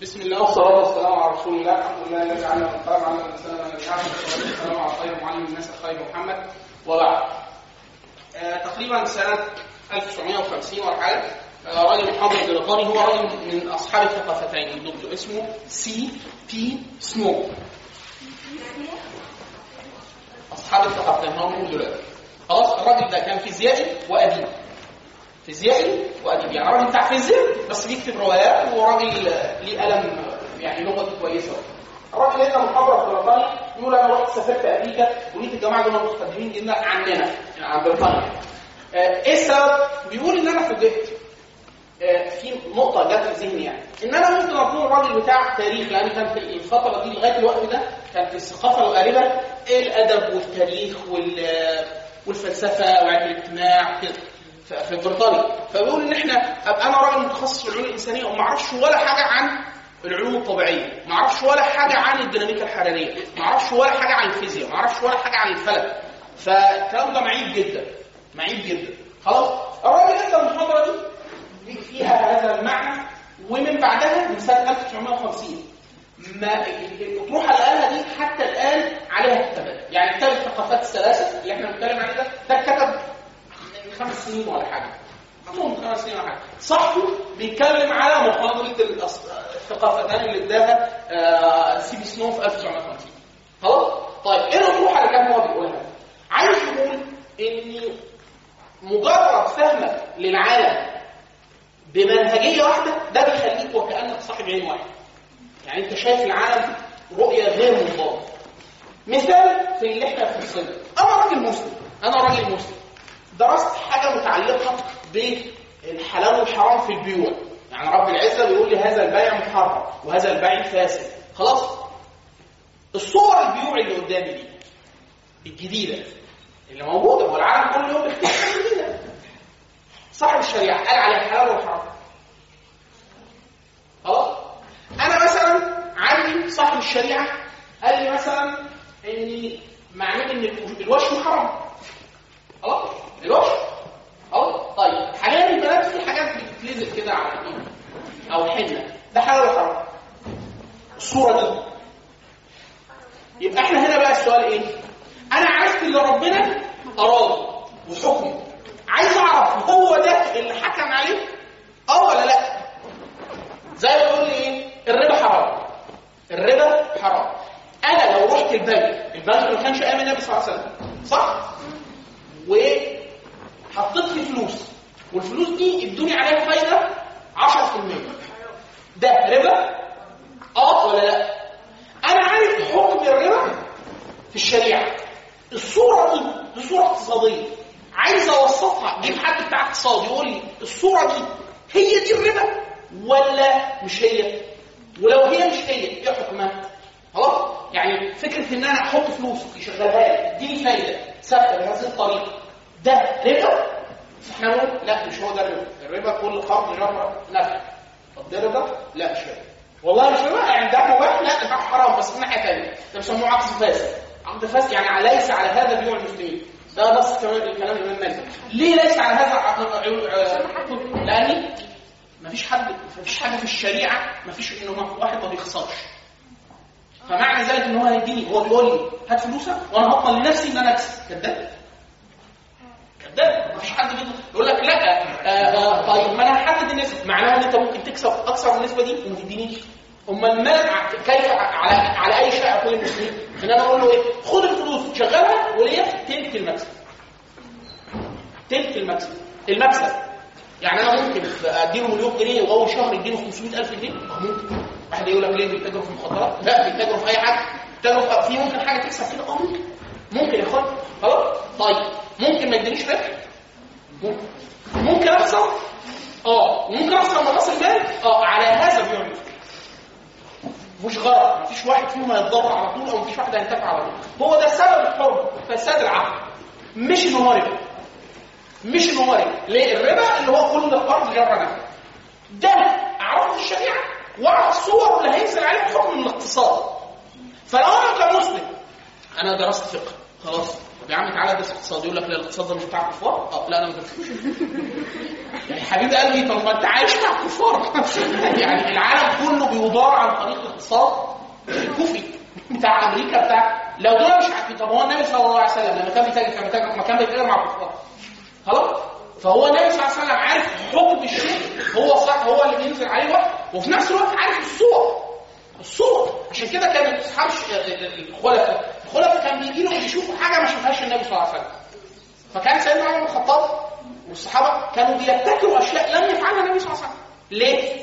بسم الله والصلاة والسلام على رسول الله الحمد لله الذي علم القلم علم الإنسان ما لم يعلم والصلاة والسلام على خير معلم الناس خير محمد وبعد آه تقريبا سنة 1950 ولا حاجة آه راجل محمد بريطاني هو راجل من أصحاب الثقافتين الدكتور اسمه سي بي سمو أصحاب الثقافتين هم من دلوقتي خلاص الراجل ده كان فيزيائي وأديب فيزيائي واديب يعني راجل بتاع فيزياء بس بيكتب روايات وراجل ليه قلم يعني لغته كويسه الراجل هنا محاضره في بريطانيا يقول انا رحت سافرت امريكا ولقيت الجماعه دول متقدمين جدا عننا يعني عن بريطانيا آه ايه السبب؟ بيقول ان انا فوجئت آه في نقطه جت في ذهني يعني ان انا ممكن اكون راجل بتاع تاريخ لان كان في الفتره دي لغايه الوقت ده كانت الثقافه الغالبه الادب والتاريخ وال والفلسفه وعلم الاجتماع كده في بريطانيا فبيقول ان احنا ابقى انا راجل متخصص في العلوم الانسانيه وما اعرفش ولا حاجه عن العلوم الطبيعيه ما اعرفش ولا حاجه عن الديناميكا الحراريه ما اعرفش ولا حاجه عن الفيزياء ما اعرفش ولا حاجه عن الفلك فالكلام ده معيب جدا معيب جدا خلاص الراجل ادى المحاضره دي فيها هذا المعنى ومن بعدها من سنه 1950 ما الاطروحه اللي قالها دي حتى الان عليها كتابات يعني كتاب الثقافات الثلاثه اللي احنا بنتكلم عليه ده ده اتكتب خمس سنين ولا حاجه عمرهم خمس سنين ولا حاجه صاحبه بيتكلم على محاضره الثقافتان اللي اداها سي بي سنو في 1950 خلاص طيب ايه الاطروحه اللي كان هو بيقولها عايز يقول ان مجرد فهمك للعالم بمنهجيه واحده ده بيخليك وكانك صاحب عين واحد يعني انت شايف العالم رؤيه غير منضبطه مثال في اللي احنا في الصين انا راجل مسلم انا راجل مسلم درست حاجة متعلقة بالحلال والحرام في البيوع يعني رب العزة بيقول لي هذا البيع محرم وهذا البيع فاسد خلاص الصور البيوع اللي قدامي دي الجديدة اللي موجودة والعالم كل يوم بيخترع جديدة صاحب الشريعة قال على الحلال والحرام خلاص أنا مثلا عندي صاحب الشريعة قال لي مثلا إن معناه إن الوشم حرام خلاص الوش خلاص طيب حاليا البنات في حاجات بتتلزق كده على الايد او حنه ده حلال ولا حرام الصوره دي يبقى احنا هنا بقى السؤال ايه انا عرفت اللي ربنا اراده وحكمه عايز اعرف هو ده اللي حكم عليه اه ولا لا زي ما يقول لي ايه الربا حرام الربا حرام انا لو رحت البنك البنك ما كانش امن النبي صلى الله عليه وسلم صح وحطيت فيه فلوس والفلوس دي ادوني عليها فايده 10% ده ربا اه ولا لا انا عارف حكم الربا في الشريعه الصوره دي دي صوره اقتصاديه عايز اوسطها جيب حد بتاع اقتصاد يقول لي الصوره دي هي دي الربا ولا مش هي ولو هي مش هي ايه حكمها خلاص يعني فكره ان انا احط فلوس يشغلها لي اديني فايده ثابته بهذه الطريقه ده ربا احنا نقول لا مش هو ده الربا الربا كل قرض جبر نفع طب ده ربا لا مش ربا والله مش ربا يعني ده مباح لا ده حرام بس من ناحيه ثانيه ده بيسموه عقد فاسد عقد فاسد يعني ليس على هذا بيوع المسلمين ده نص كمان الكلام الامام مالك ليه ليس على هذا عقد لان مفيش حد مفيش حاجه في الشريعه مفيش انه واحد ما بيخسرش فمعنى ذلك ان هو هيديني هو بيقول لي هات فلوسك وانا هضمن لنفسي ان انا اكسب كذاب كذاب مفيش حد يقول لك لا آه آه طيب ما انا هحدد النسبه معناها ان انت ممكن تكسب اكثر من النسبه دي وما تدينيش امال ما كيف على على اي شيء اقول للمسلمين ان انا اقول له ايه خد الفلوس شغلها وليا تلت المكسب تلت المكسب المكسب يعني انا ممكن اديله مليون جنيه واول شهر يديله 500000 جنيه ممكن واحد يقول لك ليه بيتاجروا في المخدرات لا بيتاجروا في اي حاجه بيتاجروا في ممكن حاجه تكسب كده اه ممكن ممكن يا اخوان خلاص طيب ممكن ما يدينيش ربح ممكن ممكن اخسر اه ممكن اخسر من راس المال اه على هذا بيع مش غرض مفيش واحد فيهم هيتضرر على طول او مفيش واحد هينتفع على طول هو ده سبب الحرب فساد العقل مش ان هو ربا مش ان هو ربا ليه الربا اللي هو كل قرض جر نفع ده اعرفه الشريعه واعرف الصور اللي هينزل عليها حكم من الاقتصاد فلو انا كمسلم انا درست فقه خلاص طب يا عم تعالى ادرس اقتصاد يقول لك لا الاقتصاد ده مش بتاع الكفار اه لا انا ما يعني حبيب قلبي طب ما انت عايش مع الكفار يعني العالم كله بيدار عن طريق الاقتصاد الكفري بتاع امريكا بتاع لو دول مش عارفين طب هو النبي صلى الله عليه وسلم لما كان بيتاجر كان بيتاجر ما كان بيتاجر مع الكفار خلاص فهو النبي صلى الله عليه وسلم عارف حكم الشيء هو صح هو اللي بينزل عليه الوحي وفي نفس الوقت عارف الصور الصور عشان كده كان اصحاب الخلفاء الخلفاء كان بيجي لهم يشوفوا حاجه ما شافهاش النبي صلى الله عليه وسلم فكان سيدنا عمر بن الخطاب والصحابه كانوا بيبتكروا اشياء لم يفعلها النبي صلى الله عليه وسلم ليه؟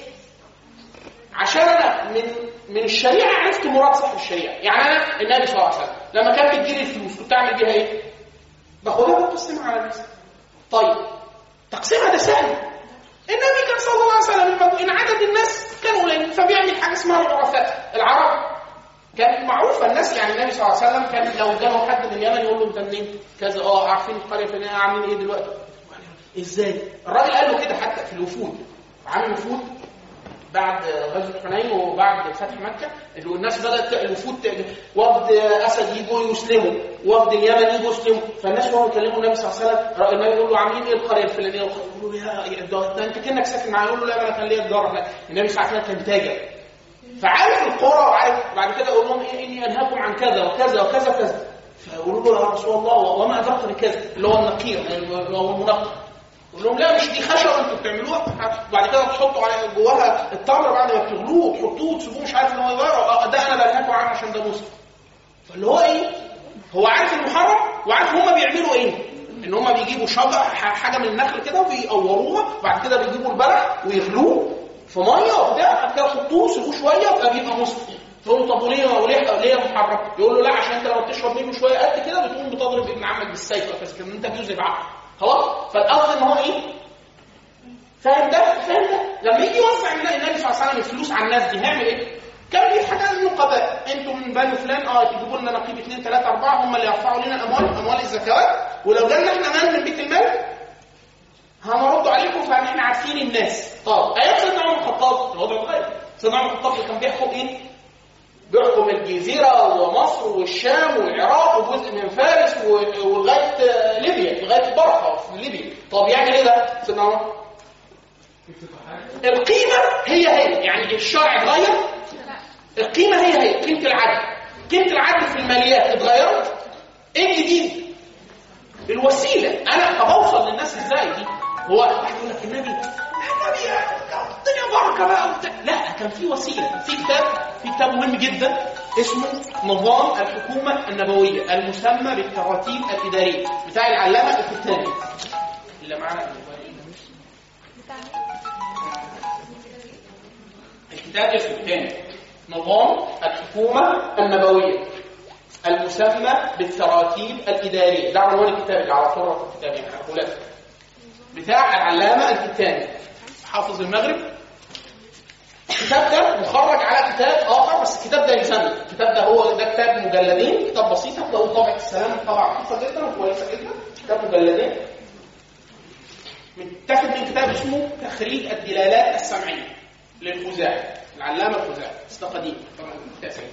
عشان انا من من الشريعه عرفت مراد صاحب الشريعه يعني انا النبي صلى الله عليه وسلم لما كان بتجيلي الفلوس كنت اعمل بيها ايه؟ باخدها بقسمها على الناس طيب تقسيمها ده سهل النبي كان صلى الله عليه وسلم ان عدد الناس كانوا قليلين فبيعمل حاجه اسمها العرفاء العرب كانت معروفه الناس يعني النبي صلى الله عليه وسلم كان لو جاله حد من اليمن يقول له انت منين؟ كذا اه عارفين القريه الفلانيه عاملين ايه دلوقتي؟ ازاي؟ الراجل قال له كده حتى في الوفود عامل وفود بعد غزوه حنين وبعد فتح مكه اللي الناس بدات الوفود وفد اسد يجوا يسلموا وفد اليمن يجوا يسلموا فالناس وهو يكلموا النبي صلى الله عليه وسلم النبي يقول له عاملين ايه القريه الفلانيه يقول له يا ده انت كانك ساكن معايا يقول له لا انا كان ليا جار هناك النبي صلى الله عليه وسلم كان تاجر فعارف القرى وعارف بعد كده يقول لهم ايه اني انهاكم عن كذا وكذا وكذا وكذا فيقولوا له يا رسول الله وما ادراك بكذا اللي هو النقير اللي هو المنقر يقول لهم لا مش دي خشبه انتوا بتعملوها وبعد كده بتحطوا على جواها التمر بعد ما بتغلوه تحطوه وتسيبوه مش عارف ان هو يغير ده انا بنهاكم عنه عشان ده مسلم فاللي هو ايه؟ هو عارف المحرم وعارف هما بيعملوا ايه؟ ان هما بيجيبوا شجر حاجه من النخل كده وبيقوروها وبعد كده بيجيبوا البلح ويغلوه في ميه وبتاع بعد كده يحطوه يسيبوه شويه يبقى بيبقى مسلم تقول له طب وليه وليه ليه محرم؟ يقول له لا عشان انت لما بتشرب منه شويه قد كده بتقوم بتضرب ابن عمك بالسيف فكده انت بيوزن عقل خلاص فالقصد ان هو ايه فاهم ده فاهم ده لما يجي يوزع النبي صلى الله عليه وسلم الفلوس على الناس دي هيعمل ايه كان بيضحك على النقباء انتم من بني فلان اه تجيبوا لنا نقيب اثنين ثلاثه اربعه هم اللي يرفعوا لنا الاموال اموال الزكوات ولو جالنا احنا مال من بيت المال هنرد عليكم فاحنا عارفين الناس طب ايام سيدنا عمر الخطاب الوضع اتغير سيدنا عمر الخطاب كان بيحكم ايه؟ بيحكم الجزيره ومصر والشام والعراق وجزء من فارس ولغايه ليبيا لغايه برقه في ليبيا طب يعمل ايه ده سيدنا عمر؟ القيمه هي هي يعني الشرع اتغير القيمه هي هي قيمه العدل قيمه العدل في الماليات اتغيرت ايه الجديد؟ الوسيله انا بوصل للناس ازاي دي؟ هو واحد يقول لك النبي النبي الدنيا بركه بقى وبتاع لا كان في وسيله في كتاب في كتاب مهم جدا اسمه نظام الحكومه النبويه المسمى بالتراتيب الاداريه بتاع العلامه الكتابي اللي معانا الكتاب اسمه تاني نظام الحكومه النبويه المسمى بالتراتيب الاداريه ده عنوان الكتاب اللي على صوره الكتاب يعني هقول لك بتاع العلامة الكتاني حافظ المغرب الكتاب ده مخرج على كتاب آخر بس الكتاب ده يسمى الكتاب ده هو ده كتاب مجلدين كتاب بسيط هتلاقوه طابع السلام طبعا رخيصة جدا وكويسة جدا كتاب مجلدين متاخد من كتاب اسمه تخريج الدلالات السمعية للخزاعي العلامة الخزاعي ده قديم طبعا التاسع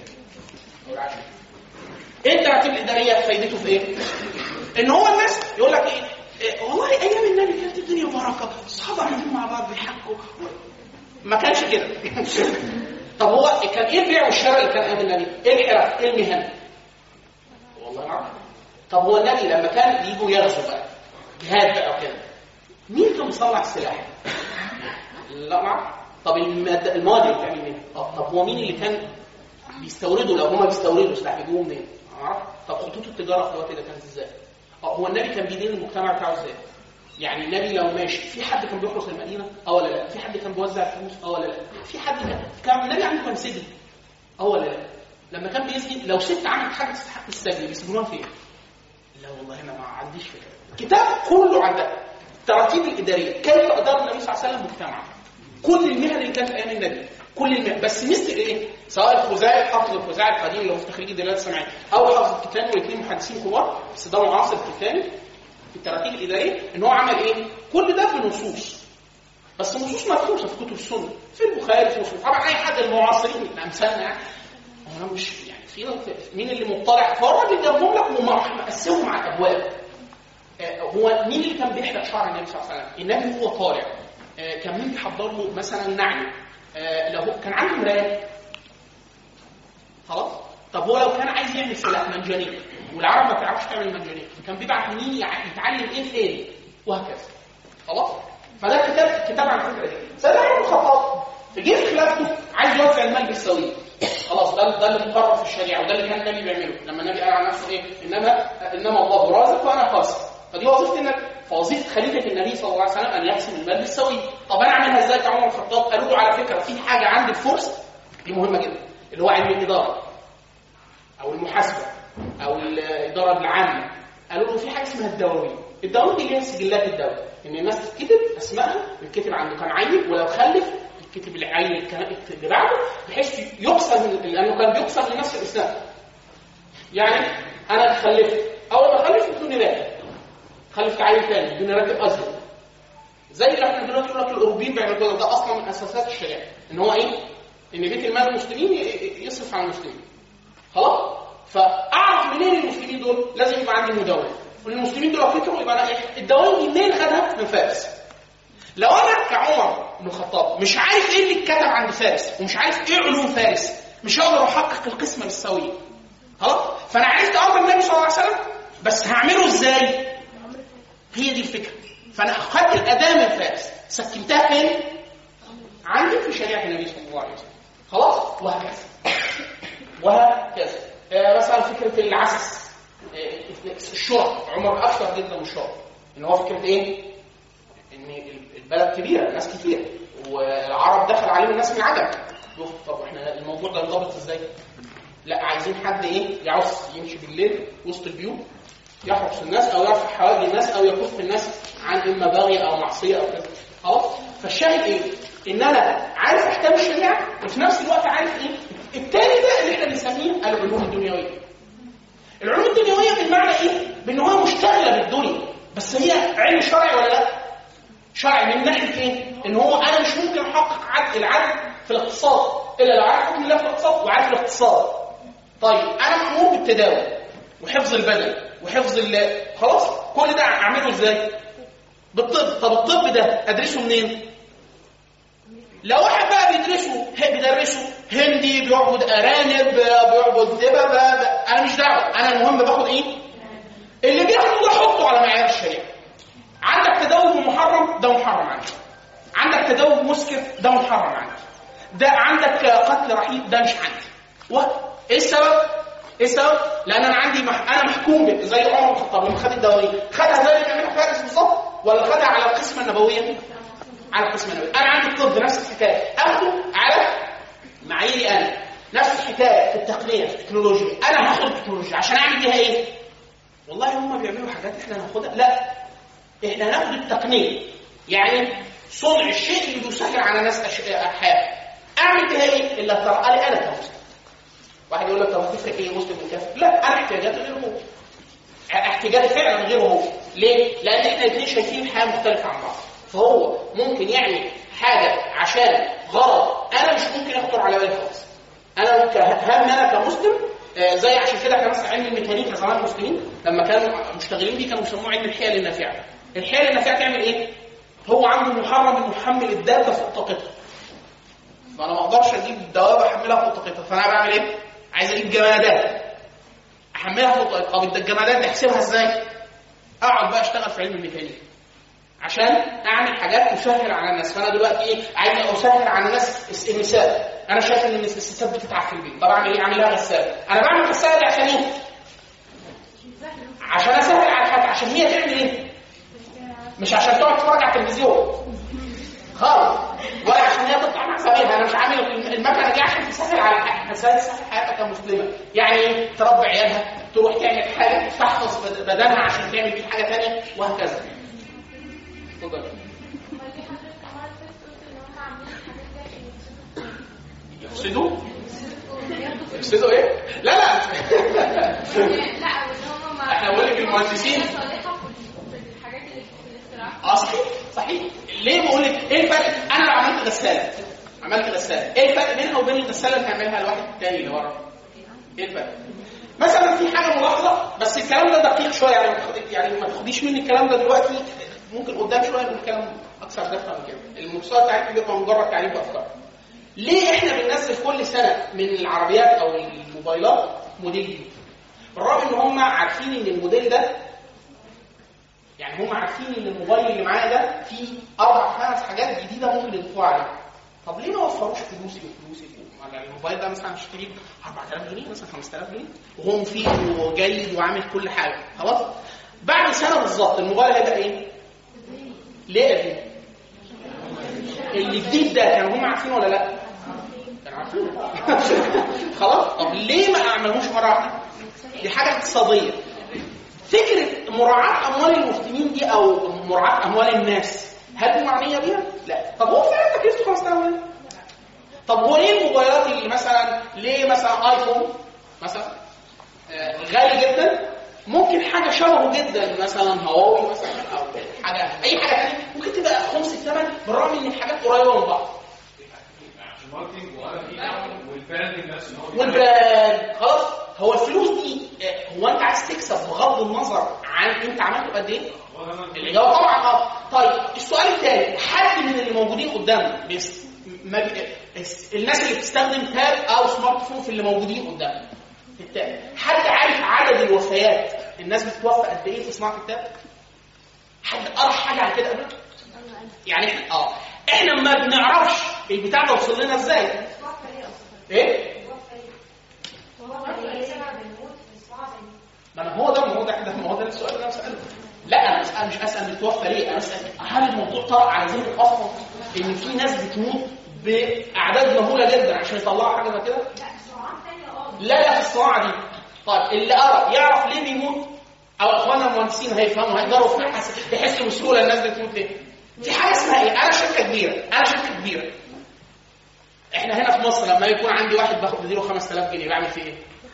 ايه التراتيب الاداريه فايدته في ايه؟ ان هو الناس يقول لك ايه إيه والله ايام النبي كانت الدنيا بركه الصحابه قاعدين مع بعض بيحكوا ما كانش كده طب هو كان ايه البيع والشراء اللي كان ايام النبي؟ ايه الحرف؟ ايه المهن؟ والله ما اعرف طب هو النبي لما كان يجوا يغزوا بقى جهاد بقى وكده مين كان بيصنع السلاح؟ لا ما اعرف طب المواد اللي بتعمل منها طب هو مين اللي كان بيستوردوا لو هما بيستوردوا سلاح بيجيبوه منين؟ ما اعرف طب خطوط التجاره في الوقت ده كانت ازاي؟ هو النبي كان بيدين المجتمع بتاعه ازاي؟ يعني النبي لو ماشي في حد كان بيخلص المدينه اه ولا لا؟ في حد كان بيوزع الفلوس اه ولا لا؟ في حد كان كان النبي عنده كان سجن اه ولا لا؟ لما كان بيسجن لو ست عملت حاجه تستحق السجن بيسجنوها فين؟ لا والله انا ما عنديش فكره الكتاب كله عن ده التراتيب الاداريه كيف ادار النبي صلى الله عليه وسلم مجتمعه كل المهن اللي كانت ايام النبي كل المهن بس مثل ايه؟ سواء الخزاعي حافظ الخزاعي القديم اللي هو في تخريج الدلالات السمعيه او حافظ الكتاني والاثنين محدثين كبار بس ده معاصر الكتاني في التراتيب الاداريه ان هو عمل ايه؟ كل ده في نصوص بس نصوص مدروسه في كتب السنه في البخاري في مسلم طبعا اي حد المعاصرين امثالنا يعني انا مش يعني في مين اللي مطلع فالراجل جابهم لك ومقسمهم على الابواب آه، هو مين اللي كان بيحرق شعر النبي صلى الله عليه وسلم؟ النبي هو طالع آه، كان مين بيحضر له مثلا نعل آه، لو كان عنده مرايه خلاص طب هو لو كان عايز يعمل سلاح منجنيق والعرب ما تعرفش تعمل منجنيق كان بيبعت مين يتعلم ايه فين وهكذا خلاص فده كتاب كتاب عن الفكره دي سيدنا عمر بن الخطاب في جيش خلافته عايز يوزع المال بالسويه خلاص ده ده اللي مقرر في الشريعه وده اللي كان النبي بيعمله لما النبي قال عن نفسه ايه انما انما الله رازق وانا قاسم فدي وظيفه انك فوظيفه خليفه النبي صلى الله عليه وسلم ان يقسم المال بالسويه طب انا اعملها ازاي كعمر الخطاب قالوا له على فكره في حاجه عند الفرس دي مهمه جدا اللي هو علم الاداره او المحاسبه او الاداره العامه قالوا له في حاجه اسمها الدواوين الدواوين دي اللي هي سجلات الدوله ان الناس تتكتب اسمائها يتكتب عنده كان عيل ولو خلف يتكتب العيل اللي بعده بحيث يقسم لانه كان بيقسم لنفس الاسلام يعني انا خلفت اول ما خلف بدون راكب خلفت عيل ثاني بدون راكب ازرق زي اللي احنا دلوقتي يقول لك الاوروبيين بيعملوا كده ده اصلا من اساسات الشريعه ان هو ايه؟ ان بيت المال المسلمين يصرف على المسلمين خلاص؟ فاعرف منين المسلمين دول؟ لازم يبقى عندي مدونه والمسلمين دول فكروا يبقى انا ايه؟ الدواوين دي منين خدها؟ من فارس لو انا كعمر بن الخطاب مش عارف ايه اللي اتكتب عند فارس ومش عارف ايه علوم فارس مش هقدر احقق القسمه بالسويه خلاص فانا عرفت امر النبي صلى الله عليه وسلم بس هعمله ازاي هي دي الفكره فانا اخذت الاداه من فارس سكنتها فين عندي في شريعه النبي صلى الله عليه وسلم خلاص وهكذا وهكذا آه مثلا فكره العسس آه الشرط عمر اكثر جدا من الشرط ان هو فكره ايه ان البلد كبيره الناس كتير والعرب دخل عليهم الناس من عدم طب احنا الموضوع ده ينضبط ازاي لا عايزين حد ايه يعص يمشي بالليل وسط البيوت يحرس الناس او يرفع حواجز الناس او يكف الناس عن اما بغي او معصيه او كذا خلاص فالشاهد ايه ان انا عارف احكام الشريعه وفي نفس الوقت عارف ايه التاني ده اللي احنا بنسميه العلوم الدنيويه العلوم الدنيويه بالمعنى ايه بان هو مشتغله بالدنيا بس هي علم شرعي ولا لا شرعي من ناحيه ايه ان هو انا مش ممكن احقق عدل العدل في الاقتصاد الا لو عارف حكم الله في الاقتصاد وعارف الاقتصاد طيب انا مامور بالتداول وحفظ البدن وحفظ ال خلاص كل ده اعمله ازاي بالطب طب الطب ده ادرسه منين لو واحد بقى بيدرسه بيدرسه هندي بيعبد ارانب بيعبد دببه انا مش دعوه انا المهم باخد ايه اللي بياخده ده حطه على معيار الشريعه عندك تداول محرم ده محرم عندك عندك تداول مسكر ده محرم عندك ده عندك قتل رحيم ده مش عندي و ايه السبب ايه السبب لان انا عندي مح... انا محكوم زي عمر بن الخطاب لما خد الدوريه خدها زي اللي بيعملها فارس بالظبط ولا خدها على القسمه النبويه على القسمه النبويه انا عندي الطب نفس الحكايه اخده على معاييري انا نفس الحكايه في التقنيه في التكنولوجيا انا هاخد التكنولوجيا عشان اعمل بيها ايه والله هم بيعملوا حاجات احنا هناخدها لا احنا هناخد التقنيه يعني صنع الشيء اللي بيسهل على ناس حياه اعمل بها ايه الا ترى لي انا كمسلم واحد يقول لك طب هتفرق ايه مسلم من كافر لا انا احتياجاتي غير هو احتياجاتي فعلا غير هو ليه لان احنا الاثنين شايفين الحياه مختلفه عن بعض فهو ممكن يعمل حاجه عشان غرض انا مش ممكن اخطر على بالي خالص انا ممكن هم انا كمسلم آه زي عشان كده احنا مثلا علم الميكانيكا زمان المسلمين لما كانوا مشتغلين بيه كانوا بيسموه علم الحيل النافعه الحيل النافعه تعمل ايه هو عنده محرم انه يحمل الدابه فوق طاقتها فانا ما اقدرش اجيب دوابه احملها فوق طاقتها فانا بعمل ايه عايز اجيب جمادات احملها فوق طاقتها طب الجمادات دي احسبها ازاي اقعد بقى اشتغل في علم الميكانيكا عشان اعمل حاجات تسهل على الناس فانا دلوقتي ايه عايز اسهل على الناس النساء انا شايف ان الستات بتتعب في البيت طب اعمل ايه اعمل لها غساله انا بعمل غساله دي عشان ايه عشان اسهل على حاجه عشان هي تعمل ايه مش عشان تقعد تتفرج على التلفزيون خالص ولا عشان هي تطلع مع زميلها انا مش عامل المكنه دي عشان تسهل على حاجه تسهل حياتها كمسلمه يعني ايه تربي عيالها تروح تعمل حاجه تحفظ بدنها عشان تعمل بيه حاجه ثانيه وهكذا اتفضل يفسدوا يفسدوا ايه؟ لا لا لا احنا بقول لك المهندسين اه صحيح صحيح ليه بقول لك ايه الفرق انا لو عملت غساله عملت غساله ايه الفرق بينها وبين الغساله اللي هيعملها الواحد الثاني اللي ورا ايه الفرق؟ مثلا في حاجه ملاحظه بس الكلام ده دقيق شويه يعني ما تاخد- يعني ما تاخديش مني الكلام ده دلوقتي ممكن قدام شويه نقول كلام اكثر دقه من كده المستوى بتاعتي بيبقى مجرد تعريف افكار ليه احنا بننزل كل سنه من العربيات او الموبايلات موديل جديد بالرغم ان هم عارفين ان الموديل ده يعني هم عارفين ان الموبايل اللي معايا ده فيه اربع خمس حاجات جديده ممكن يضيفوها عليه طب ليه ما وفروش فلوسي وفلوسي ولا الموبايل ده مثلا اشتريه ب 4000 جنيه مثلا 5000 جنيه وهو مفيد وجيد وعامل كل حاجه خلاص بعد سنه بالظبط الموبايل هيبقى ايه؟ ليه قديم؟ اللي جديد ده كانوا هم عارفين ولا لا؟ كانوا عارفين خلاص طب ليه ما اعملوش مره واحده؟ دي حاجه اقتصاديه فكره مراعاه اموال المسلمين دي او مراعاه اموال الناس هل دي معنيه بيها؟ لا طب هو فعلا تكلفته 5000 جنيه طب هو ليه الموبايلات اللي مثلا ليه مثلا ايفون مثلا آه، غالي جدا ممكن حاجه شبهه جدا مثلا هواوي مثلا او حاجه اي حاجه ثانيه ممكن تبقى خمس الثمن بالرغم ان الحاجات قريبه من بعض عشان ماركتنج وانا في والبراند نفسه ان هو والبراند خلاص هو الفلوس دي آه، هو انت عايز تكسب بغض النظر عن انت عملته قد ايه؟ هو ده أنا- الاجابه طبعا اه طيب السؤال الثاني حد من اللي موجودين قدامنا بيس ما بي... الس- الناس اللي بتستخدم تاب او سمارت فون في اللي موجودين قدامنا في التاب حد عارف عدد الوفيات الناس بتتوفى قد ايه في صناعه التاب؟ حد قرا حاجه عن كده قبل يعني احنا اه احنا ما بنعرفش البتاع ده وصل لنا ازاي ايه؟ ما انا هو ده ما هو ده ما هو ده السؤال اللي انا بساله لا انا بسأل مش اسال بتوفى ليه انا بسال هل الموضوع طرأ على ذهنك اصلا ان في ناس بتموت باعداد مهوله جدا عشان يطلعوا حاجه زي كده لا لا في الصناعه دي طيب اللي قرا يعرف ليه بيموت او اخواننا المهندسين هيفهموا هيقدروا يحس- يحسوا بسهوله الناس دي بتموت ليه في حاجه اسمها ايه انا شركه كبيره انا شركه كبيره احنا هنا في مصر لما يكون عندي واحد باخد بديله 5000 جنيه بعمل فيه ايه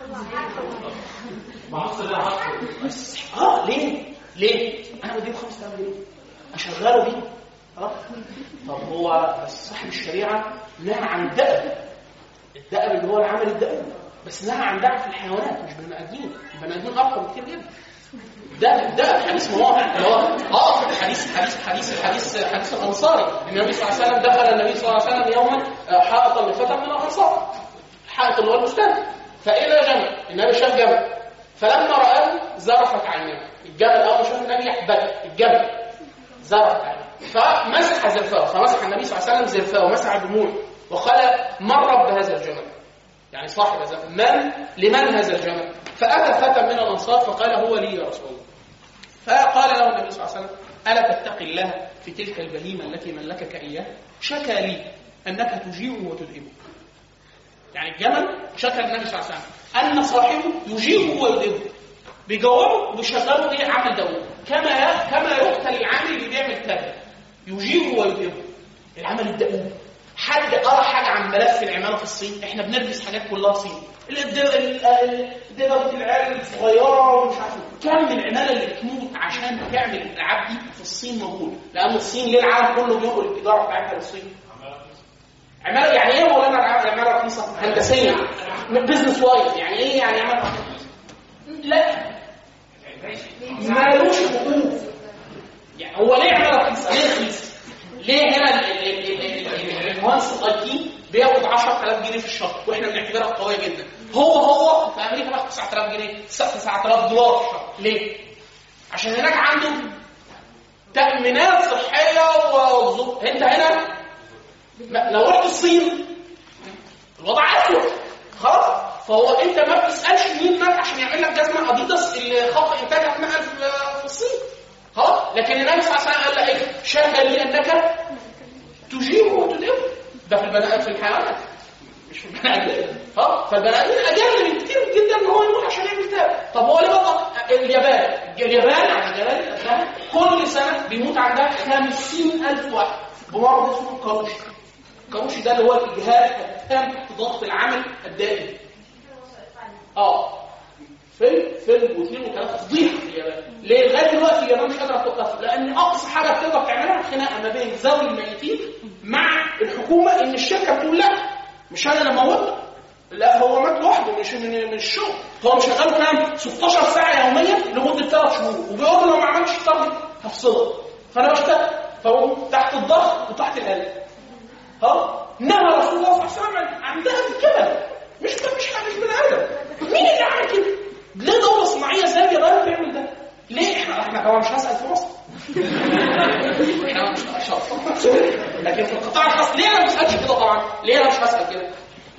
معصر ده حقه بس اه ليه؟ ليه؟ انا بديله 5000 جنيه اشغله بيه خلاص طب هو بس صاحب الشريعه نهى عن الدأب الدأب اللي هو العمل الدأب بس نهى عن دعم في الحيوانات مش بني ادمين البني ادمين اكتر بكتير جدا ده ده حديث مواضع اللي هو اه حديث حديث حديث حديث حديث الانصاري النبي صلى الله عليه وسلم دخل النبي صلى الله عليه وسلم يوما آه، حائطا لفتى من الانصار حائط اللي هو البستان فإذا جمل النبي شاف جمل فلما رآه زرفت عيناه الجبل أول ما شاف النبي بكى الجبل زرفت عيناه فمسح زرفاه فمسح النبي صلى الله عليه وسلم زرفاه ومسح دموعه وقال من رب هذا الجمل يعني صاحب هذا من لمن هذا الجمل فأتى فتى من الأنصار فقال هو لي يا رسول الله فقال له النبي صلى الله عليه وسلم ألا تتقي الله في تلك البهيمة التي ملكك إياه شكى لي أنك تجيعه وتدئمه يعني الجمل شكى النبي صلى الله عليه وسلم أن صاحبه يجيبه ويدئمه بيجاوبه وبيشغله ايه عمل دولي كما كما يقتل العامل اللي بيعمل كذا يجيبه ويدئمه العمل الدؤوب حد قرا حاجه عن ملف العماله في الصين احنا بنلبس حاجات كلها صين الدببة العيال الصغيره ومش عارف إيه. كم العماله اللي بتموت عشان تعمل الالعاب دي في الصين موجوده لان الصين ليه العالم كله بينقل التجاره بتاعتها للصين عماله يعني ايه مولانا عماله رخيصه هندسيه بزنس وايز يعني ايه يعني عماله رخيصة؟ لا مالوش حقوق يعني هو ليه عماله رخيصه ليه رخيص ليه هنا ال- ال- ال- ال- المهندس الاي تي بياخد 10000 جنيه في الشهر واحنا بنعتبرها قويه جدا هو هو في امريكا بياخد 9000 جنيه 9000 دولار في الشهر ليه عشان هناك عنده تامينات صحيه وظروف انت هنا ما- لو رحت الصين الوضع اسوء خلاص فهو انت ما بتسالش مين مات عشان يعمل لك جزمه اديداس اللي خط انتاجها اتنقل في- في الصين خلاص لكن النبي صلى الله عليه وسلم قال لك ايه شهد لي انك تجيبه وتدعمه ده في البنات في الحيوانات مش في البني ادمين اه فالبني ادمين اجل من كتير جدا ان هو يموت عشان يعمل كده طب هو ليه بطل اليابان اليابان على جلال الأسلام كل سنه بيموت عندها 50000 واحد بمرض اسمه كاروشي كاروشي ده اللي هو الاجهاد التام تحت ضغط العمل الدائم اه فيلم فيلم واثنين وثلاثه فضيحه في اليابان ليه لغايه دلوقتي اليابان مش قادره توقف لان اقصى حاجه بتقدر تعملها خناقه ما بين ذوي الميتين مع الحكومه ان الشركه بتقول لا مش انا اللي موته لا هو مات لوحده مش مش من من الشغل هو مشغله كام 16 ساعه يوميا لمده ثلاث شهور وبيقول له لو ما عملتش التارجت هفصلك فانا بشتغل فهو تحت الضغط وتحت القلب ها انما رسول الله صلى الله عليه وسلم عندها كده مش مش مش بني ادم مين اللي عمل كده؟ ليه دوله صناعيه زي ده بيعمل ده؟ ليه احنا احنا طبعا مش هسال في مصر احنا مش اشرف لكن في القطاع الخاص ليه انا ما بسالش كده طبعا؟ ليه انا مش هسال كده؟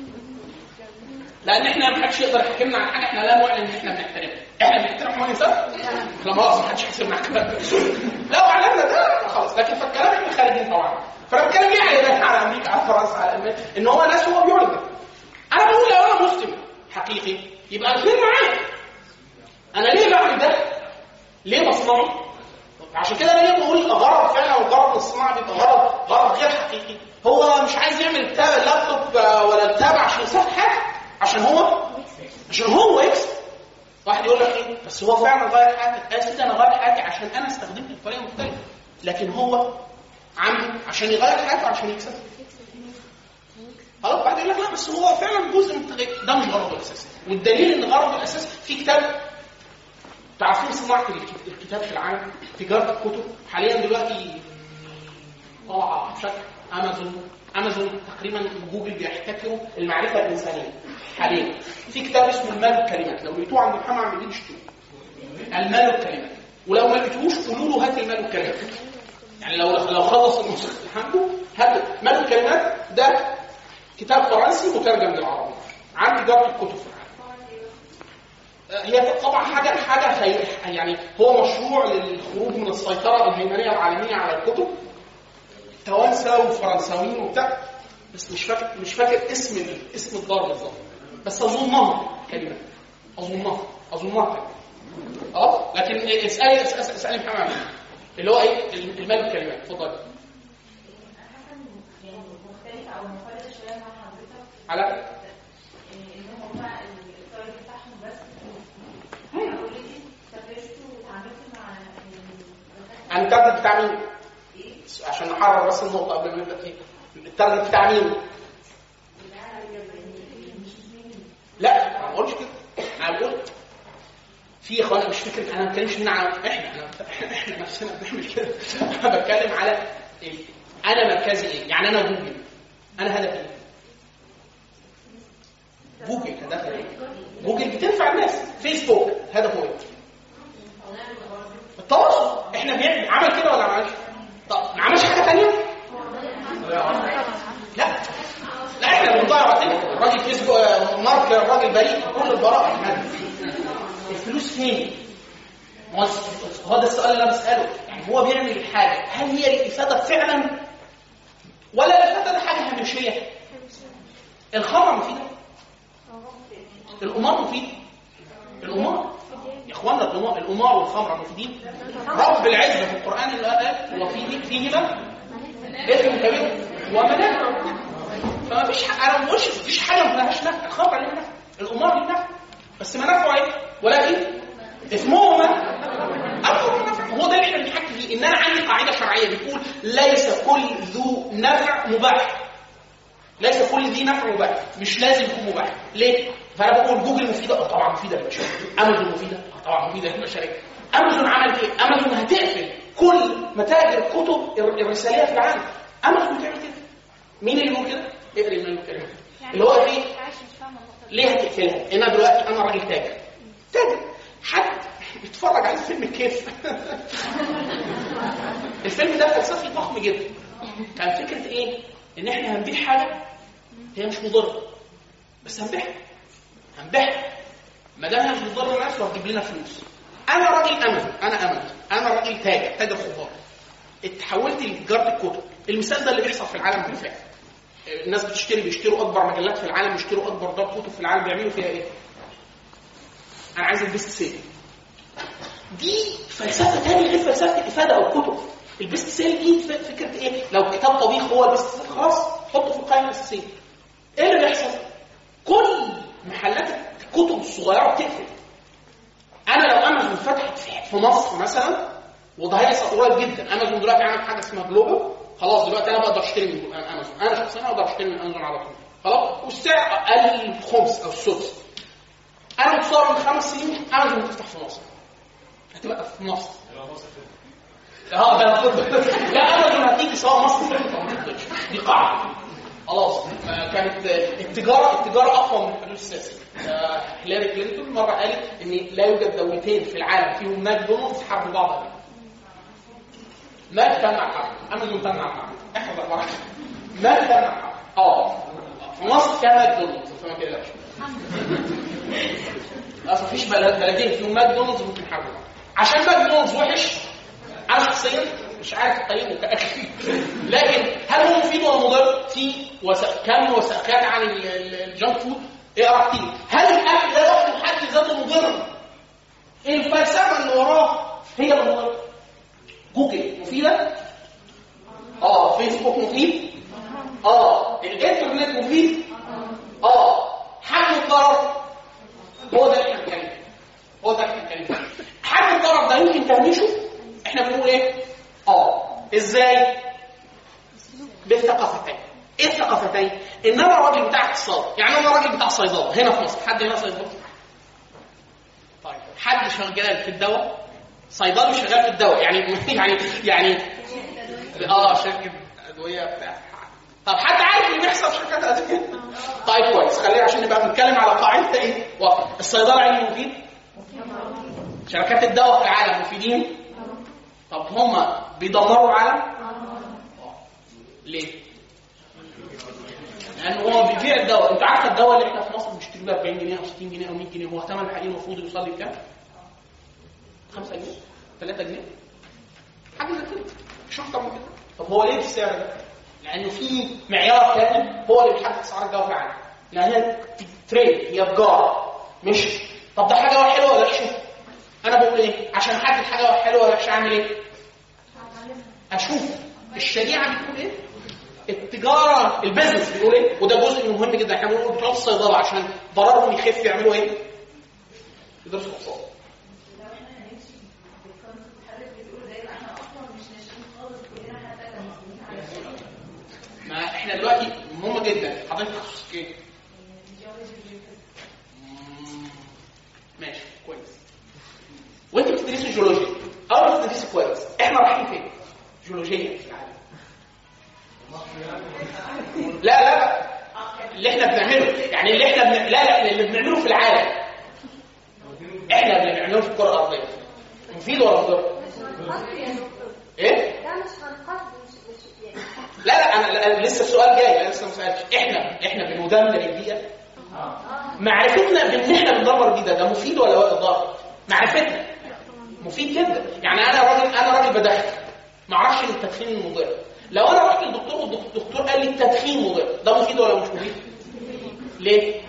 لان احنا ما حدش يقدر يحكمنا عن حاجه احنا لا نعلن ان احنا بنحترمها احنا بنحترم حقوق الانسان لا مؤاخذه ما حدش يحسبنا على الكلام ده لو اعلنا ده خلاص لكن في الكلام احنا خارجين طبعا فانا بتكلم يعني ده على امريكا على فرنسا على المانيا ان هو ناس هو بيعلن ده. انا بقول لو انا مسلم حقيقي يبقى الاثنين معايا انا ليه بعمل ده؟ ليه بصنعه؟ عشان كده انا ليه بقول الغرض فعلا والغرض الصناعه بيبقى غرض غرض غير حقيقي هو مش عايز يعمل التاب اللابتوب آه، ولا التاب عشان يصلح حاجه عشان هو عشان هو يكسب واحد يقول لك ايه بس هو فعلا غير حياتك يا سيدي انا غير حياتي عشان انا استخدمت بطريقه مختلفه لكن هو عامل عشان يغير حياته عشان يكسب خلاص بعد يقول لك لا بس هو فعلا جزء من التغيير ده مش غرضه الاساسي والدليل ان غرضه الاساسي في كتاب تعرفين صناعه الك- الكتاب في العالم تجاره الكتب حاليا دلوقتي طالعه بشكل امازون امازون تقريبا جوجل بيحتكروا المعرفه الانسانيه حاليا في كتاب اسمه المال والكلمات لو لقيتوه عند محمد عبد الجليل اشتروه المال والكلمات ولو ما لقيتوهوش قولوا له هات المال والكلمات يعني لو لو خلص النسخ اللي عنده هات مال والكلمات ده كتاب فرنسي مترجم للعربي عن تجاره الكتب في العالم هي طبعا حاجه حاجه خي- يعني هو مشروع للخروج من السيطره الهيمنيه العالميه على الكتب توانسه وفرنساويين وبتاع بس مش فاكر مش فاكر اسم ال- اسم الدار بالظبط بس اظنها كلمه اظنها اظنها كلمه اه لكن اسالي اسالي, اسألي محمد عبد الحميد. اللي هو ايه المال بالكلمات اتفضل حسن يعني مختلف او مختلف شويه مع حضرتك على ان هم التارجت بتاعهم بس انا اوريدي سافرت واتعاملت مع عن التارجت بتاع مين؟ عشان نحرر بس النقطه قبل ما نبدا فيه التارجت بتاع مين؟ لا ما بقولش كده انا بقول في اخوان مش فكره انا ما بتكلمش هنا عن احنا انا احنا نفسنا بنعمل كده انا بتكلم على ال- انا مركزي ايه؟ يعني انا جوجل انا هدفي ايه؟ جوجل هدفها ايه؟ جوجل بتنفع الناس فيسبوك هدفه ايه؟ التواصل احنا بنعمل عمل كده ولا ما عملش؟ طب ما عملش حاجه ثانيه؟ لا لا احنا بنضيع وقتنا الراجل فيسبوك آه، مارك الراجل بريء كل البراءه احنا الفلوس فين؟ ما هو هو ده السؤال اللي انا بساله يعني هو بيعمل الحاجه هل هي الافاده فعلا ولا الافاده ده حاجه هامشيه؟ الخمر مفيده؟ القمار مفيد؟ القمار يا اخوانا القمار القمار والخمر مفيدين؟ رب العزه في القران اللي قال وفيه فيهما اثم كبير ومنافع فما فيش حق انا ما بقولش مفيش حاجه ما فيهاش نفع الخمر ليه نفع القمار ليه نفع بس منافعه ايه؟ ولكن اثمهما اكثر من نفع هو ده اللي احنا بنحكي فيه ان انا عندي قاعده شرعيه بتقول ليس كل ذو نفع مباح ليس كل ذي نفع مباح مش لازم يكون مباح ليه؟ فانا بقول جوجل مفيده اه طبعا مفيده للبشريه امازون مفيده اه طبعا مفيده للبشريه امازون عملت ايه؟ امازون هتقفل كل متاجر الكتب الر- الرساليه في العالم امازون بتعمل كده مين اللي بيقول كده؟ اقري من الكلام اللي هو ايه؟ عايش مش فاهمه النقطه ليه هتقفلها؟ انا دلوقتي انا راجل تاجر تاجر حد بيتفرج على الفيلم كيف الفيلم ده فلسفي ضخم جدا كان فكره ايه؟ ان احنا هنبيع حاجه هي مش مضره بس هنبيعها هنبيعها ما دام هي مش مضره للناس وهتجيب لنا فلوس انا راجل امازون انا امازون انا راجل تاجر تاجر خضار اتحولت لتجاره الكتب المثال ده اللي بيحصل في العالم بالفعل الناس بتشتري بيشتروا اكبر مجلات في العالم بيشتروا اكبر دار كتب في العالم بيعملوا فيها ايه؟ انا عايز البيست سيل دي فلسفه ثانيه غير فلسفه الافاده او الكتب البيست سيل دي ف- فكره ايه؟ لو كتاب طبيخ هو البيست سيل خلاص حطه في القائمه الاساسيه ايه اللي بيحصل؟ كل محلات الكتب الصغيره بتقفل انا لو امازون فتحت في- في مصر مثلا وده هيحصل قريب جدا امازون دلوقتي عمل حاجه اسمها جلوبال خلاص دلوقتي انا بقدر اشتري من امازون انا شخصيا اقدر اشتري من امازون على طول خلاص والسعر اقل خمس او السدس انا متصور من خمس سنين امازون هتفتح في مصر هتبقى في مصر اه ده المفروض لا امازون هتيجي سواء مصر أو ما تدخلش. دي قاعده خلاص آه، كانت آه، التجاره التجاره اقوى من الحدود السياسيه آه، هيلاري كلينتون مره قالت ان لا يوجد دولتين في العالم فيهم ماكدونالدز حاربوا بعض أبداً. ماك تمنع الحرب امازون تمنع الحرب احفظ الأربعة. ماك تمنع الحرب اه في مصر كان ماكدونالدز فما تقلقش اصل مفيش بلد بلدين فيهم ماكدونالدز ممكن يحاربوا بعض. عشان ماكدونالدز وحش انا شخصيا مش عارف اقيمه كاكل لكن هل هو مفيد ولا مضر؟ في وثائق كم وثائقات عن ال- ال- الجانك فود اقرا كتير هل الاكل ده لوحده في حد ذاته مضر؟ الفلسفه اللي وراه هي اللي مضره جوجل مفيده؟ اه فيسبوك مفيد؟ اه الانترنت مفيد؟ اه حجم الضرر هو ده اللي احنا بنتكلم فيه. هو ده اللي احنا بنتكلم فيه. حجم الضرر ده يمكن تهميشه احنا بنقول ايه؟ اه ازاي؟ بالثقافتين ايه الثقافتين؟ ان انا راجل بتاع اقتصاد يعني انا راجل بتاع صيدله هنا في مصر حد هنا صيدله؟ طيب حد شغال في الدواء صيدلي شغال في الدواء يعني يعني يعني اه شركه ادويه بتاع طب حد عارف اللي بيحصل في شركات ادويه؟ طيب كويس خلينا عشان نبقى بنتكلم على قاعده ايه؟ واضح الصيدله علم مفيد؟ شركات الدواء في العالم مفيدين؟ طب هم بيدمروا العالم؟ آه. ليه؟ لان هو بيبيع الدواء انت عارف الدواء اللي احنا في مصر بنشتريه ب 40 جنيه او 60 جنيه او 100 جنيه هو ثمن الحقيقي المفروض يوصل لي بكام؟ 5 جنيه 3 جنيه حاجه زي كده مش اكتر من كده طب هو ليه بالسعر ده؟ لانه في معيار ثاني هو اللي بيحدد اسعار الدواء في العالم لان هي تريد هي تجاره مش طب ده حاجه حلوه ولا وحشه؟ انا بقول ايه؟ عشان احدد حاجه حلوه ولا وحشه اعمل ايه؟ اشوف الشريعه بتقول ايه؟ التجاره البيزنس بيقول ايه؟ وده جزء مهم جدا احنا بنقول بتوع الصيدله عشان ضررهم يخف يعملوا ايه؟ يدرسوا اقتصاد لو احنا هنمشي بالكونسيبت حضرتك بتقول زي ما احنا اصلا مش ناشئين خالص كلنا حتى كمسلمين على الشيء ما احنا دلوقتي مهم جدا حضرتك تخصصك ايه؟ مم، ماشي كويس وانت بتدرسي جيولوجيا اول ما تدرسي كويس احنا رايحين فين؟ جيولوجيا في العالم لا لا لا اللي احنا بنعمله يعني اللي احنا بن... لا لا اللي بنعمله في العالم احنا اللي بنعمله في الكره الارضيه مفيد ولا مضر؟ ايه؟ لا مش هنقصد مش مش يعني لا لا انا لا- لسه السؤال جاي انا لسه ما سالتش احنا احنا بندمر البيئه معرفتنا بان احنا بندمر البيئه ده مفيد ولا ولا ضار؟ معرفتنا مفيد جدا يعني انا راجل انا راجل بدخن ما اعرفش ان التدخين مضر لو انا رحت للدكتور والدكتور قال لي التدخين مضر ده مفيد ولا مش مفيد؟ ليه؟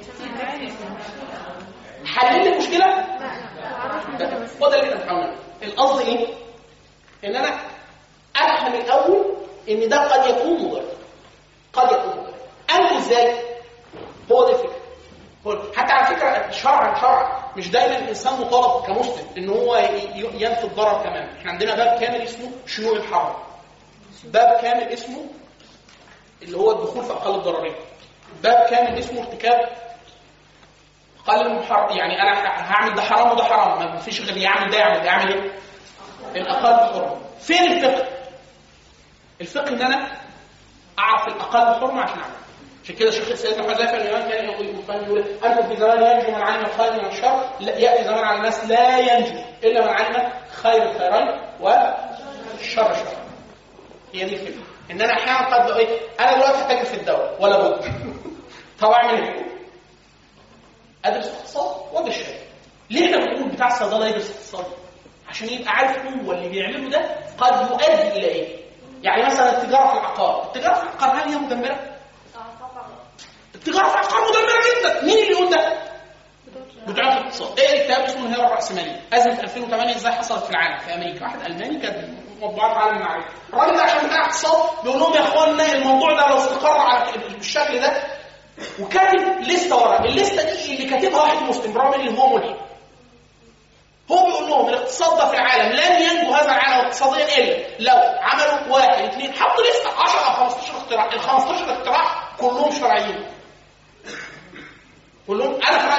حلل لي المشكله؟ ده- هو ده اللي احنا بنحاول نعمله. القصد ايه؟ ان انا افهم الاول ان ده قد يكون مضر قد يكون مضر انت ازاي هو ده الفكره هو حتى على فكره شرعا شرعا مش دايما الانسان مطالب كمسلم ان هو ي- ي- ينفي الضرر تماما احنا عندنا باب كامل اسمه شنو الحرام باب كامل اسمه اللي هو الدخول في اقل الضررين باب كامل اسمه ارتكاب اقل المحرم يعني انا ه- هعمل ده حرام وده حرام ما فيش غير يعمل ده يعمل ده يعمل ايه الاقل حرمه فين الفقه الفقه ان انا اعرف الاقل حرمه عشان اعمل عشان كده شيخ سيدنا حذيفه الامام كان يقول كان يقول انتم في زمان ينجو من علم الخير من الشر لا ياتي زمان على الناس لا ينجو الا من علم خير الخيرين والشر الشر هي دي الفكره ان انا احيانا قد ايه انا دلوقتي تاجر في الدواء ولا بد طب اعمل ايه؟ ادرس اقتصاد وادرس شركه ليه احنا بنقول بتاع الصيدله يدرس اقتصاد؟ عشان يبقى عارف هو اللي بيعمله ده قد يؤدي الى ايه؟ يعني مثلا التجاره في العقار، التجاره في العقار هل هي مدمره؟ اه طبعا التجاره في العقار مدمره جدا، مين اللي يقول ده؟ بتوع الاقتصاد، ايه كتاب اسمه الهيرة الرأسمالية، أزمة 2008 ازاي حصلت في العالم في أمريكا، واحد ألماني كان مطبوعات عالم المعرفة، الراجل ده عشان بتاع اقتصاد بيقول لهم يا اخوانا الموضوع ده لو استقر على بالشكل ده وكاتب لسته ورا، الليسته دي اللي كاتبها واحد مسلم برغم ان هو ملحد. هو بيقول لهم الاقتصاد ده في العالم لن ينجو هذا العالم اقتصاديا الا لو عملوا واحد اثنين حطوا لسته 10 او 15 اختراع، ال 15 اختراع كلهم شرعيين. كلهم انا في رايي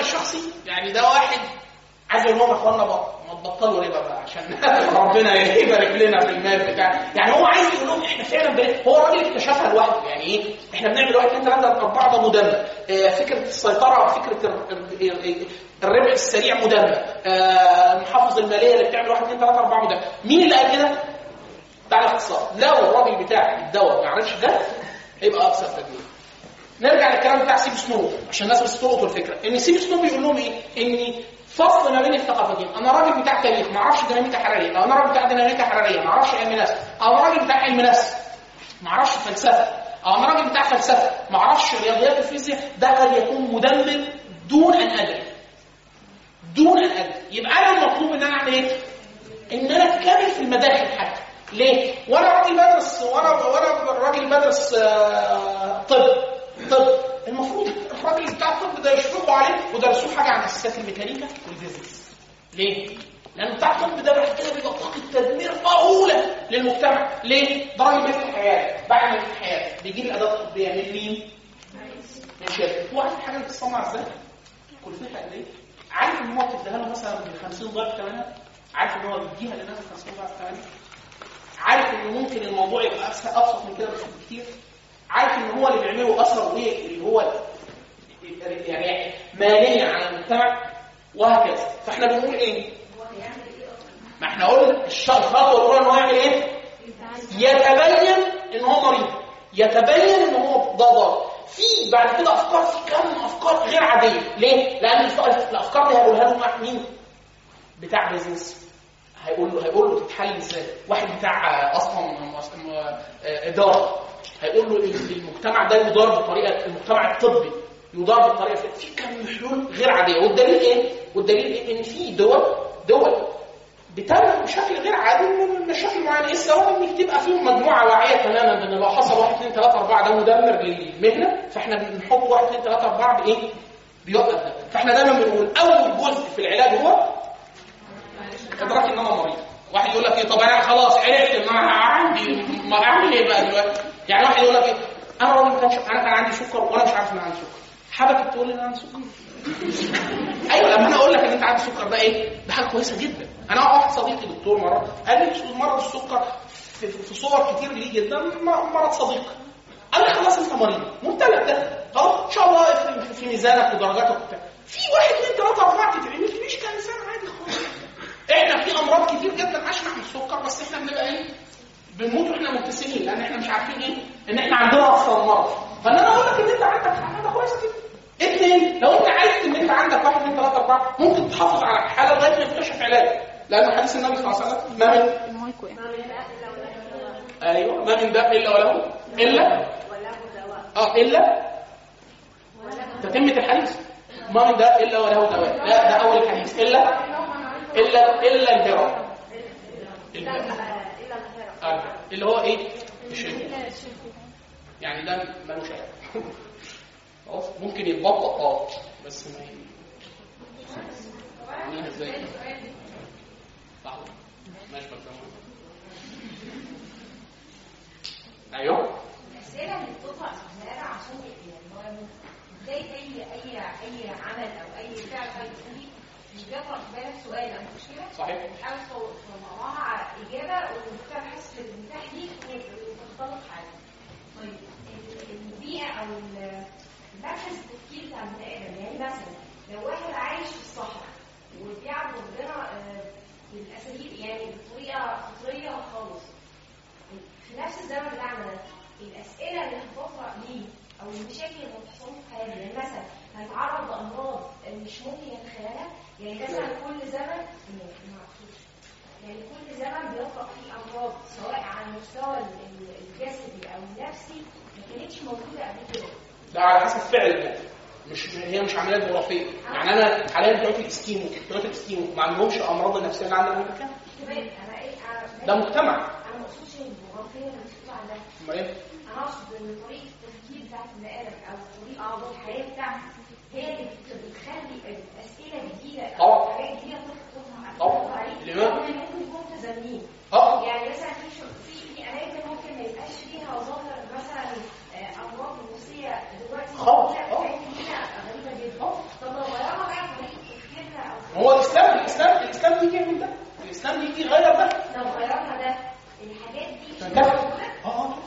الشخصي يعني ده واحد عايز اقول لهم يا اخوانا بقى ما تبطلوا ربا بقى عشان ربنا يبارك لنا في المال بتاع يعني هو عايز يقول لهم احنا فعلا بن... هو الراجل اكتشفها لوحده يعني ايه احنا بنعمل واحد اثنين ثلاثه اربعه ده مدمر آه، فكره السيطره وفكره ال- ال- ال- الربح السريع مدمر آه، المحافظ الماليه اللي بتعمل واحد اثنين ثلاثه اربعه مدمر مين اللي قال كده؟ بتاع الاقتصاد لو الراجل بتاع الدواء ما يعرفش ده هيبقى اكثر تدمير نرجع للكلام بتاع سيب سنو عشان الناس بس تلقط الفكره ان سيب سنو بيقول لهم ايه ان فصل ما بين الثقافتين انا راجل بتاع تاريخ ما اعرفش ديناميكا حراريه او انا راجل بتاع ديناميكا حراريه ما اعرفش علم نفس او انا راجل بتاع علم نفس ما اعرفش فلسفه او انا راجل بتاع فلسفه ما اعرفش رياضيات الفيزياء ده قد يكون مدمر دون ان ادري دون ان ادري يبقى انا المطلوب ان انا اعمل ايه ان انا اتكلم في المداخل حتى ليه وانا راجل بدرس وانا وانا راجل بدرس آه، طب طب المفروض الراجل بتاع الطب ده يشفقوا عليه ودرسوه حاجه عن اساسيات الميكانيكا والفيزيكس ليه لان بتاع الطب ده بعد كده بيبقى طاقه تدمير مهوله للمجتمع ليه ده راجل ماسك الحياه بعد ما يمسك الحياه بيجيب الاداه الطبيه من مين من شركه هو عارف الحاجه اللي بتتصنع ازاي كلفتها قد ايه عارف ان هو بتديها له مثلا ب 50 ضعف ثمنها عارف ان هو بيديها للناس ب 50 ضعف ثمنها عارف ان ممكن الموضوع يبقى أبس- ابسط من كده بكتير عارف ان هو اللي بيعمله اصلا ايه اللي هو يعني ماليا على المجتمع وهكذا فاحنا بنقول ايه ما احنا قلنا الش- الخطوه الاولى ان هو يعمل ايه يتبين ان هو مريض يتبين ان هو ده ضار في بعد كده افكار في كم افكار غير عاديه ليه لان الف- الافكار دي هيقولها له مع مين بتاع بيزنس هيقول له هيقول له تتحل ازاي واحد بتاع آه، اصلا م- م- آه، اداره هيقول له ال- المجتمع ده يدار بطريقه المجتمع الطبي يدار بالطريقه في في كم حلول غير عاديه والدليل ايه والدليل إيه؟ ان في دول دول بتعمل بشكل غير عادي من مشاكل معينه ايه السبب ان تبقى في مجموعه واعيه تماما بان لو حصل 1 2 3 4 ده مدمر للمهنه فاحنا بنحط 1 2 3 4 بايه؟ بيوقف ده فاحنا دايما بنقول اول جزء في العلاج هو ادراك ان انا مريض واحد يقول لك ايه طب انا خلاص عرفت ان انا عندي ما اعمل ايه بقى دلوقتي يعني واحد يقول لك ايه انا راجل ما كانش انا كان عندي سكر وانا مش عارف ان انا عندي سكر حابب تقول لي ان انا عندي سكر ايوه لما انا اقول لك ان انت عندك سكر ده ايه ده حاجه كويسه جدا انا واحد صديقي دكتور مره قال لي مرض السكر في, في صور كتير ليه جدا م- مرض صديق قال لي خلاص انت مريض ممتلك ده خلاص ان شاء الله في, في ميزانك ودرجاتك وبتاع في واحد اثنين ثلاثه اربعه تتعمل مش كانسان عادي خالص احنا في امراض كتير جدا عشنا عن السكر بس احنا بنبقى ايه بنموت واحنا مبتسمين لان احنا مش عارفين ايه ان احنا عندنا اصلا مرض فانا اقول لك ان انت عندك حاجه كويسه جدا اثنين لو انت عارف ان انت عندك واحد اثنين ثلاثه اربعه ممكن تحافظ على الحاله لغايه ما يكتشف علاج لان حديث النبي صلى الله عليه وسلم ما من المايك وقع ايوه ما من داء الا وله الا اه الا تتمه الحديث ما من داء الا وله دواء لا ده اول الحديث الا الا الا الهرم الهرم آه. اللي هو ايه الشرك يعني ده ملوش علاج خلاص ممكن يتبطأ اه بس ما ي- عاملينها ازاي صح ماشي بكلمك. ايوه الأسئلة اللي بتطلع في الشارع عشان يعني هو زي أي أي أي عمل أو أي فعل هيقولي مش بيطلع في بالك سؤال أو مشكلة صحيح بتحاول تطلعها إجابة وتبحث في المتاح ليك وتختلط حاجة. طيب ال- البيئة أو ال- مركز التفكير بتاع البني آدم يعني مثلا لو واحد عايش في الصحراء وبيعبد ربنا آه، بالأساليب يعني بطريقة فطرية خالص في نفس الزمن بتاعنا ده الاسئله اللي هتطرح ليه او المشاكل اللي هتحصل له في حياته يعني مثلا هيتعرض لامراض مش ممكن يتخيلها يعني مثلا كل زمن ما أقصدش. يعني كل زمن بيطرق فيه امراض سواء على المستوى ال- ال- الجسدي او النفسي ما كانتش موجوده قبل كده ده على حسب فعل الموت مش هي مش عمليات جغرافيه يعني انا حاليا بتوع الاستيمو بتوع الاستيمو ما عندهمش امراض النفسيه اللي عند امريكا كمان انا ايه انا ده مجتمع انا ما اقصدش الجغرافيه اللي بتطلع عنها امال ايه انا اقصد ان طريقه التفكير بتاعت البني ادم او طريقه الحياه بتاعته هي اللي بت- بتخلي الاسئله جديده او طبعا. حاجات جديده تطرح طبعا. عليك لماذا؟ هم ممكن يكونوا متزامنين اه يعني مثلا في شو- في في اماكن ممكن ما يبقاش فيها ظاهر مثلا آه، امراض نفسيه دلوقتي خالص. لا، اه. حاجات كتيرة غريبه جدا طب لو غيرنا بقى الاسلام الاسلام بيجي يعمل ده الاسلام بيجي يغير ده لو غيرنا ده الحاجات دي مش فكده. موجودة؟ اه اه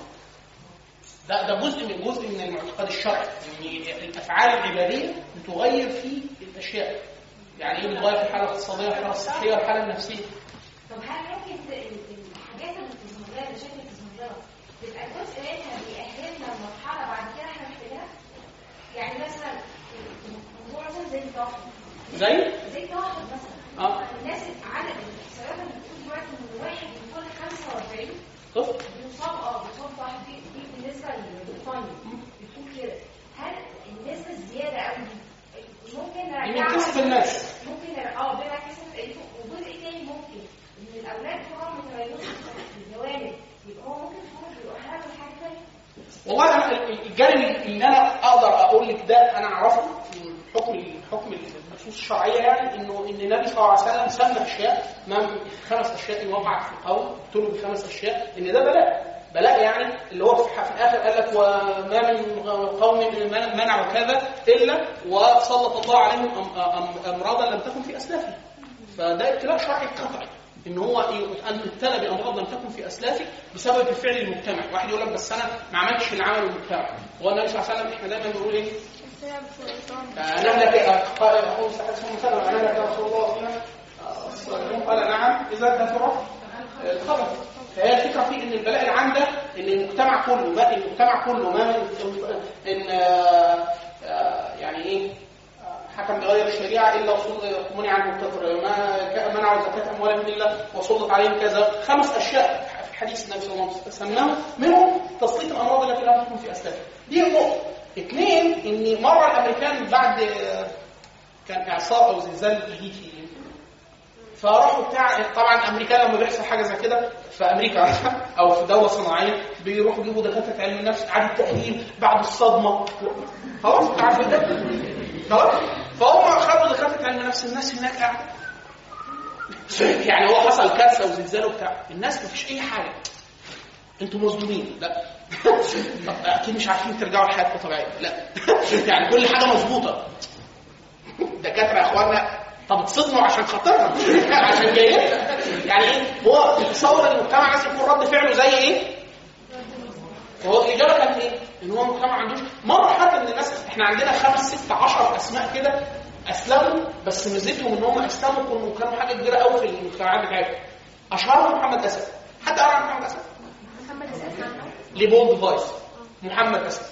ده ده جزء من جزء من المعتقد الشرعي ان الافعال العباديه بتغير في الاشياء يعني ايه بتغير في الحاله الاقتصاديه والحاله الصحيه والحاله النفسيه طب هل ممكن ت- ال- الحاجات اللي بتظهر المشاكل اللي بتظهر تبقى جزء منها بيأهلنا لمرحلة بعد كده احنا محتاجينها؟ يعني مثلا موضوع مثلا زي الضغط زي زي التوحد مثلا اه الناس عدد الاحصائيات اللي بتقول دلوقتي ان واحد من كل 45 طفل بيصاب اه بيصاب بواحد دي دي بالنسبه للبريطانيا بتقول كده هل النسبه الزياده قوي دي ممكن دي من نرجعها كسب الناس ممكن نر- اه بما كسب وجزء تاني ممكن ان الاولاد بتوعهم متميزين في الجوانب يبقى هو ممكن يكون بيؤهلوا لحاجه ثانيه والله انا ال- الجانب اللي انا اقدر اقول لك ده انا اعرفه من حكم حكم النصوص الشرعيه يعني انه ان النبي صلى الله عليه وسلم سمى اشياء ما خمس اشياء وقعت في القول قلت له بخمس اشياء ان ده بلاء بلاء يعني اللي هو في في الاخر قال لك وما من قوم من- منعوا كذا الا وسلط الله عليهم أم- أم- امراضا لم تكن في اسلافهم فده ابتلاء شرعي قطعي ان هو ي- ان ابتلى بامراض لم تكن في اسلافه بسبب الفعل المجتمع واحد يقول لك بس انا ما عملتش اللي عمله المجتمع هو النبي صلى الله عليه وسلم احنا دايما بنقول ايه نملك اقول مثلا نملك يا رسول الله فينا الصائمون قال نعم اذا كثر الخبر فهي الفكره في ان البلاء العام ده ان المجتمع كله ما المجتمع كله ما من ان آه، آه، يعني ايه آه، حكم بغير الشريعه الا وصل منع عنه الكفر ما ك- منعوا زكاه اموالهم الا وسلط عليهم كذا خمس اشياء في حديث النبي صلى الله عليه وسلم سماه منهم تسليط الامراض التي لا تكون في اسلافها دي نقطه اثنين ان مره الامريكان بعد آه، كان اعصار او زلزال هيتي فراحوا بتاع طبعا امريكا لما بيحصل حاجه زي كده في امريكا او في دوله صناعيه بيروحوا يجيبوا دكاتره علم النفس اعاده تاهيل بعد الصدمه خلاص انت عارف ده خلاص فهم خدوا دكاتره علم النفس الناس هناك قاعده يعني هو حصل كارثه وزلزال وبتاع الناس مفيش اي حاجه انتوا مظلومين لا طب اكيد مش عارفين ترجعوا لحياتكم طبيعيه لا يعني كل حاجه مظبوطه دكاتره يا اخوانا طب تصدموا عشان خاطرنا عشان جايين يعني ايه هو تصور ان المجتمع لازم يكون رد فعله زي ايه؟ هو الاجابه كانت ايه؟ ان هو المجتمع ما عندوش مره حتى ان الناس احنا عندنا خمس ست عشر اسماء كده اسلموا بس ميزتهم ان هم اسلموا كانوا كانوا حاجه كبيره قوي في المجتمعات بتاعتهم اشهرهم محمد اسد حد قرا عن محمد اسد؟ محمد اسد عنه لبولد فايس محمد اسد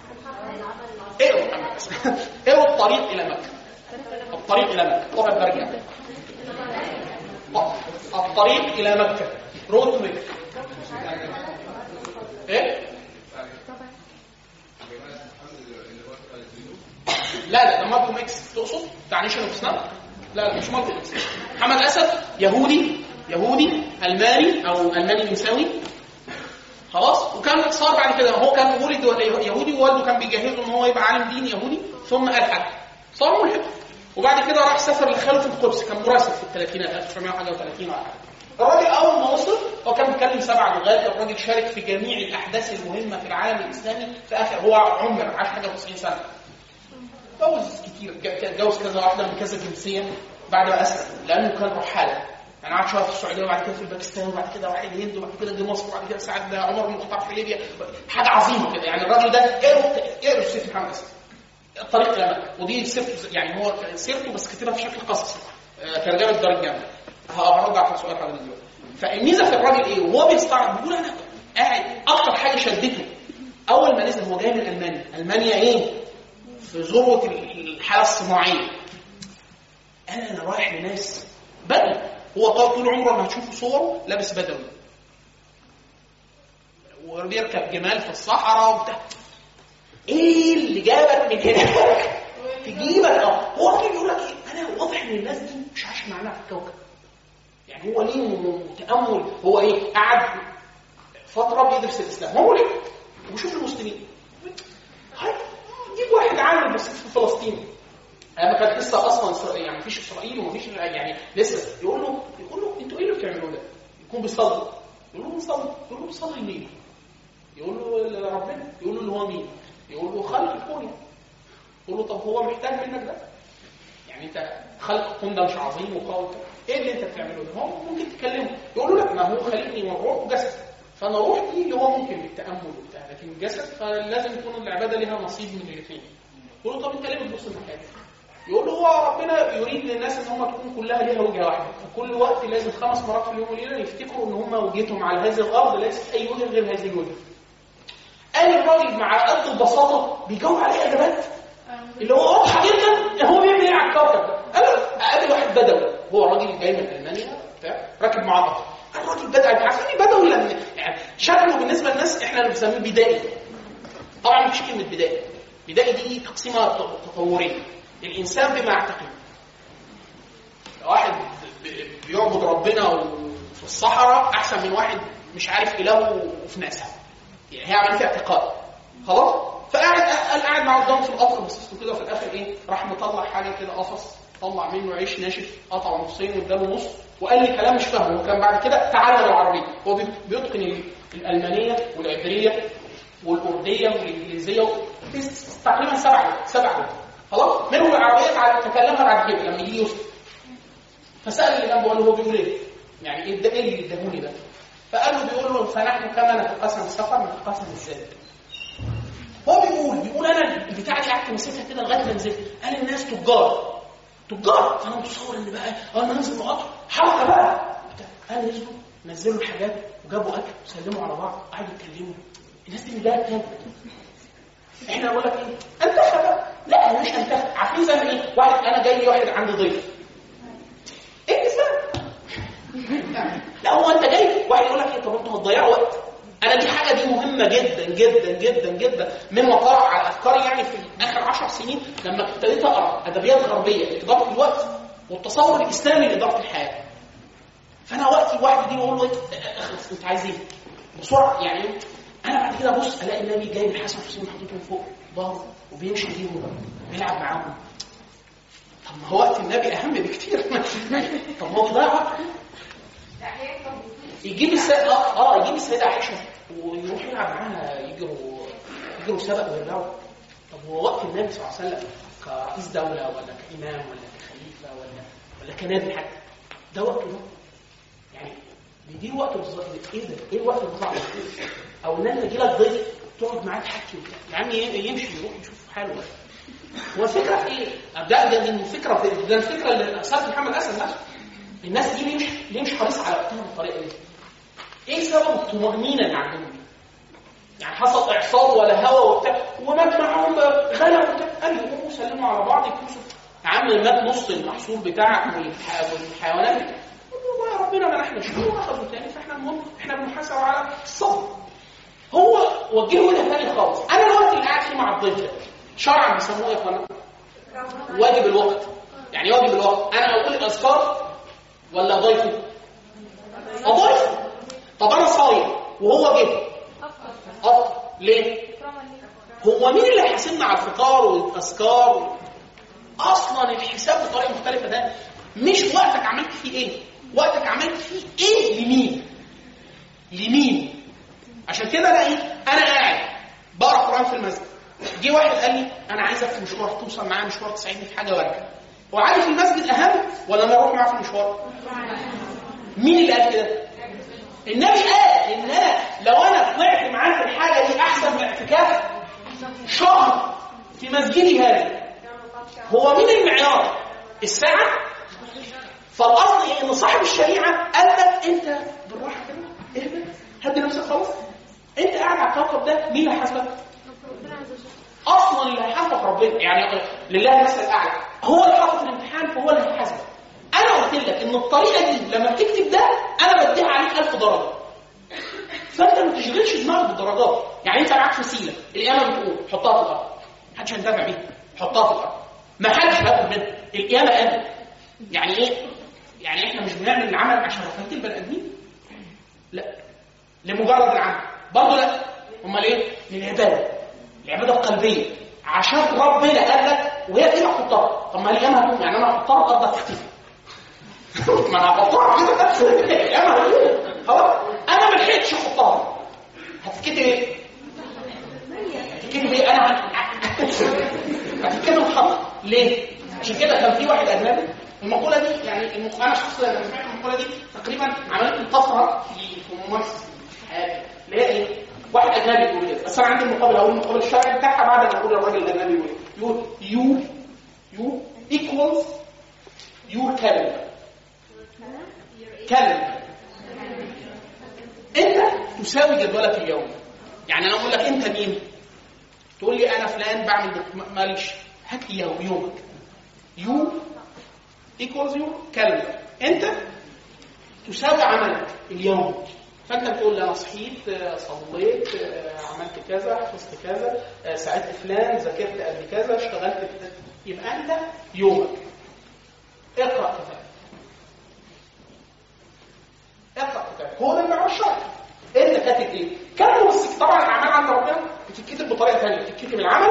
اقروا محمد اسد اقروا الطريق الى مكه الطريق الى مكه طبعا برجع الطريق الى مكه رود تو مكه ايه لا لا ده مالكو ميكس تقصد بتاع نيشن اوف سناب لا لا مش مالكو ميكس محمد اسد يهودي يهودي الماني او الماني نسوي خلاص وكان صار بعد كده هو كان ولد يهودي ووالده كان بيجهزه ان هو يبقى عالم دين يهودي ثم الحد صار ملحد وبعد كده راح سافر لخلافه القدس كان مراسل في الثلاثينات 1931 ولا حاجه الراجل اول ما وصل هو كان بيتكلم سبع لغات الراجل شارك في جميع الاحداث المهمه في العالم الاسلامي في اخر هو عمر عاش حاجه 90 سنه اتجوز كتير ج- اتجوز كذا واحده من كذا جنسيه بعد ما اسلم لانه كان رحاله يعني قعد شويه في السعوديه وبعد كده في الباكستان وبعد كده راح الهند وبعد كده جه مصر وبعد كده ساعد عمر بن الخطاب في ليبيا حاجه عظيمه كده يعني الراجل ده اقروا اقروا سيره محمد اسد الطريق الى مكه ودي سيرته يعني هو سيرته بس كتبها بشكل قصصي آه، ترجمه دار الجامع هرد على سؤال حضرتك دلوقتي فالميزه في الراجل ايه وهو بيستعرض بيقول انا قاعد اكتر حاجه شدته اول ما نزل هو جاي من المانيا المانيا ايه في ذروه الحاله الصناعيه قال انا رايح لناس بدوي هو طال طول عمره ما هتشوفوا صوره لابس بدوي وبيركب جمال في الصحراء وبتاع ايه اللي جابك من هناك تجيبك اه هو الراجل بيقول لك ايه انا واضح ان الناس دي مش عايشه معانا في الكوكب يعني هو ليه م- تامل هو ايه قعد فتره بيدرس الاسلام هو ليه وبيشوف المسلمين هاي جيب واحد عامل بسيط في فلسطين اما كانت لسه اصلا إسرا- يعني مفيش اسرائيل ومفيش يعني لسه يقول له يقول له انتوا ايه اللي بتعملوه ده؟ يكون بيصلي يقول له بنصلي يقول له بتصلي ليه؟ يقول له لربنا يقول له اللي هو مين؟ يقول له خالق الكون يقول له طب هو محتاج منك ده؟ يعني انت خلق كون ده مش عظيم وقوي ايه اللي انت بتعمله ده؟ هو ممكن تكلمه يقول له لا ما هو خلقني من روح وجسد فانا روح دي اللي هو ممكن بالتامل وبتاع لكن الجسد فلازم يكون العباده لها نصيب من الاثنين يقول له طب انت ليه بتبص للحاجه؟ يقول له هو ربنا يريد للناس ان هم تكون كلها ليها وجهه واحده فكل وقت لازم خمس مرات في اليوم والليله يفتكروا ان هم وجهتهم على هذه الارض ليست اي وجه غير هذه الوجهه قال الراجل مع قد البساطه بيجاوب عليه اجابات اللي هو واضحه جدا هو بيعمل ايه على الكوكب ده؟ قال له قابل واحد بدوي هو راجل جاي من المانيا بتاع راكب معاه قطر الراجل بدوي انت عارفين بدوي لان يعني شكله بالنسبه للناس احنا اللي بنسميه بدائي طبعا مفيش كلمه بدائي بدائي دي تقسيمه تطوريه الانسان بما يعتقد واحد ب- بيعبد ربنا وفي الصحراء احسن من واحد مش عارف الهه وفي ناسا يعني هي عمليه اعتقاد خلاص فقاعد قال قاعد مع قدامه في القطر بصيت له كده في الاخر ايه راح مطلع حاجه كده قصص طلع منه عيش ناشف قطعه نصين واداله نص وقال لي كلام مش فاهمه وكان بعد كده تعلم العربيه هو بي- بيتقن ال- الالمانيه والعبريه والارديه والانجليزيه و- تقريبا سبع سبع لغات خلاص منهم العربيه تع- تكلمها بعد كده لما يجي يوسف فسال اللي جنبه قال له هو بيقول ايه؟ يعني ايه ده ايه اللي اداهوني ده؟ فقال له بيقول له فنحن كما نتقاسم السفر نتقاسم الزاد هو بيقول بيقول انا البتاعه دي قعدت ماسكها كده لغايه ما نزلت قال الناس تجار تجار فانا متصور ان بقى اول ما ننزل مقاطع حركه بقى بتاع. قال نزلوا نزلوا الحاجات وجابوا اكل وسلموا على بعض قعدوا يتكلموا الناس دي جايه تاكل احنا نقول لك ايه؟ انتخب بقى. لا مش انتخب عارفين زي ما ايه؟ واحد انا جاي لي واحد عندي ضيف ايه اسمها؟ لا هو انت جاي واحد يقول لك ايه طب انتوا هتضيعوا وقت انا دي حاجه دي مهمه جدا جدا جدا جدا مما طرح على افكاري يعني في اخر عشر سنين لما ابتديت اقرا ادبيات غربيه لاداره الوقت والتصور الاسلامي لاداره الحياه فانا وقتي واحد يجي يقول له إيه، اخلص انت عايز ايه؟ بسرعه يعني انا بعد كده ابص الاقي النبي جايب الحسن والحسين حاططهم فوق ظهره وبيمشي بيهم بيلعب معاهم طب ما هو وقت النبي اهم بكتير طب ما هو بيضيع وقت لا هي كانت يجيب السيدة اه اه يجيب السيدة عائشة ويروح يلعب معاها يجروا يجروا سبق ويرجعوا طب هو وقت النبي صلى الله عليه وسلم كرئيس دولة ولا كإمام ولا كخليفة ولا ولا كنبي حتى ده وقته ده يعني بيدير وقته بالظبط ايه ده؟ ايه الوقت بالظبط او ان انت يجي لك ضيف تقعد معاه تحكي وبتاع يا عم يمشي يروح يشوف حاله بقى هو الفكره في ايه؟ ده ده من الفكره في ده الفكره اللي اساسها محمد اسد نفسه الناس دي ليه مش ليه مش حريص على وقتها بالطريقه دي؟ ايه سبب الطمأنينة اللي عندهم دي؟ يعني حصل اعصار ولا هوا وبتاع ومات معاهم غنم وبتاع قالوا يقوموا سلموا على بعض يكنسوا يا عم مات نص المحصول بتاعك والح- والحيوانات والله يا ربنا منحنا شويه واخدوا تاني فاحنا المهم احنا بنحاسب على الصبر هو وجهه لها تاني خالص انا الوقت اللي قاعد فيه مع الضيف ده شرعا بيسموه ايه يا اخوانا؟ واجب الوقت يعني واجب الوقت انا اقول الاذكار ولا ضيفه؟ اضيفه طب انا صايم وهو جه اه ليه؟ هو مين اللي هيحاسبنا على الفطار والاذكار اصلا الحساب بطريقه مختلفه ده مش وقتك عملت فيه ايه وقتك عملت فيه ايه لمين لمين عشان كده انا ايه انا قاعد بقرا قران في المسجد جه واحد قال لي انا عايزك في مشوار توصل معايا مشوار تساعدني في حاجه وارجع هو عارف المسجد اهم ولا انا اروح معاه في المشوار مين اللي قال كده النبي قال ان انا لو انا طلعت معاه في الحاجه دي احسن من اعتكاف شهر في مسجدي هذا هو مين المعيار الساعه فالاصل ان صاحب الشريعه قال لك انت بالراحه كده اهدى هدي نفسك خالص انت قاعد على الكوكب ده مين اللي هيحاسبك؟ اصلا اللي هيحاسبك ربنا يعني لله المثل الاعلى هو اللي حاطط الامتحان فهو اللي هيحاسبك انا قلت لك ان الطريقه دي لما بتكتب ده انا بديها عليك 1000 درجه فانت ما تشغلش دماغك بالدرجات يعني انت معاك وسيله القيامه بتقول حطها في الارض محدش هينتفع بيها حطها في الارض ما حدش هياخد منها القيامه قامت يعني ايه يعني احنا مش بنعمل العمل عشان رفاهيه البني ادمين لا لمجرد العمل برضه لا امال ايه للعباده العباده القلبيه عشان ربنا قال لك وهي كده حطها طب ما القيامه هتقوم يعني انا هحطها الارض هتختفي ما انا هحطها كده القيامه هتقوم خلاص انا ما لحقتش احطها هتتكتب ايه؟ هتتكتب ايه؟ انا هتتكتب الخط ليه؟ عشان كده كان في واحد اجنبي المقوله دي يعني المق... انا شخصيا لما سمعت المقوله دي تقريبا عملت لي طفره في في ممارسه حياتي اللي هي ايه؟ واحد اجنبي يقول كده بس انا عندي المقابل اقول المقابل الشرعي بتاعها بعد ما اقول الراجل الاجنبي يقول إيه. يقول يو يو ايكوالز يور كالندر كالندر انت تساوي جدولك اليومي يعني انا اقول لك انت مين تقول لي انا فلان بعمل ده م- ماليش هات لي يوم- يومك يو ايكوالز يو كالندر انت تساوي عملك اليومي فانت بتقول لي انا صحيت آه، صليت آه، عملت كذا حفظت كذا آه، ساعدت فلان ذاكرت قبل كذا اشتغلت في كذا. يبقى انت يومك اقرا كتاب اقرا كتاب هو ده المعنى الشرعي انت كاتب ايه؟ كاتبه بس طبعا الاعمال عند ربنا بتتكتب بطريقه ثانيه بتتكتب العمل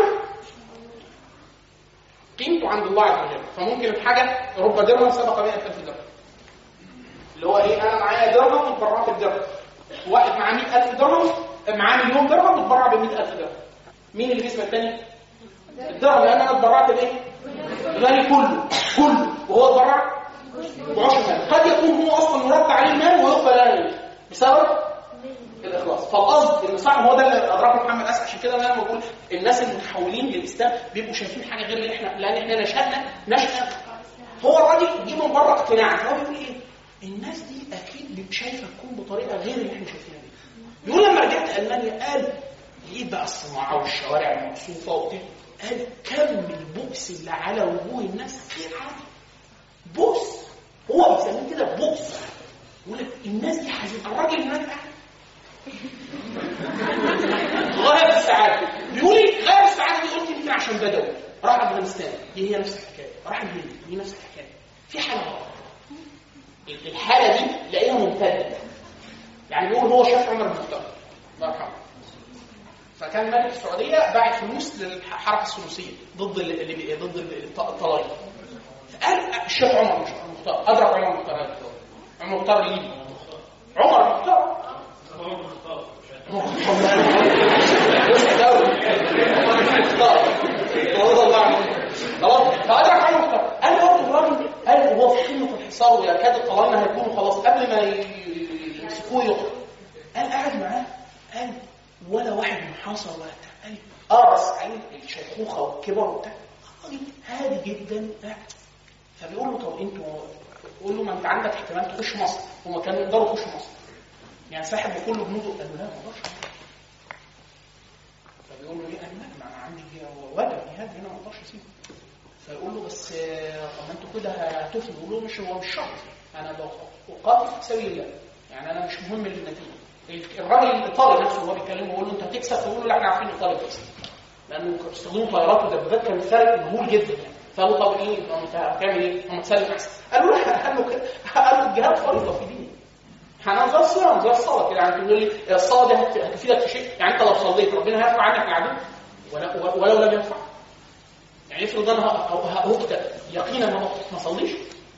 قيمته عند الله عز وجل فممكن الحاجه رب درهم سبق 100000 درهم اللي هو ايه انا معايا درهم اتبرعت بدرهم واحد معاه 100000 درهم معاه مليون درهم اتبرع ب 100000 درهم مين اللي بيسمع الثاني؟ الدرهم لان انا اتبرعت بايه؟ المال كله كله وهو اتبرع بعشر مال قد يكون هو اصلا مرد عليه المال ويقبل عليه بسبب الاخلاص فالقصد ان صح هو ده اللي ادركه محمد اسعد عشان كده انا بقول الناس المتحولين للاسلام بيبقوا شايفين حاجه غير اللي احنا لان احنا نشأنا نشأة هو الراجل جه من بره اقتناع فهو بيقول ايه؟ الناس دي اكيد شايفه تكون بطريقه غير اللي احنا شايفينها دي. بيقول لما رجعت المانيا قال لقيت بقى الصناعه والشوارع المقصوفه وبتاع قال كم البؤس اللي على وجوه الناس غير عادي بؤس هو بيسميه كده بؤس يقول لك الناس دي حزين الراجل هناك قاعد غايه في السعاده بيقول لي غايه في السعاده دي قلت يمكن عشان بدوي راح افغانستان دي هي نفس الحكايه راح الهند دي نفس الحكايه في حاله غلط الحاله دي تلاقيها ممتده يعني بيقول هو شاف عمر بن الخطاب الله يرحمه فكان ملك السعوديه باعت فلوس للحركه الثلوثيه ضد ال- اللي ضد ال- الط- الطلايق فقال الشيخ عمر مش المختار ادرك عمر المختار هذا الدور. عمر المختار الليبي عمر المختار خلاص فادرك عمر المختار قال برضه الراجل قال هو في قمه الحصار ويكاد الطلاينه هيكونوا خلاص قبل ما ي- يمسكوه يقتل قال قاعد معاه قال ولا واحد محاصر ولا بتاع قال اه بس عين الشيخوخه والكبر وبتاع راجل هادي جدا قاعد فبيقول له طب انتوا يقول له ما انت عندك احتمال تخش مصر هما كانوا يقدروا يخشوا مصر يعني ساحب بكل بنوده قال له لا ما اقدرش فبيقول له ليه قال لا ما انا عندي وجب جهاد هنا ما اقدرش اسيبه فيقول له بس آه، طب ما انتوا كده هتفنوا يقول له مش هو مش شرط انا بقاتل في سبيل الله يعني انا مش مهم النتيجه الراجل الايطالي نفسه وهو بيكلمه بيقول له انت هتكسب فيقول له لا احنا عارفين الايطالي بيكسب لانه كانوا بيستخدموا طيارات ودبابات كان فرق مهول جدا يعني فقال له طب ايه طب انت هتعمل ايه؟ ما تسلم احسن قال له لا قال له كده قال له الجهاد فريضه في ديني احنا زي الصيام زي الصلاه كده يعني تقول لي الصلاه دي هت- هتفيدك في شيء يعني انت لو صليت ربنا هيرفع عنك العدو ولا- ولو لم يرفع يعني افرض انا ه- ه- هقتل يقينا ما ما اصليش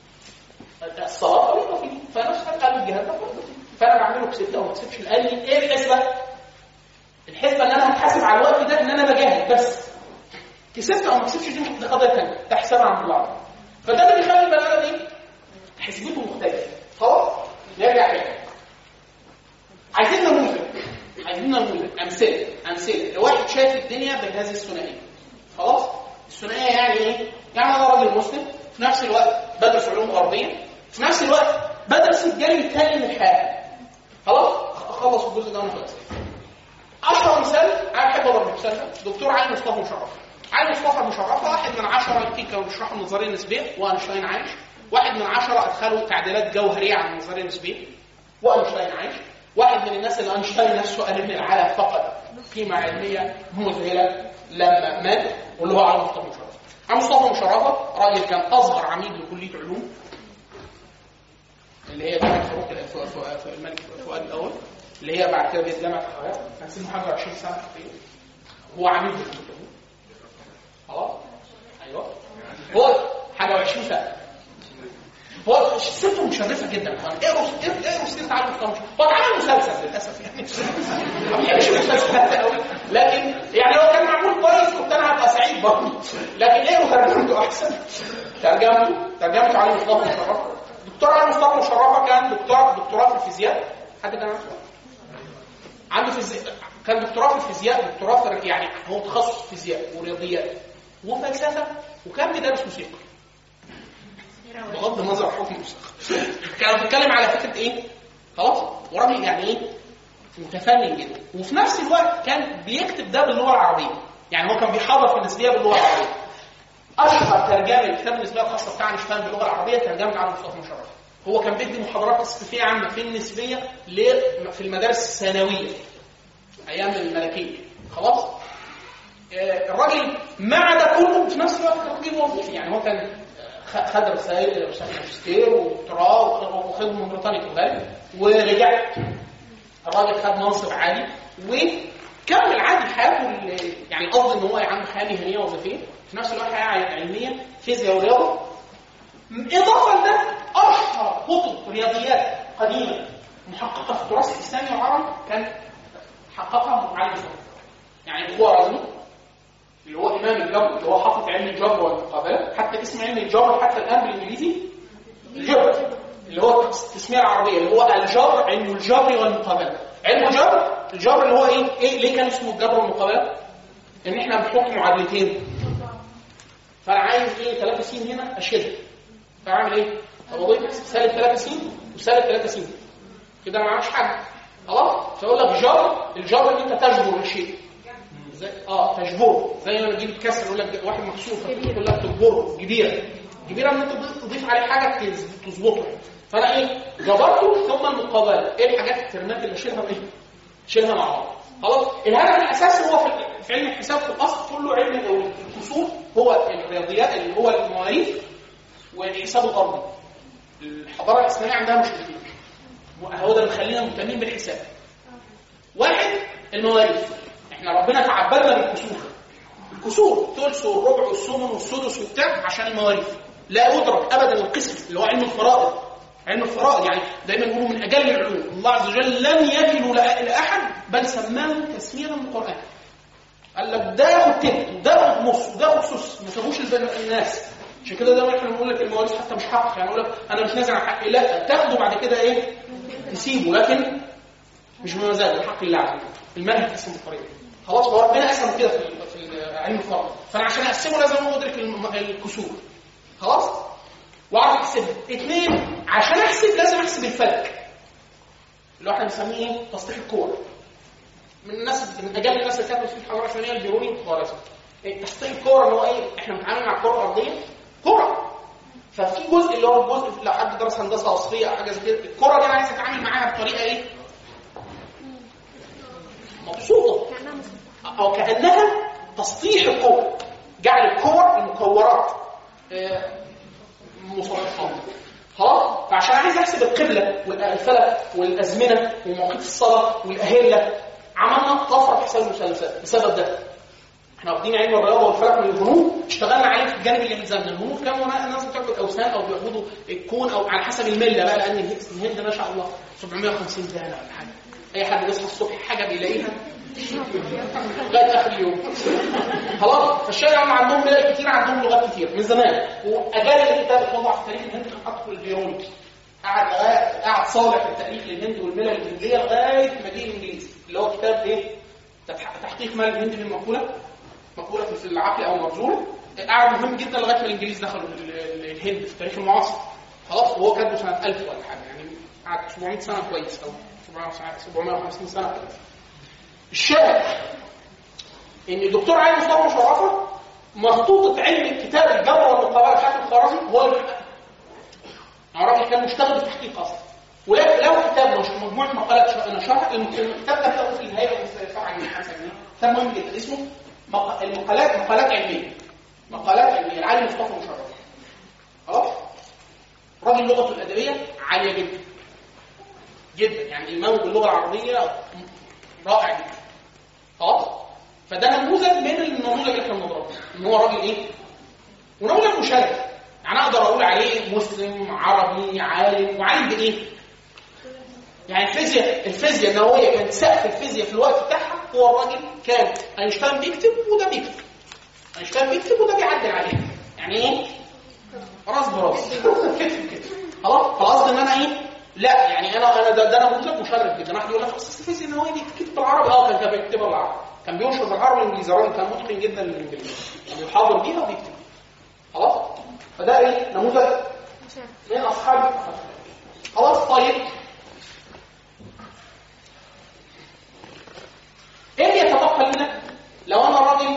الصلاه فريضه في ديني فنفس الحال قال الجهاد ده فريضه في ديني. فانا بعمله كسبت او ما كسبتش قال لي ايه الحسبه؟ الحسبه ان انا هتحاسب على الوقت ده ان انا بجاهد بس كسبت او ما كسبتش دي ده قضيه ثانيه ده حساب عند الله فده اللي بيخلي البني ادم ايه؟ حسبته مختلفه خلاص نرجع تاني عايزين نموذج عايزين نموذج امثله امثله لواحد شايف الدنيا بهذه الثنائيه خلاص الثنائيه يعني ايه؟ يعني انا راجل مسلم في نفس الوقت بدرس علوم غربيه في نفس الوقت بدرس الجانب الثاني من الحياه خلاص اخلص الجزء ده وانا خلاص اشهر مثال انا بحب اضرب المثال ده دكتور علي مصطفى مشرف علي مصطفى مشرف واحد من عشرة يمكن كانوا بيشرحوا النظريه النسبيه واينشتاين عايش واحد من عشرة ادخلوا تعديلات جوهريه عن النظريه النسبيه واينشتاين عايش واحد من الناس اللي اينشتاين نفسه قال ان العالم فقد قيمه علميه مذهله لما مات واللي هو علي مصطفى مشرف علي مصطفى مشرفه راجل كان اصغر عميد لكليه علوم اللي هي جامعه فاروق الف- ف- ف- الملك فؤاد الاول اللي هي بعد كده بقت جامعه القاهره كان سنه حاجه 20 سنه تقريبا هو عميد في الكليه خلاص ايوه هو حاجه و20 سنه هو سيرته مشرفه جدا كمان اقروا اقروا سيره علي مصطفى هو اتعمل مسلسل للاسف يعني ما بيحبش المسلسلات قوي لكن يعني لو كان معمول كويس كنت انا هبقى سعيد جديد برضه لكن ايه ترجمته احسن ترجمته ترجمته علي مصطفى مشرفه دكتور علي مصطفى مشرفه كان دكتور دكتوراه في الفيزياء حد كان عارفه عنده فيزياء كان دكتوراه في الفيزياء دكتوراه في يعني هو تخصص فيزياء ورياضيات وفلسفه وكان بيدرس موسيقى بغض النظر عن حكم الموسيقى كان بيتكلم على فكره ايه خلاص وراجل يعني ايه متفنن جدا وفي نفس الوقت كان بيكتب ده باللغه العربيه يعني هو كان بيحاضر في النسبيه باللغه العربيه اشهر ترجمه لكتاب النسبيه الخاصه بتاع اينشتاين باللغه العربيه ترجمه على مصطفى مشرف هو كان بيدي محاضرات اسقفيه عامه في النسبيه ل- في المدارس الثانويه ايام الملكيه خلاص آه، الراجل مع ده كله في نفس الوقت كان راجل وظيفي يعني هو كان خ- خد رسائل رسائل ماجستير ودكتوراه وخ- وخدهم من بريطانيا في الغالب ورجع الراجل خد منصب عالي وكمل عادي حياته ال- يعني قصدي ان هو عنده حياه مهنيه وظيفيه في نفس الوقت حياه علميه فيزياء ورياضه اضافه لده اشهر كتب رياضيات قديمه محققه في التراث الاسلامي والعربي كان حققها علي مصطفى يعني الخوارزمي اللي هو امام الجبر اللي هو حاطط علم الجبر والمقابله حتى اسم علم الجبر حتى الان بالانجليزي الجبر اللي هو التسميه العربيه اللي هو الجبر علم الجبر والمقابله علم الجبر الجبر اللي هو ايه ايه ليه كان اسمه الجبر والمقابله ان احنا بنحط معادلتين فانا عايز ايه 3 س هنا اشيلها فاعمل ايه طب اضيف سالب 3 س وسالب 3 س كده انا ما عملتش حاجه خلاص فيقول لك جبر الجبر ان انت تجبر الشيء زي اه تجبره زي ما تجيب الكسر يقول لك واحد مكسور فتقول لك تجبره كبيره كبيره ان انت تضيف- تضيف عليه حاجه تز- تظبطه فانا ايه جبرته ثم المقابله ايه الحاجات الترمات اللي اشيلها بايه شيلها مع بعض خلاص الهدف الاساسي هو في في علم الحساب في الاصل كله علم او الكسور هو الرياضيات اللي هو المواريث والحساب الارضي الحضاره الاسلاميه عندها مشكلتين هو ده اللي مخلينا مهتمين بالحساب واحد المواريث احنا ربنا تعبدنا بالكسور الكسور الثلث والربع والثمن والسدس وبتاع عشان المواريث لا يدرك ابدا القسم اللي هو علم الفرائض علم الفرائض يعني دايما يقولوا من اجل العلوم الله عز وجل لم يكل لأ- لاحد بل سماه تسميه من القران قال لك ده ياخد تلت وده ياخد نص وده ياخد سدس ما سابوش البن- الناس عشان كده دايما احنا بنقول لك المواريث حتى مش حق يعني يقول لك انا مش نازل عن حقي لا تاخده بعد كده ايه تسيبه لكن مش بمزاج بحق الله عز وجل المنهج تقسم بالطريقه دي. خلاص هو ربنا قسم كده في في علم الفرق فانا عشان اقسمه لازم ادرك الم- الكسور خلاص واعرف احسبها اثنين عشان احسب لازم احسب الفلك اللي هو احنا بنسميه ايه تسطيح الكور من الناس من اجل الناس اللي كانت في الحضاره الفلانيه البيروني والخوارزمي إيه، تسطيح الكوره اللي هو ايه احنا بنتعامل مع الكره الارضيه كره ففي جزء اللي هو الجزء لو حد درس هندسه وصفيه او حاجه زي كده الكره دي انا عايز اتعامل معاها بطريقه ايه مبسوطه كأنها مصطفى او كانها تسطيح الكور جعل الكور المكورات آه، مصطلحات خلاص فعشان عايز احسب القبله والفلك والازمنه ومواقيت الصلاه والاهله عملنا طفره في حساب المثلثات بسبب ده احنا واخدين علم الرياضه والفلك من الهنود اشتغلنا عليه في الجانب اللي يلزمنا الهنود كانوا ناس بتعبد اوثان او بيعبدوا الكون او على حسب المله بقى لان الهند ما شاء الله 750 دهنه ولا حاجه اي حد بيصحى الصبح حاجه بيلاقيها لغايه اخر اليوم خلاص فالشارع هم عندهم ملل كتير عندهم لغات كتير من زمان واجال الكتاب اللي وضع في تاريخ الهند كان اطول البيروني قعد لغايه قعد صالح التاريخ للهند والملل الهنديه لغايه ما جه الانجليزي اللي هو كتاب ايه؟ تتح- تحقيق مال الهند في المقوله مقوله في العقل او مبذول قعد مهم جدا لغايه ما الانجليز دخلوا ال- ال- الهند في التاريخ المعاصر خلاص وهو كاتبه سنه 1000 ولا حاجه يعني قعد 700 سنه كويس او 750 سنه كويس الشاهد ان الدكتور علي مصطفى مشرفه مخطوطه علم الكتاب الجبر والمقابله بتاعت الخوارزمي هو اللي بيحقق. يعني الراجل كان مشتغل في التحقيق اصلا ولكن لو كتاب مش مجموعه مقالات ش- نشرها الكتاب ده بتاخده في الهيئه طبعا من 5 جنيه كتاب مهم جدا اسمه مق- المقالات مقالات علميه مقالات علميه العالم مصطفى مشرف خلاص راجل لغته الادبيه عاليه جدا جدا يعني ايمانه باللغه العربيه رائع جدا خلاص فده نموذج من النموذج اللي احنا بنضربه ان هو راجل ايه ونموذج مشرف يعني اقدر اقول عليه مسلم عربي عالم وعالم بايه يعني الفيزياء الفيزياء النوويه كانت سقف الفيزياء في الوقت بتاعها هو الراجل كان اينشتاين بيكتب وده بيكتب مش فاهم بيكتب وده بيعدل عليه يعني ايه راس براس كتب كده خلاص خلاص ان انا ايه لا يعني انا انا ده, ده انا مطلق مشرف جدا واحد يقول لك اصل الفيزياء ان هو بيكتب بالعربي اه كان كان بيكتبها بالعربي كان بينشر بالعربي والانجليزي الراجل كان متقن جدا للانجليزي يعني بيحاضر بيها وبيكتب خلاص فده ايه نموذج من اصحاب خلاص طيب ايه اللي يتبقى لنا لو انا راجل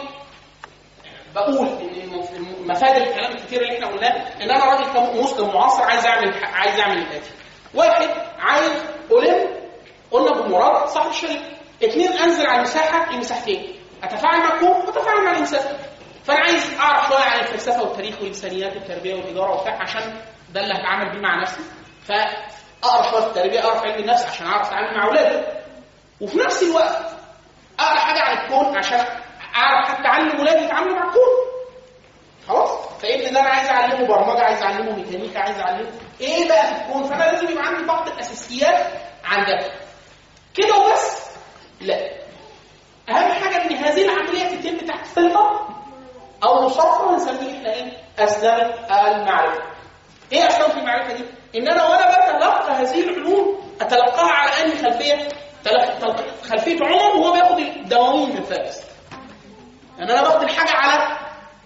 بقول ان مفاد الكلام الكتير اللي احنا قلناه ان انا راجل كمسلم معاصر عايز اعمل عايز اعمل الاتي واحد عايز الم قلنا بمراد صاحب الشريك اثنين انزل على المساحه المساحتين اتفاعل مع الكون واتفاعل مع الانسان فانا عايز اعرف شويه عن الفلسفه والتاريخ والانسانيات والتربيه والاداره وبتاع عشان ده اللي هتعامل بيه مع نفسي فاقرا شويه في التربيه اقرا في علم النفس عشان اعرف اتعامل مع اولادي وفي نفس الوقت اقرا حاجه عن الكون عشان اعرف حتى اعلم ولادي يتعاملوا مع الكون خلاص فابني ده انا عايز اعلمه برمجه عايز اعلمه ميكانيكا عايز اعلمه ايه بقى في الكون فانا لازم يبقى عندي بعض الاساسيات عن ده كده وبس لا اهم حاجه ان هذه العمليه تتم تحت سلطه او مصفى بنسميه احنا ايه اسلمه المعرفه ايه اسلمه المعرفه دي ان انا وانا بتلقى هذه العلوم اتلقاها على اني خلفيه تلق... تلق... خلفيه عمر وهو بياخد الدواوين من فارس يعني انا باخد الحاجه على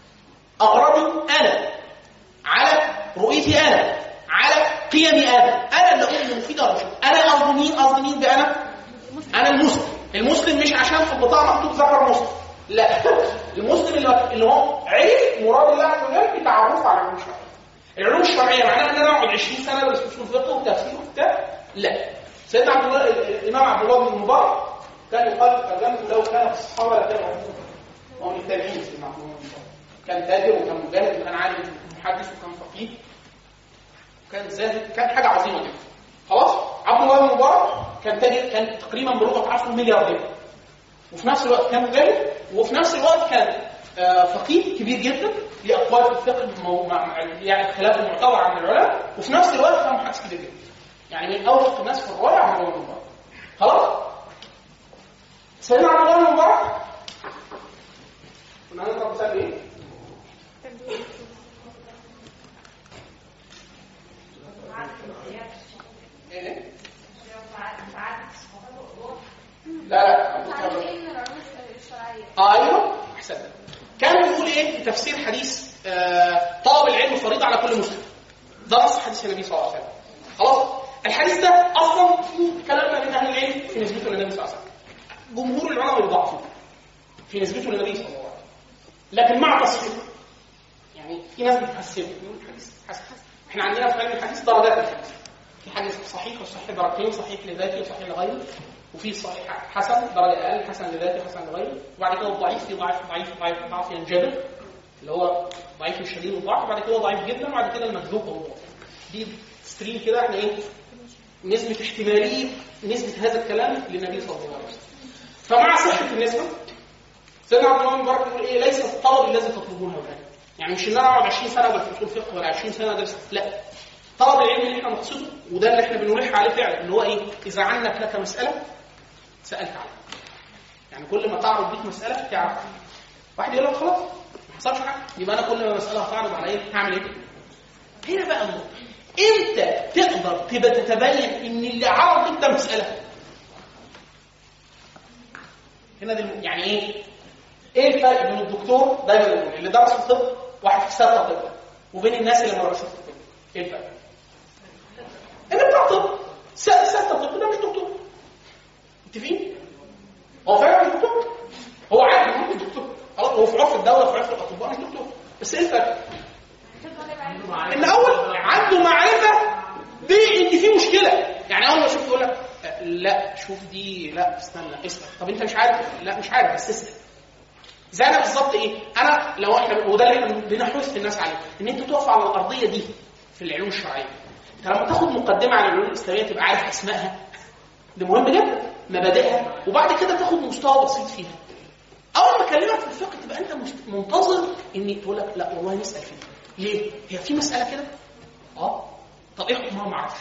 اغراضي انا على رؤيتي انا على قيمي انا انا اللي اقول ان مفيده ولا انا قصدي مين قصدي مين بانا انا المسلم المسلم مش عشان في البطاقه مكتوب ذكر مسلم لا المسلم اللي اللي هو عرف مراد الله عز وجل بتعرفه على العلوم الشرعيه العلوم الشرعيه معناها ان انا اقعد 20 سنه ادرس اصول فقه وتفسير وبتاع لا سيدنا عبد الله الامام عبد الله بن المبارك كان يقال ترجمه لو كان في الصحابه لكان هو من التابعين سيدنا عبد الله بن المبارك كان تاجر وكان مجاهد وكان عالم محدث وكان فقيه وكان زاهد كان حاجه عظيمه جدا خلاص عبد الله بن المبارك كان تاجر كان تقريبا بلغه عصره ملياردير وفي نفس الوقت كان مجاهد وفي نفس الوقت كان آه فقيه كبير جدا ليه اقوال في الفقه يعني خلاف معتبر عن العلماء وفي نفس الوقت كان محدث كبير جدا يعني من اوثق الناس في الروايه عبد الله بن المبارك خلاص سيدنا عبد الله بن المبارك كنا هنضرب مثال ايه؟ ايه؟ لا لا اه ايوه احسنت كان بيقول ايه في تفسير حديث آه طلب العلم فريضه على كل مسلم ده نص حديث النبي صلى الله عليه وسلم خلاص الحديث ده اصلا في كلامنا من اهل العلم في نسبته للنبي صلى الله عليه وسلم جمهور العلماء يضعفوه في نسبته للنبي صلى الله عليه وسلم لكن مع تصحيحه يعني في ناس بتحسنه يقول الحديث حسن احنا عندنا في علم الحديث درجات الحديث في حديث صحيح وصحيح درجتين صحيح لذاته وصحيح لغيره وفي صحيح حسن درجه اقل حسن لذاته حسن لغيره وبعد كده الضعيف في ضعيف ضعيف ضعيف ضعف ينجبر اللي هو ضعيف شديد الضعف وبعد كده ضعيف جدا وبعد كده المكذوب هو دي ستريم كده احنا ايه نسبة احتمالية نسبة هذا الكلام للنبي صلى الله عليه وسلم فمع صحة النسبة سيدنا عبد الله بن مبارك يقول ايه ليس الطلب الذي تطلبونه الان يعني مش ان انا اقعد 20 سنه ادرس اصول فقه ولا 20 سنه ادرس لا طلب العلم اللي احنا نقصده وده اللي احنا بنلح عليه فعلا اللي هو ايه اذا عنك لك مساله سالت عنها يعني كل ما تعرض بيك مساله تعرف واحد يقول لك خلاص ما حصلش حاجه يبقى انا كل ما مساله هتعرض عليا هعمل ايه هنا بقى النقطه امتى تقدر تبقى تتبين ان اللي عرض انت مساله هنا دي يعني ايه ايه الفرق بين الدكتور دايما يقول اللي درس الطب واحد في سنه طب وبين الناس اللي ما درسوش الطب ايه الفرق اللي بتاع طب سنه طب ده مش دكتور متفقين هو فعلا مش دكتور هو عادي هو مش دكتور خلاص هو في عرف الدوله في عرف الاطباء مش دكتور بس ايه الفرق ان اول عنده معرفه بان في مشكله يعني اول ما اشوف يقول لك لا شوف دي لا استنى اسال طب انت مش عارف لا مش عارف بس اسال زي انا بالظبط ايه انا لو احنا وده اللي احنا بنحث الناس عليه ان انت تقف على الارضيه دي في العلوم الشرعيه انت لما تاخد مقدمه عن العلوم الاسلاميه تبقى عارف اسمائها ده مهم جدا مبادئها وبعد كده تاخد مستوى بسيط فيها اول ما اكلمك في الفقه تبقى انت منتظر ان تقول لك لا والله نسال فيها ليه هي في مساله كده اه طب ايه حكمها ما اعرفش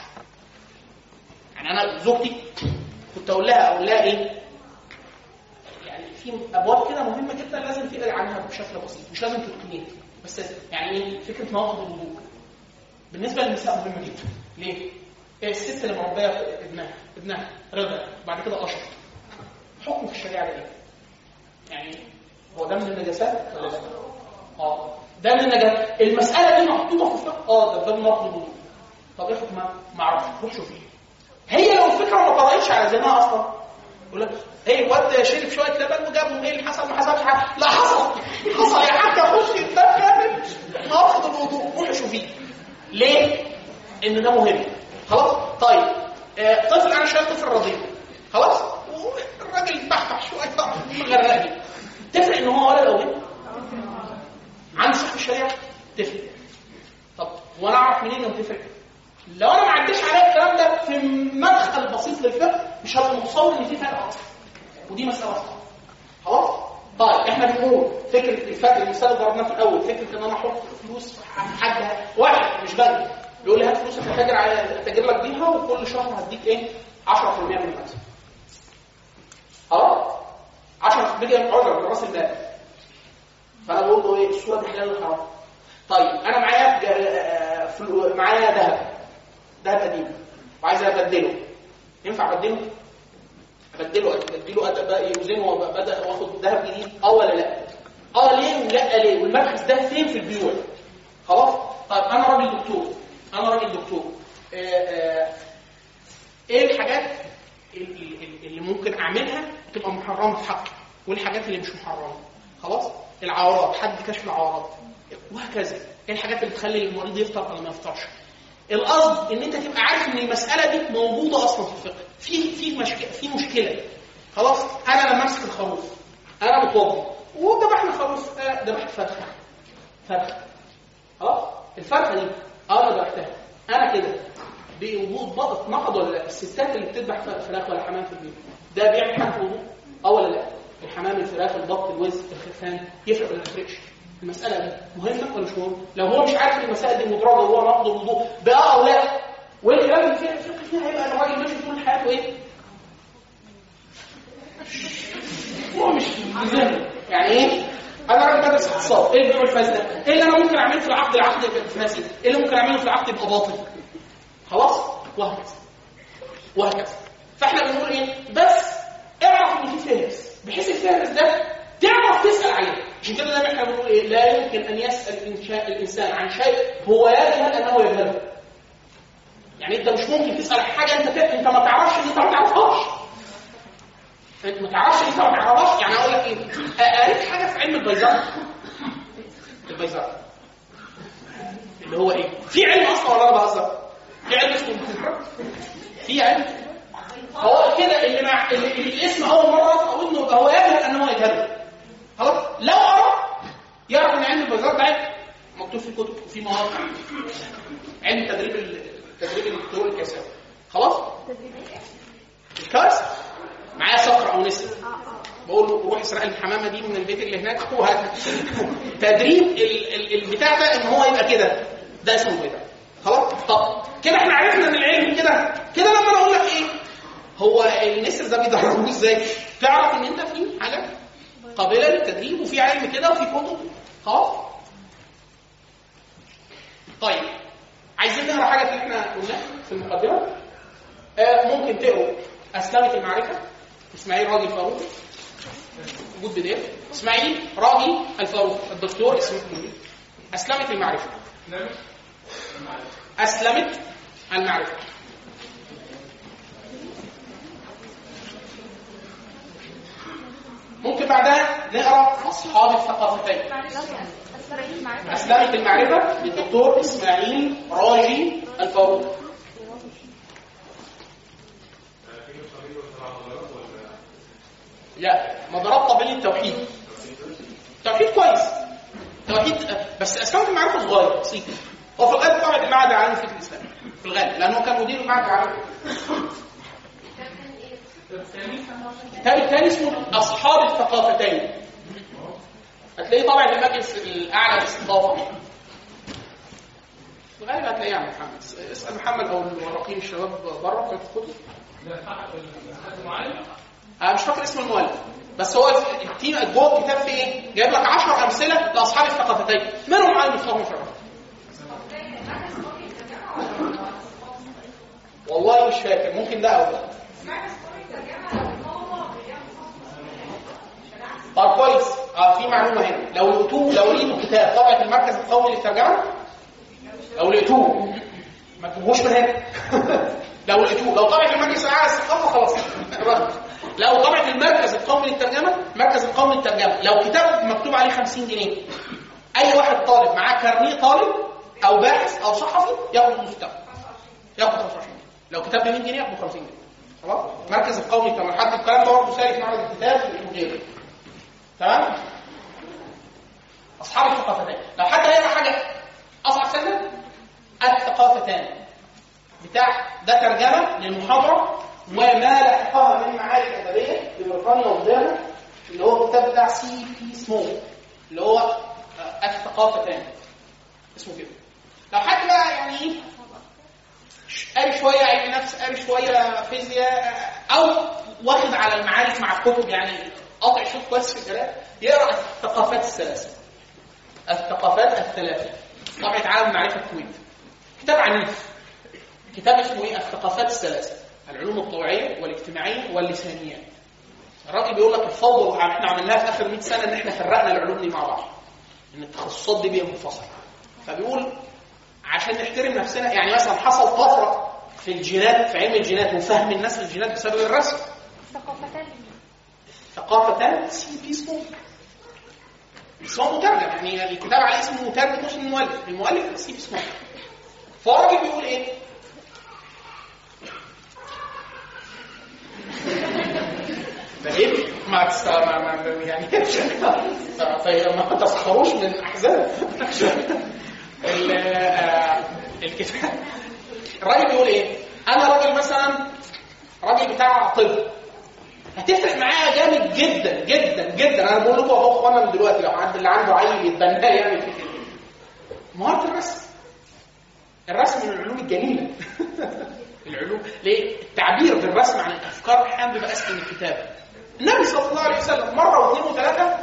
يعني انا زوجتي كنت اقول لها اقول لها ايه يعني في في ابواب كده مهمه جدا لازم تقرا عنها بشكل بسيط مش لازم تتقنيها بس يعني ايه فكره مواقف الوضوء بالنسبه للنساء مهمه جدا ليه؟ إيه الست اللي مربيه ابنها ابنها رضع بعد كده اشرب حكم في الشريعه ده ايه؟ يعني هو ده من النجاسات ولا لا؟ اه ده من النجاسات المساله دي محطوطه في الفقه اه ده ده من نقض الوضوء طب ايه حكمها؟ ما اعرفش روح شوفيه هي لو الفكره ما طلعتش على ذهنها اصلا يقول لك ايه الواد شرب شويه لبن وجابهم ايه اللي حصل ما حصلش حاجه لا حصل حصل يا حاج اخش الباب كامل ناخد الوضوء روح شوفيه ليه؟ ان ده مهم خلاص طيب آه طفل انا شايف طفل رضيع خلاص الراجل بحبح شويه مغرقني تفرق ان هو ولد او بنت عند صاحب الشريعه تفرق طب وانا اعرف منين انه تفرق لو انا ما عديش عليا الكلام ده في مدخل بسيط للفقه مش هبقى متصور ان في فرق اصلا ودي مساله صعبه خلاص طيب احنا بنقول فكره الفرق المثال اللي ضربناه في الاول فكره ان انا احط فلوس في حد واحد مش بنك يقول لي هات فلوسك اتاجر على اتاجر لك بيها وكل شهر هديك ايه 10% من المكسب خلاص 10 بيجي عذر من راس المال فانا بقول له ايه الصوره دي حلال ولا حرام طيب انا معايا جا- فلو- معايا ذهب ذهب قديم وعايز ابدله ينفع ابدله ابدله ابدله أد- بقى يوزنه وبدا واخد ذهب جديد اه ولا لا اه ليه ولا ليه والمبحث ده فين في البيوع خلاص طيب انا راجل دكتور انا راجل دكتور آه، آه، ايه الحاجات ال- ال- اللي ممكن اعملها تبقى محرمه في حقي والحاجات اللي مش محرمه خلاص العورات حد كشف العورات وهكذا ايه الحاجات اللي تخلي المريض يفطر ولا ما يفطرش القصد ان انت تبقى عارف ان المساله دي موجوده اصلا في الفقه في في مشكله في مشكله خلاص انا لما امسك الخروف انا متوضي وذبحنا خروف آه، ذبحت فرخه فرخه خلاص الفرخه دي اه انا ذبحتها انا كده بوجود ضغط نقض ولا لا الستات اللي بتذبح فراخ ولا حمام في البيت ده بيعمل حاجه وضوء اه ولا لا الحمام الفراخ البط الوز الخرفان يفرق ولا ما يفرقش المساله دي مهمه ولا مش مهمه لو هو مش عارف المسائل دي مدرجه وهو نقض الوضوء بقى او لا والكلام اللي فيها الفقه فيها هيبقى الراجل ماشي طول حياته ايه هو مش بذهنه يعني ايه انا راجل بدرس اقتصاد ايه البيع والفاسد ده؟ ايه اللي انا ممكن اعمله في العقد العقد يبقى فاسد ايه اللي ممكن اعمله في العقد يبقى باطل خلاص وهكذا وهكذا فاحنا بنقول ايه بس اعرف ان في فهرس بحيث الفهرس ده تعرف تسال عليه عشان كده دايما احنا بنقول ايه لا يمكن ان يسال الانشاء الانسان عن شيء هو يجهل انه يجهله يعني انت مش ممكن تسال عن حاجه انت انت ما تعرفش ان انت ما تعرفهاش انت ما تعرفش انت ما تعرفهاش يعني اقول لك ايه قريت حاجه في علم البيزار البيزار اللي هو ايه في علم اصلا ولا انا بهزر في علم اسمه الكفر في علم هو كده اللي مع اللي, اللي الاسم اول مره او انه يبقى هو يجهل ان هو يجهله خلاص لو قرا يعرف ان علم البيزار ده علم مكتوب في كتب وفي مواقع علم تدريب ال- تدريب الدكتور الكاسات خلاص الكاس معايا صقر او نسر بقول له روح اسرق الحمامه دي من البيت اللي هناك وهات تدريب ال- ال- البتاع ده ان هو يبقى كده ده اسمه كده خلاص طب كده احنا عرفنا ان العلم كده كده لما انا اقول لك ايه هو النسر ده بيدربوه ازاي تعرف ان انت في حاجه قابله للتدريب وفي علم كده وفي كتب خلاص طيب عايزين نقرا حاجه اللي احنا قلناها في المقدمه آه ممكن تقروا اسلمه المعرفه اسماعيل راجي الفاروق موجود بدايه اسماعيل راجي الفاروق الدكتور اسمه اسلمه المعرفه اسلمت المعرفه ممكن بعدها نقرا اصحاب الثقافتين اسماعيل معرفة اسلمت المعرفه للدكتور اسماعيل راجي الفاروق لا مدارات طبيعي التوحيد التوحيد كويس توحيد بس اسلمت المعرفه صغير بسيط هو في الغالب طبعا المعهد العالمي في الاسلام في الغالب لانه كان مدير المعهد العالمي الكتاب الثاني اسمه اصحاب الثقافتين هتلاقيه طبعا في المجلس الاعلى للاستضافه في الغالب هتلاقيه يا عم محمد اسال محمد او الورقين الشباب بره في الكتب انا مش فاكر اسم المؤلف بس هو التيم جوه الكتاب في ايه؟ جايب لك 10 امثله لاصحاب الثقافتين منهم عالم الفهم فرعون والله مش فاكر ممكن ده او ده طب كويس اه في معلومه هنا لو لقيتوه لو لقيتوا كتاب طبعه المركز القومي للترجمه لو لقيتوه ما تجيبوش من هنا لو لقيتوه لو طبعه المركز العام للثقافه خلاص لو طبعه المركز القومي للترجمه مركز القومي للترجمه لو كتاب مكتوب عليه 50 جنيه اي واحد طالب معاه كارنيه طالب او باحث او صحفي ياخد المستوى ياخد 25 جنيه لو كتاب ب 100 جنيه ياخد 50 جنيه خلاص مركز القومي للترجمه حتى الكلام ده برضه سالك معرض الكتاب وغيره تمام اصحاب الثقافتين لو حد هيقرا حاجه اصعب سنه الثقافتان بتاع ده ترجمه للمحاضره وما لحقها من معارك ادبيه لبريطانيا وغيرها اللي هو الكتاب بتاع سي بي سمول اللي هو آه، الثقافتان اسمه كده لو حد بقى يعني ايه قاري شويه علم نفس قاري شويه فيزياء او واخد على المعارف مع الكتب يعني قاطع شوط كويس في الكلام يقرا الثقافات الثلاثه الثقافات الثلاثه طبعه عالم معرفه الكويت كتاب عنيف كتاب اسمه ايه الثقافات الثلاثه العلوم الطبيعيه والاجتماعيه واللسانيات الراجل بيقول لك الفوضى اللي احنا عملناها في اخر 100 سنه ان احنا فرقنا العلوم دي مع بعض ان التخصصات دي بقى منفصله فبيقول عشان نحترم نفسنا يعني مثلا حصل طفره في الجينات في علم الجينات وفهم الناس للجينات بسبب الرسم ثقافتان ثقافتان سي بي سمول بس هو مترجم يعني الكتاب على اسم مترجم مش المؤلف المؤلف سي بي سمول فهو الراجل بيقول ايه؟ فاهم؟ ما تست... ما... ما... يعني طيب ما تسخروش من احزاب ال... آه، الكتاب الراجل بيقول ايه؟ انا راجل مثلا راجل بتاع طب هتفرق معايا جامد جدا جدا جدا انا بقول لكم اهو اخوانا من دلوقتي لو عند اللي عنده عيل يتبناه يعمل فيه كده مهاره الرسم الرسم من العلوم الجميله العلوم ليه؟ التعبير بالرسم عن الافكار احيانا بيبقى اسهل من الكتابه النبي صلى الله عليه وسلم مره واثنين وثلاثه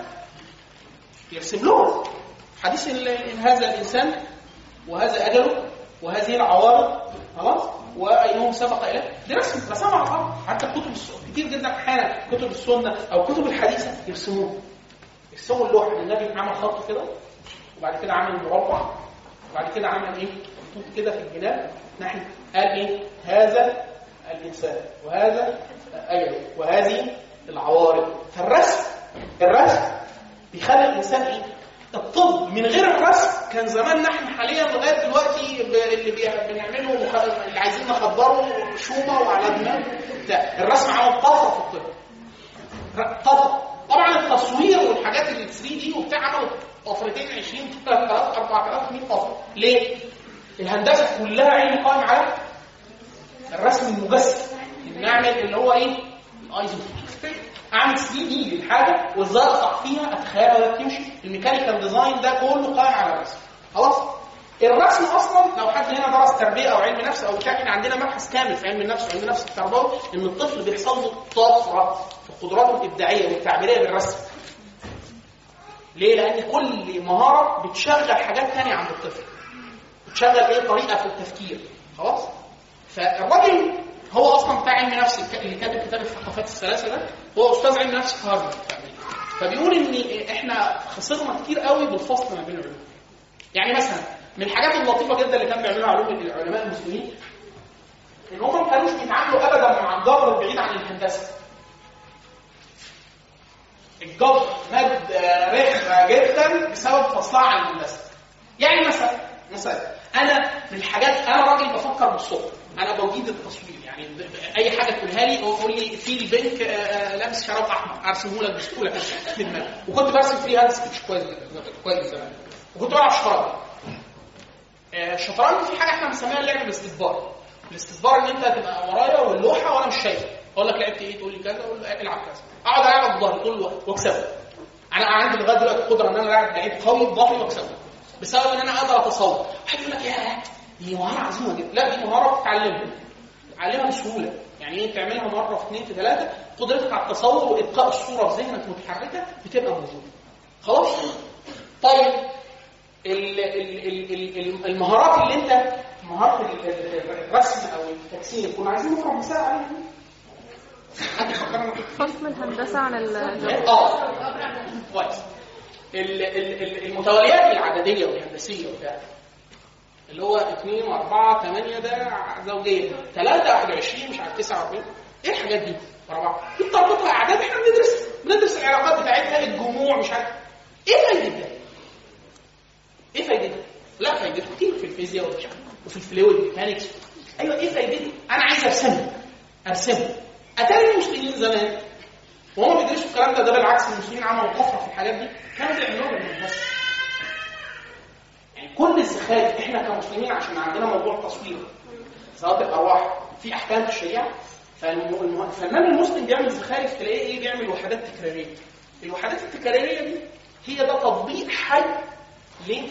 يرسم لهم حديث ال- هذا الانسان وهذا اجله وهذه العوارض خلاص وايهم سبق اليه دي رسم رسمها على الارض حتى كتب الس- كتير جدا احيانا كتب السنه او كتب الحديثه يرسموه يرسموا اللوحه النبي عمل خط كده وبعد كده عمل مربع وبعد كده عمل ايه خطوط كده في الجناب ناحيه قال ايه هذا الانسان وهذا اجله وهذه العوارض فالرسم الرسم بيخلي الانسان ايه الطب من غير الرسم كان زمان نحن حاليا لغايه دلوقتي ب- اللي بي- بنعمله مخ- اللي عايزين نخدره شومه وعلى دماغ بتاع الرسم عمل طفره في الطب ر- طفره طبعا التصوير والحاجات اللي 3 دي وبتاع عملوا طفرتين 20 3000 4100 طفره ليه؟ الهندسه كلها علم قائم على الرسم المجسد نعمل اللي هو ايه؟ الايزو اعمل 3 دي للحاجه وازاي اقطع فيها اتخيلها وهي بتمشي الميكانيكال ديزاين ده كله قائم على الرسم خلاص الرسم اصلا لو حد هنا درس تربيه او علم نفس او بتاع احنا عندنا مبحث كامل في علم النفس وعلم النفس التربوي ان الطفل بيحصل له طفره في قدراته الابداعيه والتعبيريه بالرسم ليه؟ لان كل مهاره بتشغل حاجات ثانيه عند الطفل بتشغل ايه طريقه في التفكير خلاص فالراجل هو اصلا بتاع علم نفس الك- اللي كاتب كتاب الثقافات الثلاثه ده هو استاذ علم نفس في هارفارد في أمريكا. فبيقول ان احنا خسرنا كتير قوي بالفصل ما بين العلوم يعني مثلا من الحاجات اللطيفه جدا اللي كان بيعملوها علوم العلماء المسلمين ان هم ما كانوش بيتعاملوا ابدا مع الجبر البعيد عن الهندسه الجبر ماده رخمه جدا بسبب فصلها عن الهندسه يعني مثلا مثلا انا من الحاجات انا راجل بفكر بالصدفه انا بوجيد التصوير يعني ب- ب- اي حاجه تقولها لي قول لي في البنك آه، آه، لابس شراب احمر ارسمه لك بسهوله في دماغي وكنت برسم فري هاند سكتش كويس جدا كويس زمان وكنت بلعب شطرنج آه، الشطرنج في حاجه احنا بنسميها اللعب بالاستدبار الاستدبار ان انت تبقى ورايا واللوحه وانا مش شايف اقول لك لعبت ايه تقول لي كذا اقول له العب كذا اقعد العب بظهري طول الوقت واكسبه انا عندي لغايه دلوقتي القدره ان انا العب لعيب قوي بظهري واكسبه بسبب ان انا اقدر اتصور واحد يقول لك يا دي مهاره عظيمه جدا لا دي مهاره بتتعلمها علمها بسهوله يعني ايه تعملها مره في اثنين في ثلاثه قدرتك على التصور وابقاء الصوره في ذهنك متحركه بتبقى موجوده خلاص طيب ال- ال- ال- ال- ال- المهارات اللي انت مهاره ال- ال- الرسم او التجسيم كنا عايزين نفرض مثال عليها حد يفكرنا كده قسم الهندسة عن ال اه كويس ال- ال- ال- المتواليات العدديه والهندسيه وبتاع اللي هو 2 و4 8 ده زوجيه 3 21 مش عارف 49 ايه الحاجات دي ورا بعض دي بتربطها اعداد احنا بندرس بندرس العلاقات بتاعتها الجموع مش عارف ايه فايدتها؟ ايه فايدتها؟ لا فايدتها كتير في الفيزياء ومش عارف وفي الفلويد ميكانكس ايوه ايه فايدتها؟ انا عايز ارسمها ارسمها اتاري المسلمين زمان وهم بيدرسوا الكلام ده ده بالعكس المسلمين عملوا طفره في الحاجات دي كانوا بيعملوها بالهندسه يعني كل الزخارف احنا كمسلمين عشان عندنا موضوع التصوير صلاه الارواح في احكام في الشريعه فالم- الم- الفنان المسلم بيعمل زخارف تلاقيه ايه بيعمل وحدات تكراريه الوحدات التكراريه دي هي ده تطبيق حي ليه؟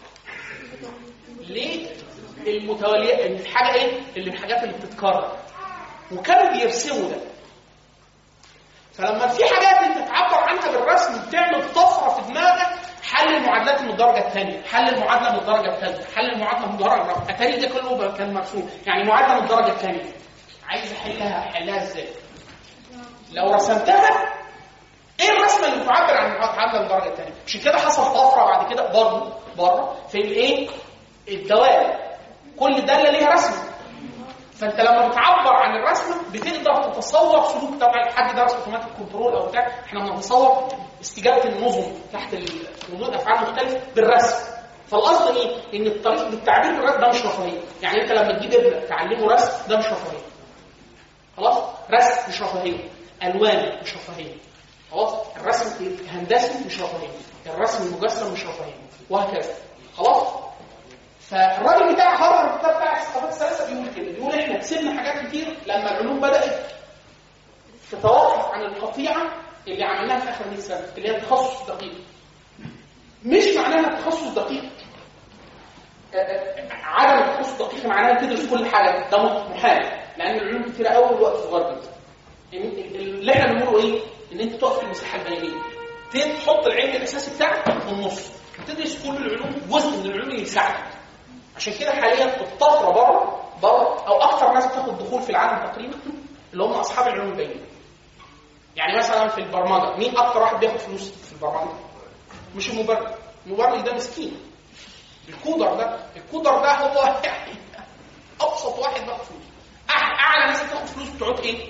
للمتواليه الحاجه ايه؟ اللي الحاجات اللي بتتكرر وكانوا بيرسموا ده فلما في حاجات انت تعبر عنها بالرسم بتعمل طفره في دماغك حل المعادلات من الدرجه الثانيه، حل المعادله من الدرجه الثالثه، حل المعادله من الدرجه الرابعه، اتاري ده كله بقى كان مرسوم، يعني معادله من الدرجه الثانيه. عايز احلها احلها ازاي؟ لو رسمتها ايه الرسمه اللي بتعبر عن المعادله من الدرجه الثانيه؟ عشان كده حصل طفره بعد كده بره بره في الايه؟ الدوائر. كل داله ليها رسمه. فانت لما بتعبر عن الرسمه بتقدر تتصور سلوك طبعا حد درس اوتوماتيك كنترول او بتاع احنا بنتصور استجابه النظم تحت ال- ردود افعال مختلفه بالرسم فالقصد ايه؟ ان الطريق بالتعبير بالرسم ده مش رفاهيه يعني انت لما تجيب ابنك تعلمه رسم ده مش رفاهيه خلاص رسم مش رفاهيه الوان مش رفاهيه خلاص الرسم الهندسي مش رفاهيه الرسم المجسم مش رفاهيه وهكذا خلاص فالراجل بتاع هارفارد بتاع بتاع الثقافات الثلاثه بيقول كده بيقول احنا كسبنا حاجات كتير لما العلوم بدات تتوقف عن القطيعه اللي عملناها في اخر 100 سنه اللي هي التخصص الدقيق مش معناها التخصص دقيق آه، آه، عدم التخصص الدقيق معناها تدرس كل حاجه ده محال لان العلوم كتيره قوي الوقت صغير جدا إن- اللي احنا بنقوله ايه؟ ان انت تقف في المساحه البيانيه تحط العلم الاساسي بتاعك في النص تدرس كل العلوم جزء من العلوم اللي يساعدك عشان كده حاليا الطفره بره بره او اكثر ناس بتاخد دخول في العالم تقريبا اللي هم اصحاب العلوم البيانيه. يعني مثلا في البرمجه مين اكثر واحد بياخد فلوس في البرمجه؟ مش المبرمج، المبرمج ده مسكين. الكودر ده الكودر ده هو يعني ابسط واحد بياخد فلوس. أع- اعلى ناس بتاخد فلوس بتوع ايه؟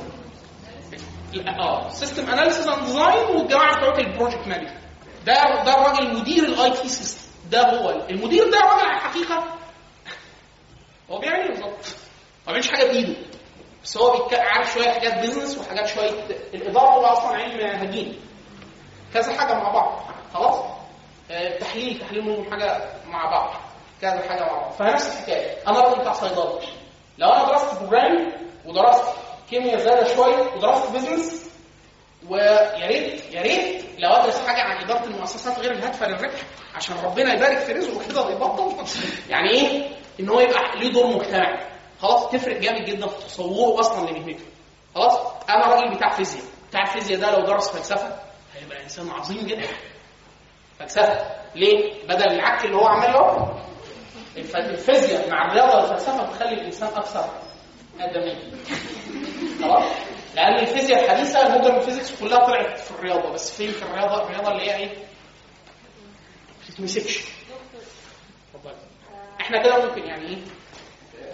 اه سيستم اناليسيز اند ديزاين والجماعه بتوع البروجكت مانجر ده ده الراجل مدير الاي تي سيستم ده هو المدير ده راجل على الحقيقه هو بيعمل ايه بالظبط؟ ما بيعملش حاجه بايده بس هو بيك- عارف شويه حاجات بيزنس وحاجات شويه الاداره هو اصلا علم هجين كذا حاجه مع بعض خلاص؟ آه، تحليل تحليل منهم حاجه مع بعض كذا حاجه مع بعض فنفس الحكايه انا راجل بتاع صيدله لو انا درست بروجرامينج ودرست كيمياء زياده شويه ودرست بيزنس ويا ريت يا ريت لو ادرس حاجه عن اداره المؤسسات غير الهادفه للربح عشان ربنا يبارك في رزقه كده ويبطل يعني ايه؟ ان هو يبقى ليه دور مجتمعي خلاص تفرق جامد جدا في تصوره اصلا لمهنته خلاص انا راجل بتاع فيزياء بتاع الفيزياء ده لو درس فلسفه هيبقى انسان عظيم جدا فلسفه ليه؟ بدل العك اللي هو عمله الف- الفيزياء مع الرياضه والفلسفه بتخلي الانسان اكثر ادميه خلاص لان الفيزياء الحديثه المودرن الفيزيكس كلها طلعت في الرياضه بس فين في الرياضه الرياضه اللي هي ايه ما بتتمسكش اتفضل احنا كده ممكن يعني ايه آه،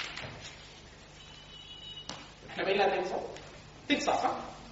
احنا بقينا قد ايه بالظبط؟ تكسر صح؟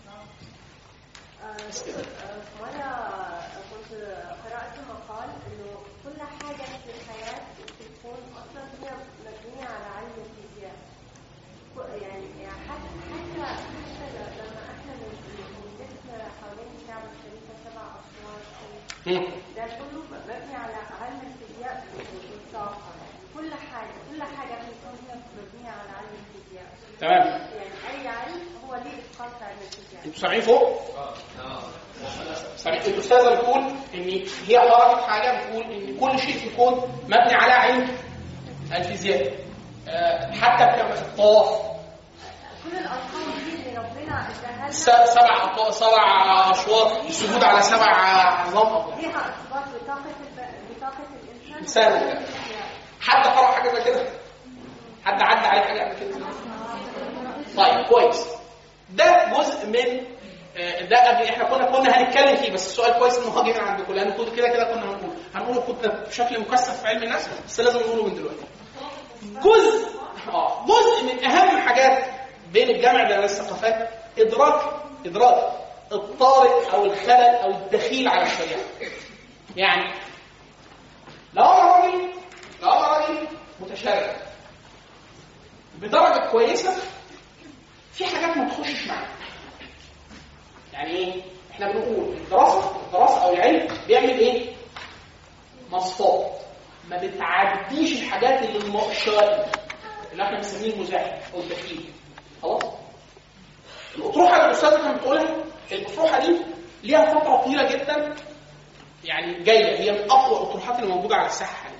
بس كده. وانا كنت قرات مقال انه كل حاجه في الحياه بتكون اصلا هي مبنيه على علم الفيزياء ك- يعني يعني حتى حتى حتى ل- لما احنا بنلف حوالين الكعبه الشريفه سبع اسوار او مم. ده كله مبني على علم الفيزياء والطاقه يعني كل حاجه كل حاجه في الكون هي مبنيه على علم الفيزياء تمام يعني اي علم هو ليه اسقاط علم الفيزياء انتوا سامعين فوق؟ سامعين الاستاذه بتقول ان هي قرأت حاجه بتقول ان كل شيء في الكون مبني على علم الفيزياء آه، حتى كما في الطواف كل الارقام دي اللي ربنا اداها س- لنا سبع أطوا- سبع اشواط السجود على سبع عظام ليها ارتباط بطاقه الب... بطاقه الانسان إنسان. حد قرأ حاجه زي كده حد عدى عليه حاجه قبل كده طيب كويس ده جزء من آه، ده قبل احنا كنا كنا هنتكلم فيه بس السؤال كويس ان هو جه من عندكم لان كنت كده كده كنا هنقول هنقوله كنت بشكل مكثف في علم النفس بس لازم نقوله من دلوقتي جزء اه جزء من اهم الحاجات بين الجامع بين الثقافات ادراك ادراك الطارئ او الخلل او الدخيل على الشريعه يعني لو انا راجل لو انا راجل متشرع بدرجه كويسه في حاجات ما تخشش معاك يعني ايه احنا بنقول الدراسه الدراسه او العلم بيعمل ايه مصفات ما بتعديش الحاجات اللي الم- الشوائب اللي احنا بنسميه المزاحم او الدخيل خلاص الاطروحه اللي الاستاذه كانت بتقولها الاطروحه دي ليها فتره طويله جدا يعني جايه هي من اقوى الاطروحات اللي موجوده على الساحه حاليا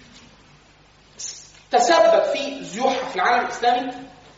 تسبب في زيوحها في العالم الاسلامي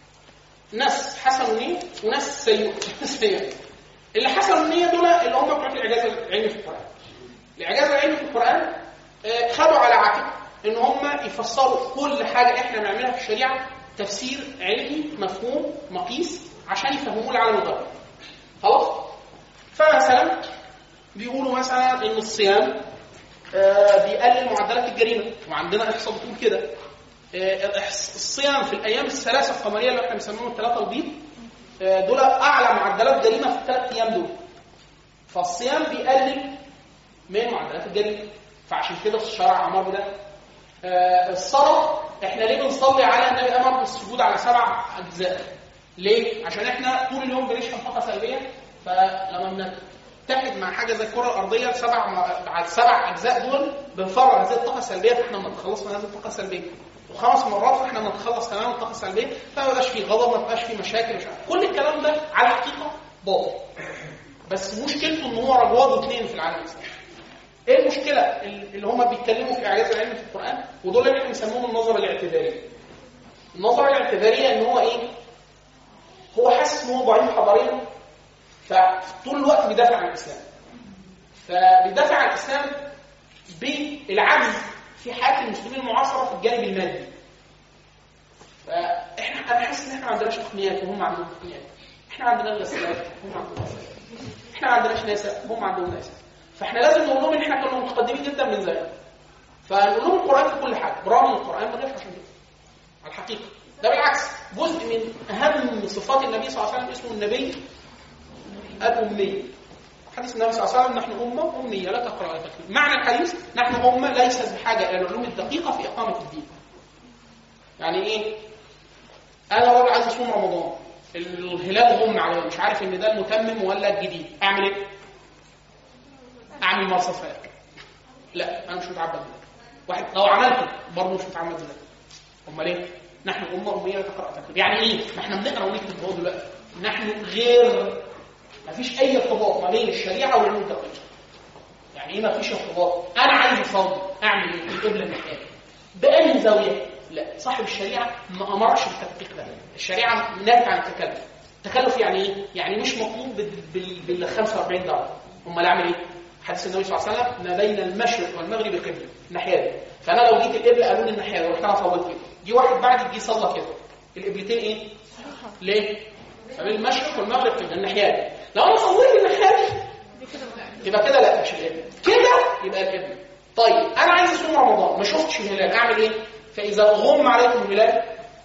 ناس حسنوا نيه وناس سيئوا سيئوا اللي حسنوا النيه دول اللي هم بتوع الاعجاز العلمي في القران الاعجاز العلمي في القران آه، خدوا على عاتق ان هم يفسروا كل حاجه احنا بنعملها في الشريعه تفسير علمي مفهوم مقيس عشان يفهموه العالم الغربي خلاص فمثلا بيقولوا مثلا ان الصيام آه، بيقلل معدلات الجريمه وعندنا احصاء بتقول كده آه، الإحص- الصيام في الايام الثلاثه القمريه اللي احنا بنسميهم الثلاثه البيض آه، دول اعلى معدلات جريمه في الثلاث ايام دول فالصيام بيقلل من معدلات الجريمه فعشان كده الشرع امر بده آه، الصلاه احنا ليه بنصلي على النبي امر بالسجود على سبع اجزاء ليه عشان احنا طول اليوم بنشحن طاقه سلبيه فلما بنتحد مع حاجه زي الكره الارضيه سبع على السبع اجزاء دول بنفرغ هذه الطاقه السلبيه فاحنا بنتخلص من هذه الطاقه السلبيه وخمس مرات احنا بنتخلص تماما من الطاقه السلبيه فما بقاش فيه غضب ما بقاش فيه مشاكل مش عارف كل الكلام ده على الحقيقه باطل بس مشكلته ان هو رجواده اثنين في العالم الاسلامي ايه المشكله اللي هم بيتكلموا في اعجاز العلم في القران ودول اللي احنا بنسميهم النظره الاعتباريه النظره الاعتباريه ان هو ايه هو حاسس ان هو ضعيف حضاريا فطول الوقت بيدافع عن الاسلام فبيدافع عن الاسلام بالعجز في حياه المسلمين المعاصره في الجانب المادي فاحنا انا حاسس ان احنا ما عندناش تقنيات وهم عندهم تقنيات احنا عندنا غسالات هم عندهم غسالات احنا ما عندناش ناسا هم عندهم ناسا فاحنا لازم نقول لهم ان احنا كنا متقدمين جدا من زمان فنقول لهم القران في كل حاجه برغم ان القران ما جاش عشان كده على الحقيقه ده بالعكس جزء من اهم صفات النبي صلى الله عليه وسلم اسمه النبي الامي حديث النبي صلى الله عليه وسلم نحن امه اميه لا تقرا ولا تكتب معنى الحديث نحن امه ليست بحاجه الى العلوم الدقيقه في اقامه الدين يعني ايه انا راجل عايز اصوم رمضان الهلال غم عليا مش عارف ان ده المتمم ولا الجديد اعمل ايه اعمل مرصفات لا انا مش متعبد بذلك واحد لو عملته برضه مش متعبد بذلك امال ايه نحن امه اميه لا تقرا وتكتب يعني ايه ما احنا بنقرا ونكتب هو دلوقتي نحن غير ما فيش اي ارتباط ما بين الشريعه والعلوم الدقيقه يعني ايه ما فيش ارتباط انا عايز اصلي اعمل ايه القبله الناحيه بأي زاويه لا صاحب الشريعه ما امرش بالتدقيق ده الشريعه نهت عن التكلف التكلف يعني ايه يعني مش مطلوب بال بال- بال 45 درجه امال اعمل ايه حديث النبي صلى الله عليه وسلم ما بين المشرق والمغرب قبله الناحيه دي فانا لو جيت القبله قالوا لي الناحيه دي رحت انا صليت كده جه واحد بعد جه صلى كده القبلتين ايه ليه ما بين المشرق والمغرب قبله الناحيه دي لو انا صليت الناحيه دي يبقى كده لا مش القبله كده يبقى القبله طيب انا عايز اصوم رمضان ما شفتش الهلال اعمل ايه فاذا غم عليكم الهلال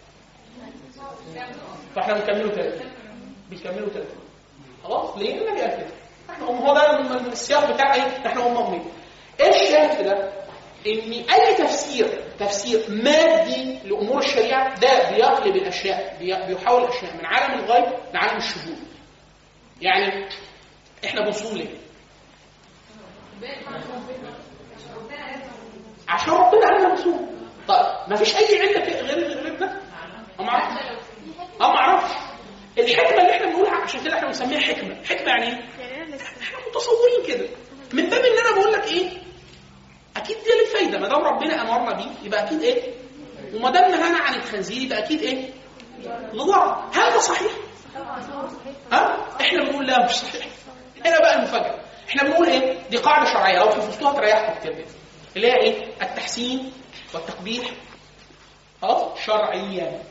فاحنا بنكمله ثلاثه بيكملوا ثلاثه خلاص ليه النبي قال كده احنا أم هو ده السياق بتاع ايه احنا امه اميه ايه الشاهد في ده ان اي تفسير تفسير مادي لامور الشريعه ده بيقلب الاشياء بي- بيحول الاشياء من عالم الغيب لعالم الشهود يعني احنا بنصوم ليه عشان ربنا قال لنا نصوم طيب ما فيش اي عله في- غير غير ده أه ما اعرفش اه ما اعرفش الحكمه اللي احنا بنقولها عشان كده احنا بنسميها حكمه حكمه يعني ايه يعني انا لسه احنا متصورين كده من باب ان انا بقول لك ايه اكيد دي ليه فايده ما دام ربنا امرنا بيه يبقى اكيد ايه وما دام نهانا عن الخنزير يبقى اكيد ايه؟ لضرر هل ده صحيح؟ ها؟ احنا بنقول لا مش صحيح هنا بقى المفاجاه احنا بنقول ايه؟ دي قاعده شرعيه لو حفظتوها تريحكم كتير جدا اللي هي ايه؟ التحسين والتقبيح خلاص شرعيا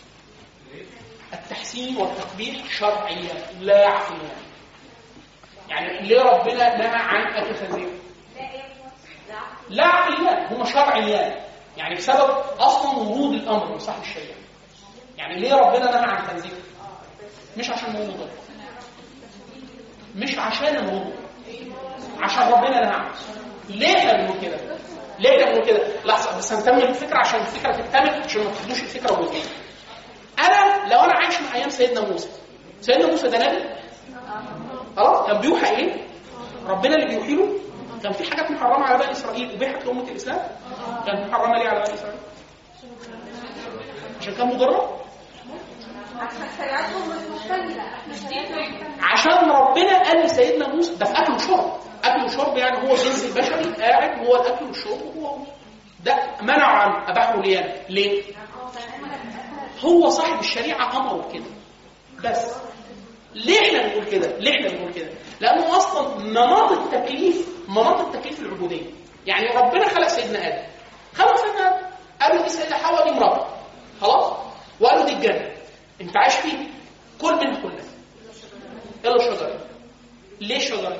التحسين والتقبيح شرعيا لا عقليا يعني ليه ربنا نهى عن اكل الخنزير؟ لا عقليا هما شرعيان يعني بسبب اصلا ورود الامر من صاحب الشريعه يعني ليه ربنا نهى عن الخنزير؟ مش عشان هو مضر مش عشان الوضوء عشان ربنا نهى عنه ليه احنا بنقول كده؟ ليه احنا بنقول كده؟ لحظه بس هنكمل الفكره عشان الفكره تكتمل عشان ما تاخدوش الفكره وجهين انا لو انا عايش من ايام سيدنا موسى سيدنا موسى ده نبي خلاص كان بيوحى ايه ربنا اللي بيوحي له كان في حاجات محرمه على بني اسرائيل ابيحت لامه الاسلام كانت محرمه ليه على بني اسرائيل عشان كان مضره عشان شريعتهم مش مكتملة احنا شريعتنا عشان ربنا قال لسيدنا موسى ده في اكل وشرب اكل وشرب يعني هو الجنس البشري قاعد هو الاكل والشرب وهو ده منعوا عنه اباحوا ليه ليه هو صاحب الشريعه امره كده بس ليه احنا بنقول كده؟ ليه احنا بنقول كده؟ لانه اصلا مناط التكليف مناط التكليف العبوديه. يعني ربنا خلق سيدنا ادم. خلق سيدنا ادم. قال له دي سيدة حواء دي امرأة. خلاص؟ وقال له دي الجنة. انت عايش فيه كل منها كلها. الا الشجرة. ليه الشجرة؟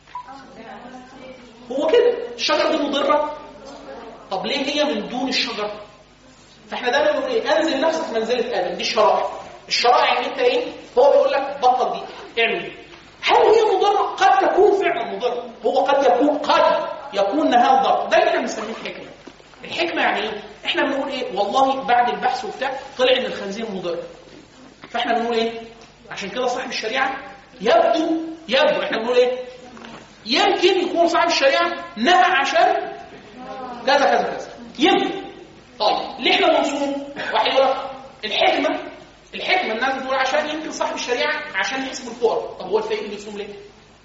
هو كده، الشجرة دي مضرة. طب ليه هي من دون الشجرة؟ فاحنا دايما بنقول ايه؟ انزل نفسك منزلة ادم، دي الشرائع. الشرائع ان انت ايه؟ هو بيقول لك بطل دي، اعمل دي. هل هي مضرة؟ قد تكون فعلا مضرة، هو قد يكون قد يكون نهاية ضرر، ده اللي احنا بنسميه الحكمة. الحكمة يعني ايه؟ احنا بنقول ايه؟ والله بعد البحث وبتاع طلع ان الخنزير مضر. فاحنا بنقول ايه؟ عشان كده صاحب الشريعة يبدو يبدو احنا بنقول ايه؟ يمكن يكون صاحب الشريعة نهى عشان كذا كذا كذا. يمكن. طيب ليه احنا بنصوم؟ واحد يقول لك الحكمة الحكمة الناس بتقول عشان يمكن صاحب الشريعة عشان يحسب الفقراء، طب هو الفقير بيصوم ليه؟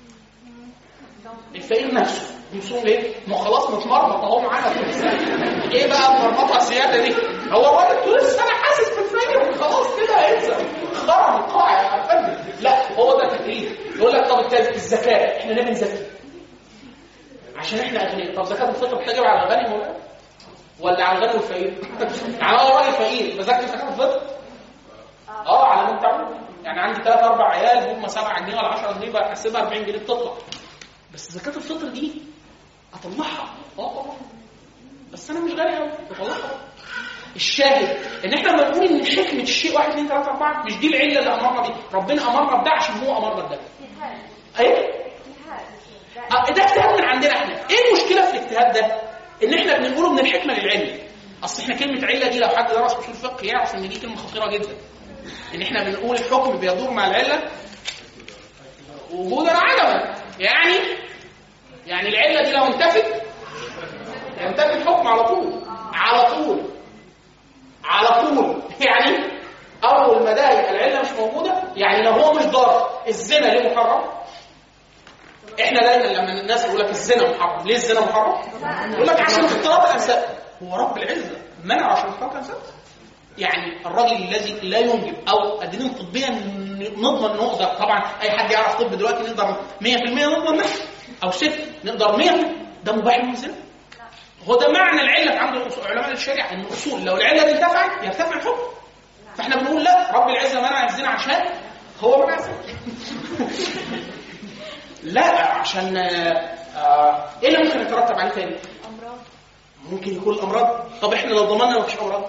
الفقير نفسه بيصوم ليه؟ ما هو خلاص متمرمط اهو معانا طول السنة. ايه بقى المرمطة الزيادة دي؟ هو الراجل طول السنة حاسس بالفقير خلاص كده هينسى خرم القاع يا فندم لا هو ده تكليف يقول لك طب التز- الزكاة احنا ليه بنزكي؟ عشان احنا اغنياء طب زكاة الفطر بتجب على الغني ولا ولا على الغني والفقير؟ يعني انا راجل فقير بزكي زكاة الفطر اه على ما انت عمرك. يعني عندي ثلاث اربع عيال هم 7 جنيه ولا 10 جنيه بحسبها 40 جنيه بتطلع بس زكاه الفطر دي اطلعها اه طبعا بس انا مش غني قوي بطلعها الشاهد ان احنا لما نقول ان حكمه الشيء 1 2 3 4 مش دي العله اللي امرنا بيه ربنا امرنا بده عشان هو امرنا بده ايه آه، ده اجتهاد من عندنا احنا ايه المشكله في الاجتهاد ده ان احنا بنقوله من الحكمه للعلم اصل احنا كلمه عله دي لو حد درس اصول فقه يعرف ان دي كلمه خطيره جدا ان احنا بنقول الحكم بيدور مع العله وجودا عدما يعني يعني العله دي لو انتفت ينتفي الحكم على طول على طول على طول يعني اول ما ده يبقى العله مش موجوده يعني لو هو مش ضار الزنا ليه محرم؟ احنا دايما لما الناس يقول لك الزنا محرم ليه الزنا محرم؟ يقول لك عشان اختلاط الانساب هو رب العزه منع عشان اختلاط الانساب يعني الراجل الذي لا ينجب او قادرين طبيا نضمن نقدر طبعا اي حد يعرف طب دلوقتي نقدر 100% نضمن ده او ست نقدر 100 ده مباح للمسلم هو ده معنى العله عند الأصول- علماء الشريعه ان الاصول لو العله دي ارتفعت يرتفع الحكم فاحنا بنقول لا رب العزه منع الزنا عشان هو منع الزنا لا عشان آه، آه، ايه اللي ممكن يترتب عليه تاني؟ امراض ممكن يكون الامراض طب احنا لو ضمننا مفيش امراض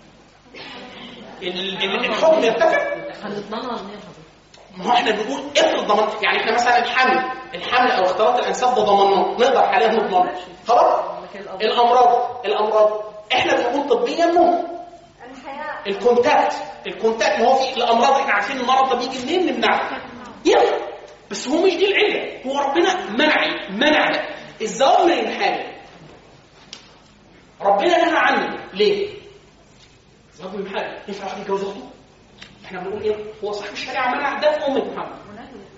ال- ال- الحكم يرتفع هنضمنها ان هي ما هو احنا بنقول افرض ضمان يعني احنا مثلا الحمل الحمل او اختلاط الانساب ده ضمناه نقدر حاليا نضمنه خلاص الامراض الامراض احنا بنقول طبيا ممكن الحياة الكونتاكت الكونتاكت ما هو في الامراض احنا عارفين المرض ده بيجي منين نمنعه يلا بس هو مش دي العله هو ربنا منع منع ده الزواج من الحامل ربنا نهى عنه ليه؟ الزواج من الحامل ينفع واحد يتجوز اخته؟ احنا بنقول ايه؟ هو صاحب الشريعه منع ده في ام محمد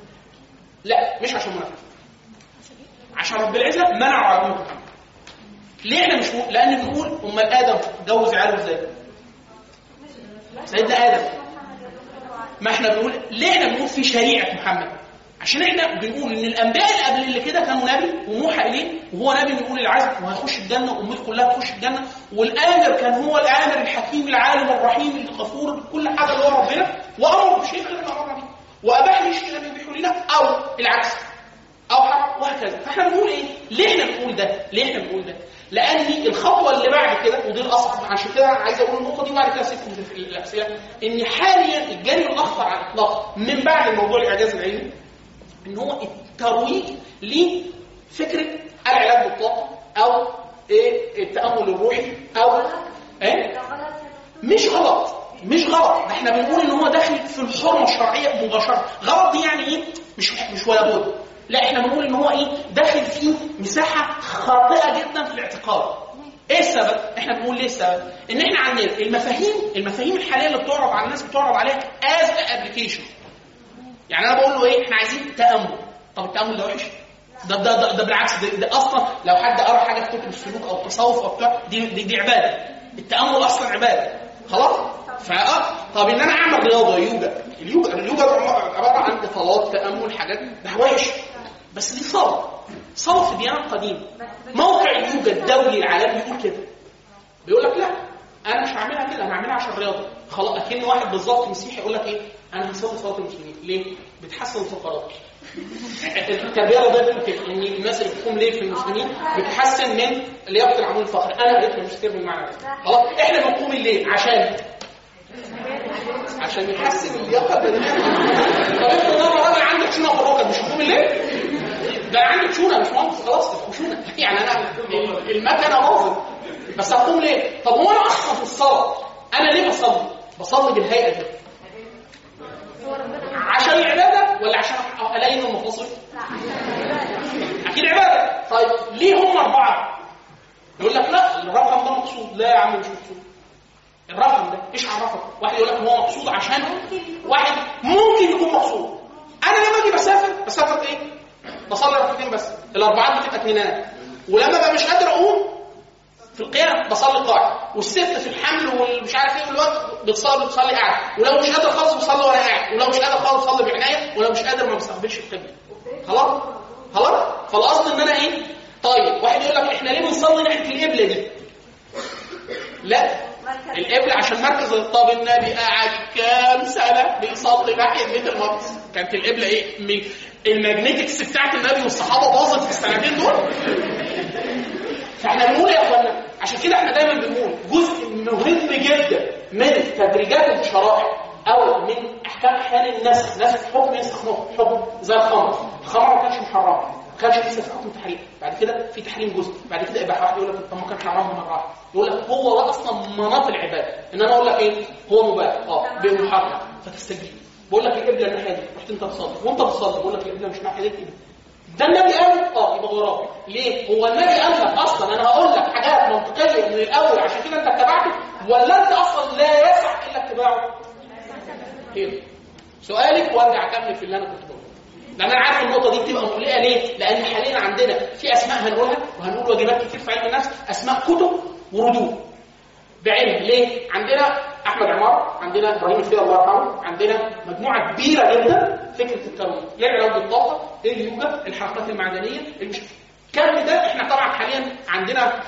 لا مش عشان منافق عشان رب العزه منعه على ام محمد ليه احنا مش بنقول لان بنقول امال ادم جوز عياله ازاي سيدنا ادم ما احنا بنقول ليه احنا بنقول في شريعه محمد عشان احنا بنقول ان الانبياء اللي قبل اللي كده كانوا نبي وموحى اليه وهو نبي من اولي العزم وهيخش الجنه وامته كلها تخش الجنه والامر كان هو الامر الحكيم العالم الرحيم الغفور كل حاجه اللي هو ربنا وامر بشيء غير ما امرنا به واباح لي شيء لم يبيحه لنا او العكس او حرام وهكذا فاحنا بنقول ايه ليه احنا بنقول ده ليه احنا بنقول ده لان الخطوه اللي بعد كده ودي الاصعب عشان كده عايز اقول النقطه دي وبعد كده اسيبكم في الامثله ان حاليا الجانب الاخطر على الاطلاق من بعد موضوع الاعجاز العلمي ان هو الترويج لفكره العلاج بالطاقه او ايه التامل الروحي او ايه مش غلط مش غلط ده احنا بنقول ان هو داخل في الحرمه الشرعيه مباشره غلط دي يعني ايه مش مش ولا بد لا احنا بنقول ان هو ايه داخل فيه مساحه خاطئه جدا في الاعتقاد ايه السبب احنا بنقول ليه السبب ان احنا عندنا المفاهيم المفاهيم الحاليه اللي بتعرض على الناس بتعرض عليها از ابلكيشن يعني انا بقول له ايه احنا عايزين تامل طب التامل ده وحش ده ده ده, ده بالعكس ده, ده اصلا لو حد قرا حاجه في كتب السلوك او التصوف او بتاع دي, دي دي عباده التامل اصلا عباده خلاص فاه طب ان انا اعمل رياضه يوجا اليوجا اليوجا عباره عن اطالات تامل حاجات ده وحش بس دي صلاه صلاه في ديانه قديمه موقع اليوجا الدولي العالمي بيقول كده بيقول لك لا انا مش هعملها كده انا هعملها عشان رياضه خلاص اكن واحد بالظبط مسيحي يقول لك ايه انا هصلي صلاه المسلمين ليه بتحسن الفقرات التربيه الرياضيه بتقول كده ان الناس اللي بتقوم ليه في المسلمين بتحسن من لياقه العمود الفقري انا قريت ماجستير بالمعنى ده خلاص احنا بنقوم الليل عشان عشان يحسن اللياقه البدنيه طب افرض انا راجل عندي خشونه في الركب مش هقوم الليل ده انا عندي خشونه مش مهندس خلاص خشونه يعني انا المكنه باظت بس هقوم ليه؟ طب هو انا اصلا في الصلاه انا ليه بصلي؟ بصلي بالهيئه دي عشان العباده ولا عشان الاقي انه منفصل؟ اكيد عباده طيب ليه هم اربعه؟ يقول لك لا الرقم ده مقصود لا يا عم مش مقصود الرقم ده ايش عرفك؟ واحد يقول لك هو مقصود عشان واحد ممكن يكون مقصود انا لما اجي بسافر بسافر ايه؟ بصلي ركعتين بس الاربعات بتبقى اثنينات ولما بقى مش قادر اقوم في القيام بصلي قاعد والست في الحمل والمش عارف ايه والوقت بتصلي بتصلي قاعد ولو مش قادر خالص بصلي وانا قاعد ولو مش قادر خالص بصلي بعنايه ولو مش قادر ما بستقبلش القبله خلاص خلاص فالاصل ان انا ايه طيب واحد يقول لك احنا ليه بنصلي ناحيه القبله دي لا القبله عشان مركز طب النبي قعد كام سنه بيصلي ناحيه بيت المقدس كانت القبله ايه من الماجنتكس بتاعت النبي والصحابه باظت في السنتين دول فاحنا بنقول يا اخوانا عشان كده احنا دايما بنقول جزء مهم جدا من تدريجات الشرائع او من احكام احيان النسخ نسخ حكم ينسخ حكم زي الخمر الخمر ما كانش محرم ما كانش لسه في حكم تحريم بعد كده في تحريم جزء بعد كده يبقى واحد يقول لك طب ما كان حرام مره واحده يقول لك هو ده اصلا مناط العباده ان انا اقول لك ايه هو مباح اه بمحرم فتستجيب بقول لك القبله الناحيه دي رحت انت تصلي وانت بتصلي بقول لك القبله مش ناحيه دي كده ده النبي قال اه يبقى غرابي ليه هو النبي قال لك اصلا انا هقول لك حاجات منطقيه من الاول عشان كده انت اتبعته ولا انت اصلا لا يسع الا اتباعه كده سؤالك وارجع اكمل في اللي انا كنت بقوله لان انا عارف النقطه دي بتبقى مقلقه ليه لان حاليا عندنا في اسماء هنقولها وهنقول واجبات كتير في علم النفس اسماء كتب وردود بعلم ليه عندنا احمد عمار عندنا ابراهيم الفيل الله يرحمه عندنا مجموعه كبيره جدا فكره الترويج ليه العلاج بالطاقه ايه اليوجا الحركات المعدنيه المش... كم ده احنا طبعا حاليا عندنا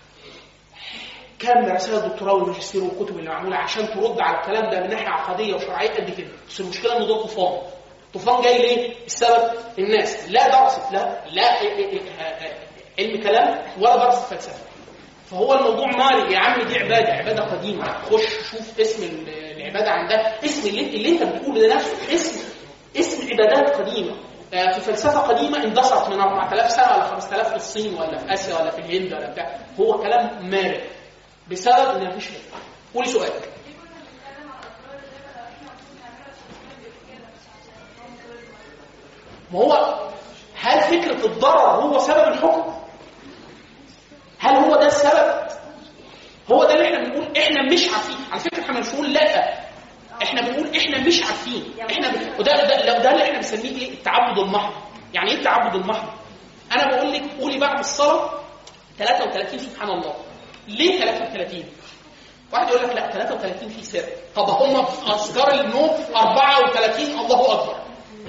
كم رسائل الدكتوراه والماجستير والكتب اللي معموله عشان ترد على الكلام ده من ناحيه عقديه وشرعيه قد كده بس المشكله ان ده طوفان طوفان جاي ليه السبب الناس لا درست لا لا علم كلام ولا درست فلسفه فهو الموضوع مالي يا عم دي عباده عباده قديمه خش شوف اسم العباده عندها اسم اللي, اللي انت بتقوله ده نفسه اسم اسم عبادات قديمه في فلسفه قديمه اندثرت من 4000 سنه ولا 5000 في الصين ولا في اسيا ولا في الهند ولا بتاع هو كلام مالي بسبب ان مفيش فكره قولي سؤالك ما هو هل فكره الضرر هو سبب الحكم هل هو ده السبب هو ده اللي احنا بنقول احنا مش عارفين على فكره احنا مش بنقول لا احنا بنقول احنا مش عارفين احنا ب... وده ده, ده اللي احنا بنسميه ايه التعبد المحض يعني ايه التعبد المحض انا بقول لك قولي بعد الصلاه 33 سبحان الله ليه 33 واحد يقول لك لا 33 في سر طب هم في اذكار النوم 34 الله اكبر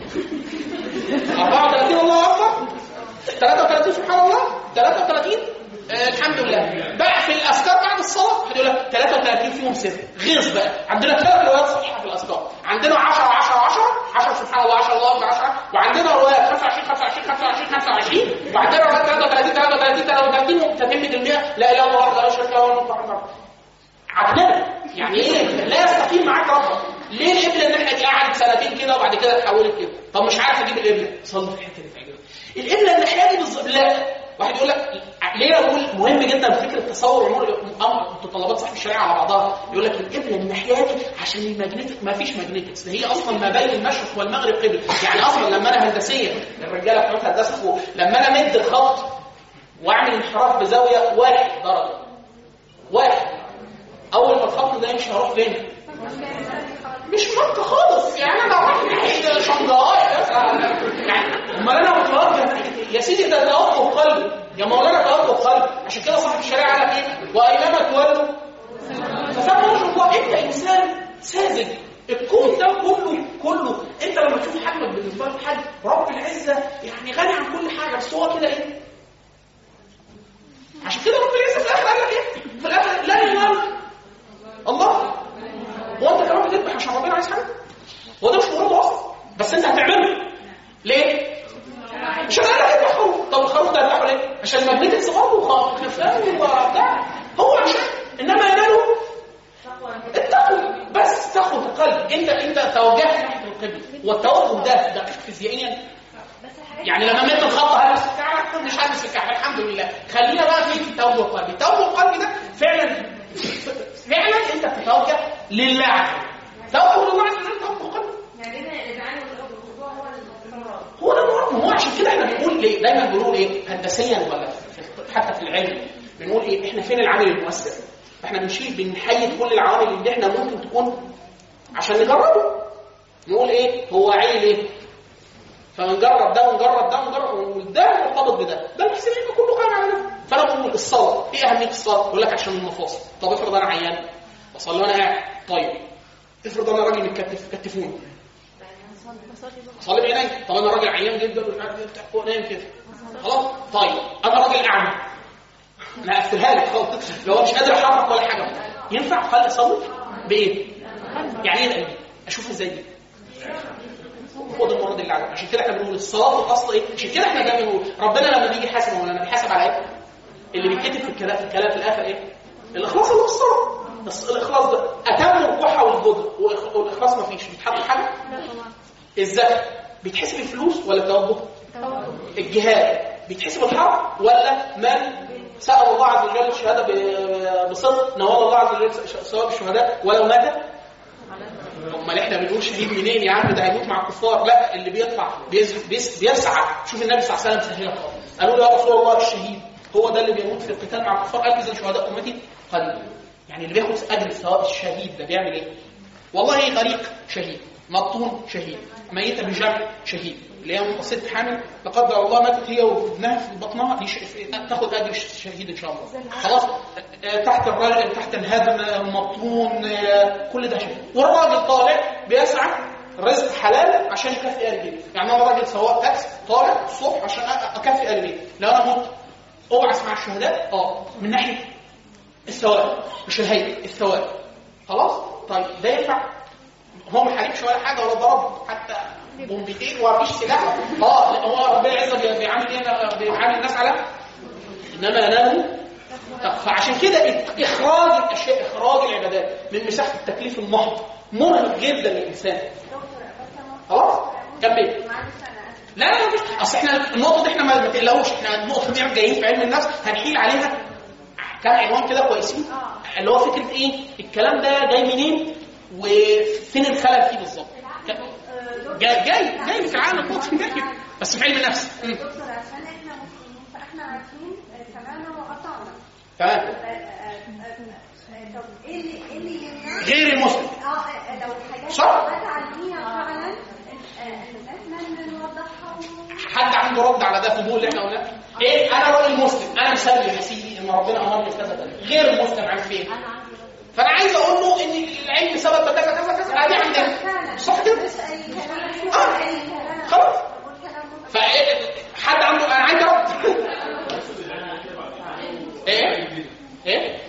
34 الله اكبر 33 سبحان الله 33 آه الحمد لله بقى في الاذكار بعد الصلاه واحد يقول لك 33 فيهم سر غيظ بقى عندنا ثلاث روايات صحيحه في الاذكار عندنا 10 10 10 10 سبحان الله 10 الله اكبر 10 وعندنا روايات 25 25 25 25 وعندنا روايات 33 33 33 وتتمه ال 100 لا اله الا الله وحده لا شريك له له الملك وله الحمد عجنبي يعني ايه لا يستقيم معاك ربك ليه القبله الناحيه دي قعدت سنتين كده وبعد كده اتحولت كده طب مش عارف اجيب القبله صلي في الحته اللي تعجبك القبله الناحيه دي بالظبط لا واحد يقول لك ليه اقول مهم جدا فكره تصور امور امر متطلبات صاحب الشريعه على بعضها يقول لك القبله الناحيه دي عشان الماجنتيك ما فيش ماجنتكس ده هي اصلا ما بين المشرق والمغرب قبله يعني اصلا لما انا هندسيا الرجاله بتوع هندسه فوق لما انا مد الخط واعمل انحراف بزاويه واحد درجه واحد اول ما الخط ده يمشي هروح فين؟ مش منطق خالص يعني انا رايح ناحيه شنغهاي مثلا يعني امال انا متوجه يا سيدي ده توقف قلبي يا مولانا توقف قلبي عشان كده صاحب الشريعه قال لك ايه؟ واينما تولوا فثم وجه الله انت انسان ساذج الكون ده كله كله انت لما تشوف حجمك بالنسبه له حجم رب العزه يعني غني عن كل حاجه بس هو كده ايه؟ عشان كده رب العزه في الاخر قال لك ايه؟ في الاخر لا ينال الله هو انت كمان بتذبح عشان ربنا عايز حاجه هو ده مش مراده اصلا بس انت هتعمله ليه؟ مش انا قال لك خروف طب الخروف ده هتذبحه ليه؟ عشان الماجنتيك صغار وخفاف وبتاع هو عشان انما يناله التقوى بس تاخد القلب انت انت توجهت ناحيه القبله والتوجه ده ده فيزيائيا يعني لما مد الخط هلبس الكعبه مش هلبس الكعبه الحمد لله خلينا بقى في توجه القلب التوجه القلبي ده فعلا فعلا انت بتتوجه لله عز وجل توجه لله عز وجل توجه قلبي يعني هنا الاذعان والخضوع هو المراد هو ده المراد ما هو عشان كده احنا بنقول ليه دايما بنقول ايه هندسيا ولا في- حتى في العلم بنقول ايه احنا فين العامل المؤثر احنا بنشيل بنحيد كل العوامل اللي احنا ممكن تكون عشان نجربه نقول ايه هو عيل ايه فنجرب ده ونجرب ده ونجرب وده مرتبط بده ده الحسين يبقى كله قائم على ده فانا بقول الصلاه ايه اهميه الصلاه؟ يقول لك عشان المفاصل طب افرض انا عيان بصلي وانا قاعد طيب افرض انا راجل متكتف كتفوني اصلي بعيني طب انا راجل عيان جدا ومش عارف ايه بتاع فوق نايم كده خلاص طيب انا راجل اعمى انا هقفلها لك خالص لو مش قادر احرك ولا حاجه ينفع خلي اصلي بايه؟ يعني ايه قلبي؟ اشوف ازاي دي؟ هو ده المراد اللي عليه عشان كده احنا بنقول الصلاه في الاصل ايه؟ عشان كده احنا دايما بنقول ربنا لما بيجي يحاسب هو لما بيحاسب على ايه؟ اللي بيتكتب في الكلام في الكلام في الاخر ايه؟ الاخلاص اللي في الصلاه الص- الاخلاص ده اتم الركوع والجدر والإخ- والاخلاص ما فيش بيتحط حاجه الزكاه بيتحسب الفلوس ولا التوجه؟ الجهاد بيتحسب الحرب ولا من سأل الله عز وجل الشهاده ب- بصدق نوال الله عز وجل ثواب الشهداء ولو مات امال احنا بنقول شهيد منين يا عم ده هيموت مع الكفار لا اللي بيطلع بيز- بيس- بيسعى شوف النبي صلى الله عليه وسلم سهلها خالص قالوا له يا رسول الله الشهيد هو ده اللي بيموت في القتال مع الكفار قال اذا شهداء امتي قليل يعني اللي بياخد اجر ثواب الشهيد ده بيعمل ايه؟ والله غريق شهيد مبطون شهيد ميته بجمع شهيد اللي هي ست حامل لا قدر الله ماتت هي وابنها في بطنها دي ش... تاخد اجر شهيد ان شاء الله خلاص آه، تحت الرجل تحت الهدم آه، مبطون آه، كل ده شهيد والراجل طالع بيسعى رزق حلال عشان يكفي اهل بيته يعني انا راجل سواق تاكس طالع الصبح عشان أ- اكفي اهل بيتي لو انا مت اوعى اسمع الشهداء اه من ناحيه الثواب مش الهيئه الثواب خلاص طيب ده ينفع هو ما حاربش ولا حاجه ولا ضرب حتى بومبتين ومفيش سلاح اه لا، هو ربنا عز وجل بيعامل ايه بيعامل الناس على انما يناموا فعشان كده اخراج الاشياء اخراج العبادات من مساحه التكليف المحض مرهق جدا للانسان خلاص كمل معلش انا لا لا مفيش اصل احنا النقطه دي احنا ما ما تقلقوش احنا النقطه دي جايين في علم النفس هنحيل عليها كام عنوان كده كويسين اللي هو فكره ايه الكلام ده جاي منين وفين الخلل فيه بالظبط جاي جاي جاي في عالم النقطه جاي بس في علم النفس مم. دكتور عشان احنا مسلمين فاحنا عارفين سمعنا وقطعنا تمام آه، آه، آه، طب ايه اللي ايه اللي يمنع غير المسلم اه آه، لو حاجات صح. حاجات علميه فعلا آه، ان احنا نوضحها و- حد عنده رد على ده فضول اللي احنا قلناه ايه انا راجل مسلم انا مسلم يا سيدي ان ربنا امرني بكذا كذا غير مسلم عن فين انا عندي رد. فانا عايز اقول له ان العلم سبب كذا كذا كذا عادي عندنا صح كده مش اي كلام آه. اي كلام خلاص بقول كلام متفق. فحد عنده انا عايز ارد ايه ايه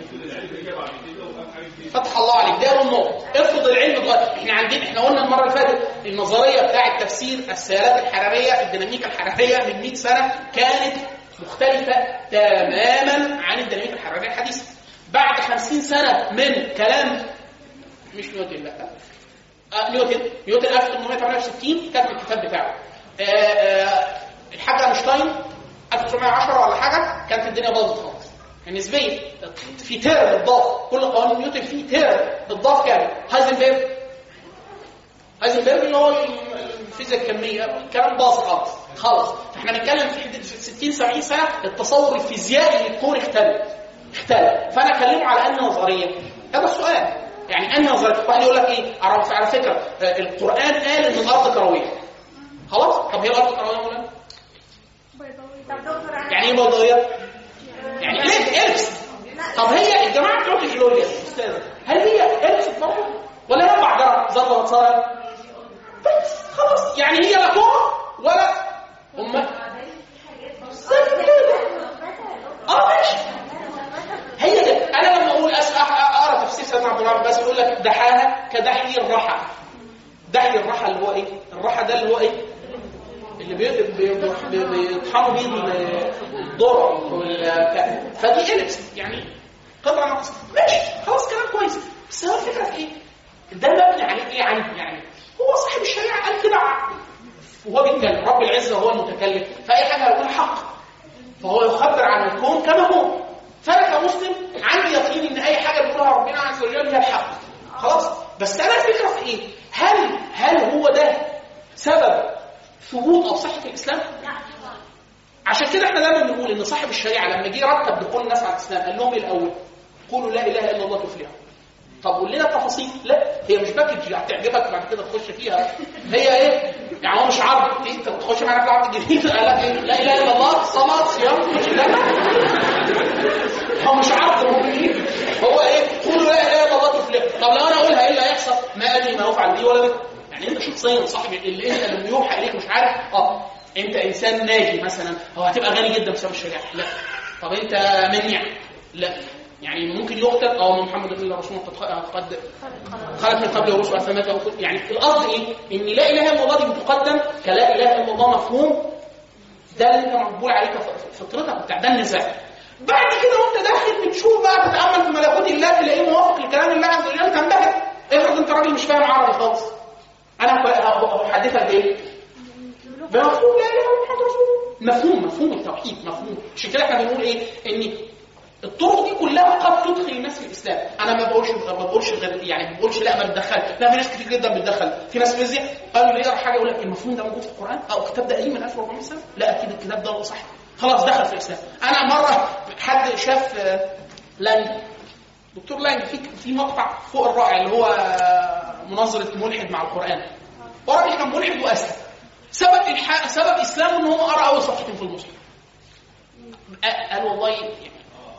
فتح الله عليك ده اول نقطه افرض العلم اتغير احنا عندنا احنا قلنا المره اللي فاتت النظريه بتاعه تفسير السيارات الحراريه الديناميكا الحراريه من 100 سنه كانت مختلفه تماما عن الديناميكا الحراريه الحديثه بعد 50 سنه من كلام مش نيوتن لا آه نيوتن نيوتن 1868 كتب الكتاب بتاعه آه آه الحاج اينشتاين 1910 ولا حاجه كانت الدنيا باظت خالص يعني نسبيا في تيرم اتضاف كل قوانين نيوتن في تيرم اتضاف كام هايزنبرج هايزنبرج اللي هو الفيزياء الكميه الكلام باظ خالص خالص فاحنا بنتكلم في حدود 60 70 سنه التصور الفيزيائي للكون اختلف اختلف فانا اكلمه على ان نظريه هذا السؤال يعني ان نظريه واحد يقول لك ايه على على فكره آه، القران قال ان الارض كرويه خلاص طب هي الارض كرويه ولا لا؟ طب دكتور انا يعني ايه بيضاويه؟ يعني ليه البس طب هي الجماعه بتوع الجيولوجيا استاذ هل هي البس برضه ولا هي بعدها ذره وصاير بس خلاص يعني هي لا كوره ولا هم اه ماشي هي ده انا لما اقول أس- أح- اقرا تفسير سيدنا عبد الله بن عباس يقول لك دحاها كدحي الرحى دحي الرحى اللي هو ايه الرحى ده اللي هو ايه اللي بي- بي- بي- بيطحنوا بيه ال- الذره وال- فدي اليبس يعني قطعه ناقصه ماشي خلاص كلام كويس بس هو الفكره في ايه؟ ده مبني عليه ايه عندي يعني هو صاحب الشريعه قال كده وهو بيتكلم رب العزه هو المتكلم فاي حاجه هيقول حق فهو يخبر عن الكون كما هو فانا كمسلم عندي يقين ان اي حاجه بيقولها ربنا عز وجل هي الحق خلاص بس انا الفكره في ايه هل هل هو ده سبب ثبوت او صحه الاسلام عشان كده احنا دايما بنقول ان صاحب الشريعه لما جه رتب دخول الناس على الاسلام قال لهم ايه الاول قولوا لا اله الا الله تفلحوا طب قول لنا التفاصيل لا هي مش باكج هتعجبك بعد كده تخش فيها هي ايه يعني هو مش عرض إيه؟ انت بتخش معانا في العرض الجديد قال لك ايه لا اله الا الله صلاه صيام مش لا هو مش عرض مؤمنين هو ايه قولوا لا اله الا الله تفلحوا طب لو انا اقولها ايه اللي هيحصل ما ادري ما يفعل بي ولا بك يعني انت شخصيا صاحب اللي انت اللي يوحى اليك مش عارف اه انت انسان ناجي مثلا هو هتبقى غني جدا بسبب الشريعه لا طب انت منيع لا يعني ممكن يقتل او ما محمد الا رسول قد قد خلت من قبل الرسل افمات او قتل. يعني القصد ايه؟ ان لا اله الا الله دي بتقدم كلا اله الا الله مفهوم ده اللي انت مقبول عليك في فطرتك بتاع ده النزاع بعد كده وانت داخل بتشوف بقى تتامل في ملكوت الله تلاقيه موافق لكلام الله عز وجل تنبهر افرض انت راجل مش فاهم عربي خالص انا هحدثك بايه؟ بمفهوم لا اله الا محمد رسول الله مفهوم مفهوم التوحيد مفهوم عشان كده احنا بنقول ايه؟ ان الطرق دي كلها قد تدخل الناس في الاسلام انا ما بقولش ما بقولش غير يعني ما بقولش لا ما بتدخل لا في ناس كتير جدا بتدخل في ناس فيزياء قالوا لي اقرا حاجه يقول لك المفهوم ده موجود في القران او الكتاب ده قديم من 1400 سنه لا اكيد الكتاب ده صح خلاص دخل في الاسلام انا مره حد شاف آه، لانج دكتور لانج في في مقطع فوق الرائع اللي هو آه، مناظره ملحد مع القران هو راجل كان ملحد واسلم سبب الحق سبب اسلامه ان هو قرا اول صفحتين في المسلم آه، قال والله يعني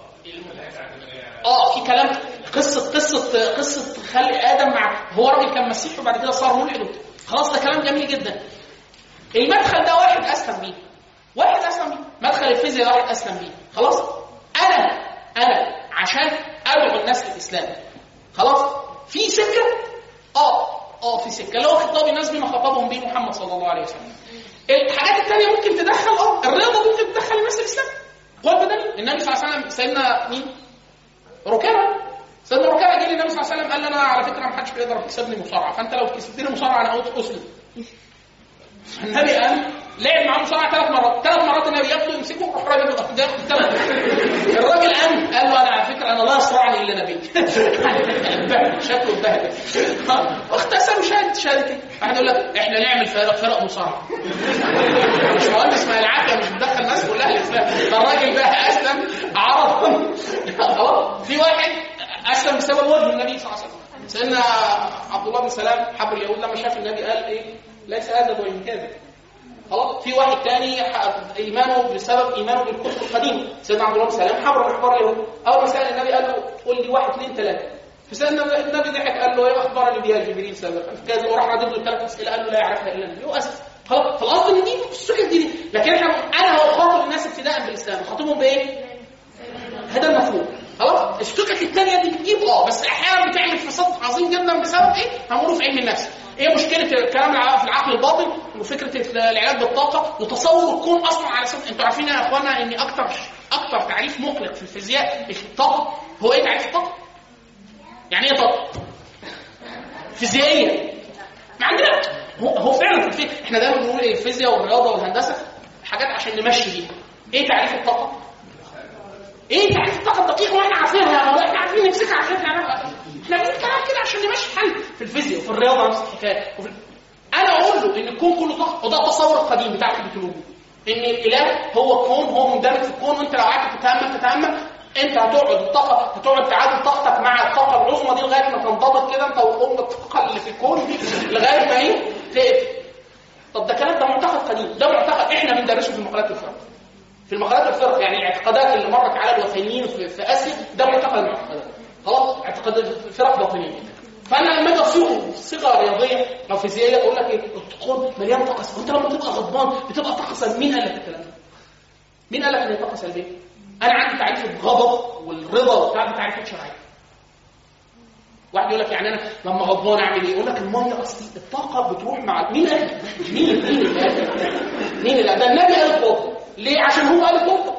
اه في كلام قصه قصه قصه خلق ادم مع هو راجل كان مسيحي وبعد كده صار ملحد خلاص ده كلام جميل جدا المدخل ده واحد اسلم بيه واحد اسلم بيه مدخل الفيزياء ده واحد اسلم بيه خلاص انا انا عشان ادعو الناس للاسلام خلاص في سكه اه اه في سكه اللي هو خطاب الناس بما خطبهم به محمد صلى الله عليه وسلم الحاجات الثانيه ممكن تدخل اه الرياضه ممكن تدخل الناس الاسلام قول بدني النبي صلى الله عليه وسلم سيدنا مين؟ ركابه سيدنا ركابه جه للنبي صلى الله عليه وسلم قال له انا على فكره ما حدش بيقدر يكسبني مصارعه فانت لو كسبتني مصارعه انا هقول اسلم النبي قال لعب معاه مصارعه ثلاث مرات ثلاث مرات النبي ياخده يمسكه يروح راجل ده ثلاث الراجل قام قال له انا على فكره انا لا يصرعني الا نبي شكله اتبهدل واختصروا شهاده شهادتين احنا يقول لك احنا نعمل فرق فرق مصارعه مش مهندس ما العافيه مش مدخل الناس كلها الاسلام ده الراجل بقى اسلم عرض خلاص في واحد اسلم بسبب وجه النبي صلى الله عليه وسلم سيدنا عبد الله بن سلام حبر اليهود لما شاف النبي قال ايه ليس هذا وإن كاذب خلاص في واحد تاني ح- ايمانه بسبب ايمانه بالكتب القديمه سيدنا عبد الله بن سلام حبر من اخبار اليهود اول ما سال النبي قال له قول لي واحد اثنين ثلاثه فسالنا النبي ضحك قال له ايه اخبرني بها جبريل سابقا كذا وراح ردد له ثلاث اسئله قال له لا يعرفها الا النبي واسف خلاص فالقصد ان دي السؤال دي لكن احنا انا هو خاطب الناس ابتداء بالاسلام خاطبهم بايه؟ هذا المفهوم خلاص السكك الثانيه دي بتجيب اه بس احيانا بتعمل فساد عظيم جدا بسبب ايه؟ هنقوله في علم النفس ايه مشكله الكلام الع- في العقل الباطن وفكره العلاج بالطاقه وتصور الكون اصلا على اساس انتوا عارفين يا اخوانا ان اكتر اكتر تعريف مقلق في الفيزياء الطاقه هو ايه تعريف الطاقه؟ يعني ايه طاقه؟ فيزيائيا ما عندنا هو, هو فعلا في الفيزياء احنا دايما بنقول ايه الفيزياء والرياضه والهندسه حاجات عشان نمشي بيها ايه تعريف الطاقه؟ ايه تعريف الطاقه الدقيقه واحنا عارفينها يا مولانا احنا عارفين نمسكها عارفين نعرفها احنا بنقول كلام كده عشان نمشي حل في الفيزياء وفي الرياضه نفس الحكايه وفي... انا اقول له ان الكون كله طاقه وده التصور القديم بتاع الكتالوج ان الاله هو كون هو مندمج في الكون وانت لو قعدت تتامل تتامل انت هتقعد الطاقه هتقعد تعادل طاقتك مع الطاقه العظمى دي لغايه ما تنضبط كده انت وام الطاقه اللي في الكون دي لغايه ما ايه تقفل طب ده كلام ده معتقد قديم ده معتقد احنا بندرسه في مقالات الفرق في المقالات الفرق يعني الاعتقادات اللي مرت على الوثنيين في, في اسيا ده معتقد من المعتقدات خلاص اعتقاد الفرق باطنيه فانا لما اجي اصيغه صيغه رياضيه او فيزيائيه اقول لك ايه الكون مليان طاقه سلبيه انت لما تبقى غضبان بتبقى طاقه سلبيه مين قال لك الكلام ده؟ مين قال لك ان هي طاقه سلبيه؟ انا عندي تعريف الغضب والرضا وبتاع دي تعريفات شرعيه واحد يقول لك يعني انا لما غضبان اعمل ايه؟ يقول لك الميه اصل الطاقه بتروح مع مين قال؟ مين مين اللي قال؟ مين اللي قال؟ ده النبي قال الغضب ليه؟ عشان هو قال الغضب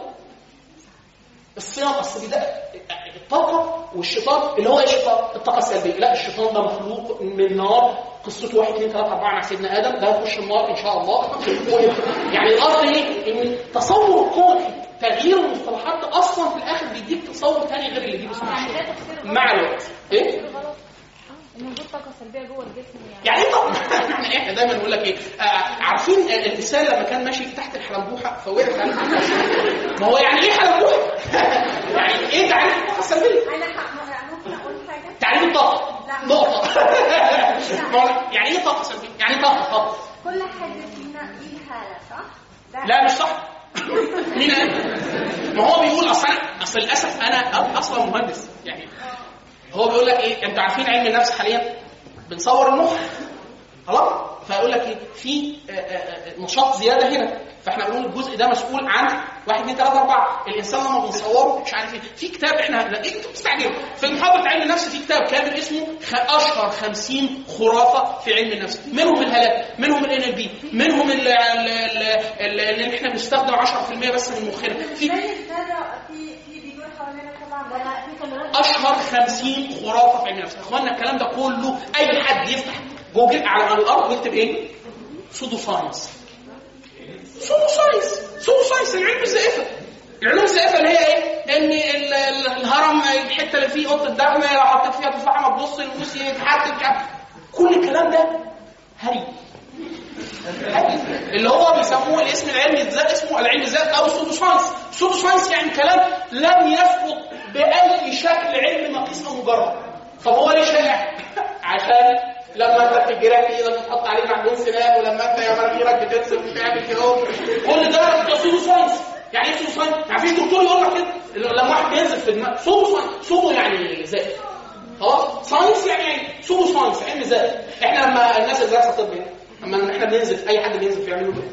الصيام اصل ده الطاقه والشيطان اللي هو ايه الشيطان؟ الطاقه السلبيه لا الشيطان ده مخلوق من نار قصته 1 2 3 4 مع سيدنا ادم ده هيخش النار ان شاء الله يعني القصد ايه؟ ان تصور الكون تغيير المصطلحات ده اصلا في الاخر بيديك تصور ثاني غير اللي بيجيبه اسمه يعني ده تفسير غلط. مع الوقت ايه؟ غلط ان وجود طاقه سلبيه جوه الجسم يعني يعني ايه طب احنا احنا دايما نقول لك ايه آه عارفين آه، الانسان لما كان ماشي تحت الحلبوحه فوقع على ما هو يعني ايه حلبوحه؟ يعني ايه تعريف الطاقه السلبيه؟ انا ح- ممكن اقول حاجه تعريف الطاقه لا. نقطه ما هو يعني ايه طاقه سلبيه؟ يعني ايه طاقه طاقه كل حاجه فينا ليه حاله صح؟ ده لا مش صح مين قال؟ ما هو بيقول اصل انا اصل للاسف انا اصلا مهندس يعني هو بيقول لك ايه انتوا عارفين علم النفس حاليا بنصور المخ خلاص فيقول لك ايه في آه، آه، آه، نشاط زياده هنا فاحنا بنقول الجزء ده مسؤول عن 1 2 3 4 الانسان لما بنصوره مش عارف ايه في كتاب احنا لا إيه انتوا بتستعجلوا في محاضره علم النفس في كتاب كامل اسمه خ- اشهر 50 خرافه في علم النفس منهم الهلاك منهم الان ال بي منهم ال- ال- ال- ال- اللي احنا بنستخدم 10% بس من مخنا في زي الذره في في بيدور حوالينا طبعا ولا في كاميرات اشهر 50 خرافه في علم النفس يا اخوانا الكلام ده كله اي حد يفتح جوجل على على الارض ويكتب ايه سودو ساينس سودو ساينس سودو ساينس العلم الزائفه العلوم الزائفه اللي هي ايه؟ ان ال- ال- الهرم الحته اللي فيه اوضه الدفن لو حطيت فيها تفاحه ما تبص الفلوس يتحرك مش عارف. كل الكلام ده هري هري اللي هو بيسموه الاسم العلمي الذات اسمه العلم الذات او السودو ساينس السودو ساينس يعني كلام لم يثبت باي شكل علمي مقيس او مجرد طب هو ليه شائع؟ عشان لما انت بتجرح ايدك بتحط عليه معجون سنان ولما انت يا مناخيرك بترسم وتعمل كده اهو. كل ده ده سودو ساينس يعني ايه سودو ساينس؟ يعني مفيش دكتور يقول لك كده لما واحد بينزل في دماغ سودو ساينس سودو يعني زائد خلاص ساينس يعني ايه سودو ساينس علم ذات احنا لما الناس اللي دارسه طب هنا لما احنا بننزل اي حد بينزل بيعملوا كده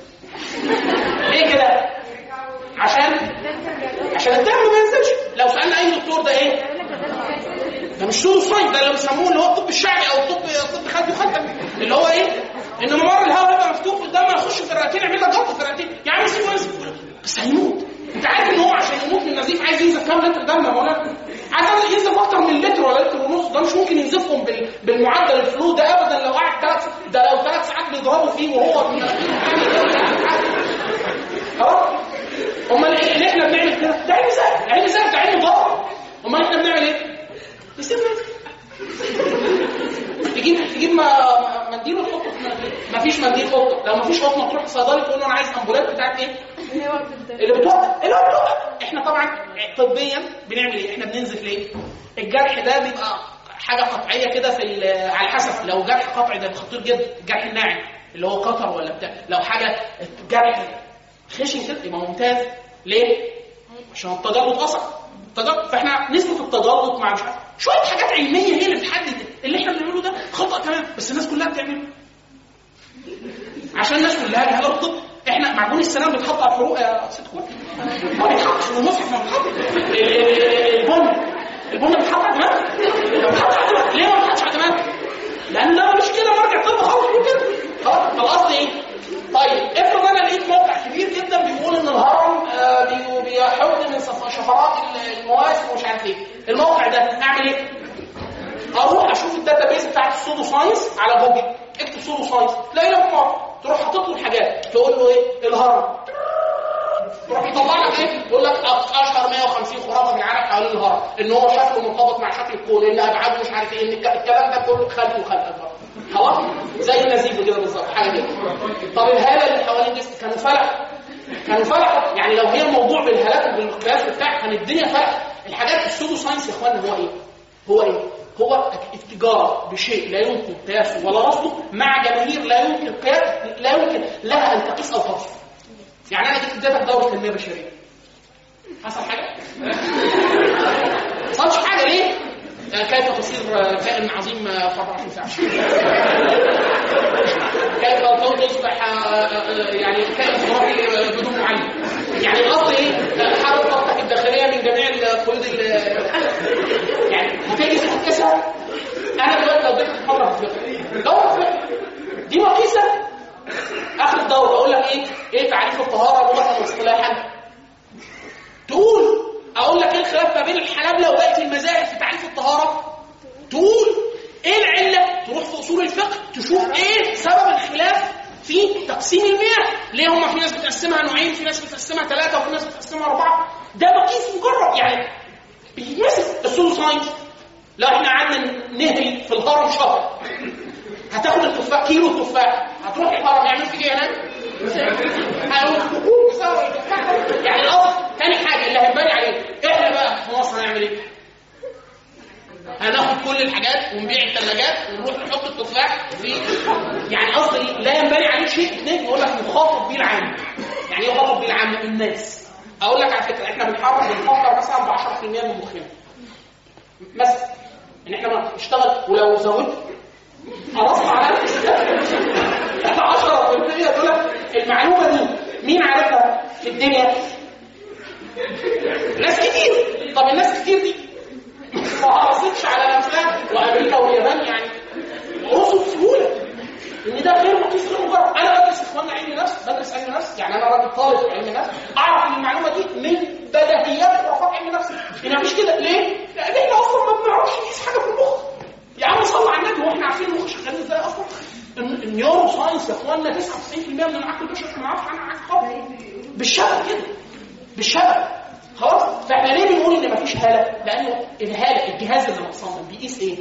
ليه كده عشان عشان الدم ما ينزلش لو سالنا اي دكتور ده ايه ده مش سودو ساينس ده اللي بيسموه اللي هو الطب الشعبي او الطب الطب خدي وخدك اللي هو ايه ان ممر الهواء يبقى مفتوح والدم يخش في الرئتين يعمل لك جلطه في الرئتين يا عم سيبه ينزل بس هيموت انت عارف ان هو عشان يموت من النزيف عايز ينزل كام لتر دم يا مولانا عايز ينزل اكتر من لتر ولا لتر ونص ده مش ممكن ينزفهم بال... بالمعدل الفلو ده ابدا لو قعد ثلاث ده لو ثلاث ساعات بيضربوا فيه وهو من خلاص امال ايه اللي احنا بنعمل كده ده علم زاد علم زاد ده علم ضرر امال احنا بنعمل ايه نسيب تجيب تجيب ما- ما- منديل وتحطه في مناخيرك مفيش منديل قطه لو مفيش قطه تروح الصيدلي تقول له انا عايز امبولات بتاعت ايه اللي هو بت- اللي بتوقف اللي هو بتوقف احنا طبعا طبيا بنعمل ايه احنا بننزف ليه الجرح ده بيبقى حاجه قطعيه كده في ال- على حسب لو جرح قطعي ده خطير جدا الجرح الناعم اللي هو قطر ولا بتاع لو حاجه جرح خشن كده يبقى ممتاز ليه؟ عشان التجلط اصعب التجلط فاحنا نسبه التجلط مع مش عارف شويه حاجات علميه هي اللي بتحدد اللي احنا بنعمله ده خطا تمام بس الناس كلها بتعمله عشان الناس كلها جهاله بالطب احنا معجون السنان بيتحط على الحروق يا ست كل ما بيتحطش في المصحف ما بيتحط ال- ال- البن البن بيتحط على دماغ بيتحط على دماغ ليه ما بيتحطش على دماغ؟ لان ده مش كده مرجع طب خالص بيقول كده خلاص فالقصد ايه؟ طيب افرض انا لقيت موقع كبير جدا بيقول ان الهرم آه، بي- بيحد من صف- شفرات المواسم ومش عارف ايه الموقع ده اعمل ايه؟ اروح اشوف الداتابيس بتاعت السودو ساينس على جوجل اكتب سودو ساينس تلاقي لك موقع تروح حاطط له الحاجات تقول له ايه الهرم يروح يطلع لك ايه يقول لك اشهر 150 خرافه في العالم حوالين الهرم ان هو شكله مرتبط مع شكل الكون ان ابعاده مش عارف ايه ان الك- الكلام ده كله خلق وخلق الهرم خلاص زي النزيف كده بالظبط حاجه كده طب الهاله اللي حوالين جسمك كانوا فلح كانوا فلح يعني لو هي الموضوع بالهالات وبالقياس بتاع كان الدنيا فلح الحاجات السودو ساينس يا اخوانا هو ايه هو ايه هو التجاره بشيء لا يمكن قياسه ولا رصده مع جماهير لا يمكن قياس لا يمكن لها ان تقيس او ترصد يعني انا جيت اديتك دوره التنميه البشريه حصل حاجه؟ ما حصلش حاجه ليه؟ آه، كيف تصير آه، كائن عظيم آه، في 24 ساعه كيف تصبح آه، آه، يعني كائن خرافي آه، بدون معلم يعني القصد ايه؟ آه، حاول طاقتك الداخليه من جميع القيود ال- يعني هتيجي تحكسها انا دلوقتي لو اديتك محاضره في الفقه دوره فقه دي مقيسه اخر الدوره اقول لك ايه؟ ايه تعريف الطهاره لغه واصطلاحا؟ تقول اقول لك ايه الخلاف ما بين الحنابلة وبقيه المذاهب في تعريف الطهاره؟ تقول ايه العله؟ تروح في اصول الفقه تشوف ايه سبب الخلاف في تقسيم المياه ليه هم في ناس بتقسمها نوعين في ناس بتقسمها ثلاثه وفي ناس بتقسمها اربعه ده مقيس مجرد يعني بيمثل السولو ساينس لو احنا قعدنا نهري في الهرم شهر هتاخد التفاح كيلو التفاح هتروح الهرم يعمل فيك ايه هناك؟ هيقول بسبب التفاح ده. يعني الأصل تاني حاجه اللي هينبني عليه احنا بقى في مصر هنعمل ايه؟ هناخد كل الحاجات ونبيع الثلاجات ونروح نحط التفاح في يعني قصدي لا ينبني عليه شيء اثنين يقول لك يخاطب بيه العام يعني ايه يخاطب بيه العام الناس اقول لك على فكره احنا بنحرك بنفكر مثلا ب 10% من مخنا مثلا ان احنا ما نشتغل ولو زودت خلاص على احنا 10% دول المعلومه دي مين عارفها في الدنيا؟ ناس كتير طب الناس كتير دي ما حافظتش على الافلام وامريكا واليابان يعني رسوا بسهوله ان ده غير مقيس غير مجرد انا بدرس اخواننا علم نفس بدرس علم نفس يعني انا راجل طالب في علم نفس اعرف ان المعلومه دي من بديهيات خرافات علم نفس ان مفيش كده ليه؟ لان احنا اصلا ما بنعرفش نقيس حاجه في المخ يا عم صل على النبي هو احنا عارفين المخ شغال ازاي اصلا؟ الن- النيورو ساينس يا اخوانا 99% من العقل البشري ما نعرفش عنها حاجه خالص بالشبه كده بالشبه خلاص فاحنا ليه بنقول ان مفيش هاله؟ لانه الهاله الجهاز اللي متصمم بيقيس ايه؟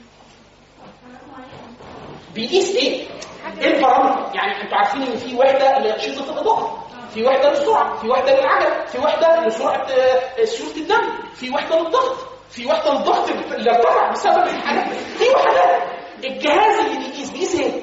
بيقيس ايه؟ ايه البارامتر؟ يعني انتوا عارفين ان في وحده لشده الضغط في وحده للسرعه في وحده للعجله في وحده لسرعه آه، سيوله الدم في وحده للضغط في وحده للضغط اللي ارتفع بسبب الحاجات في وحدات الجهاز اللي بيقيس بيقيس ايه؟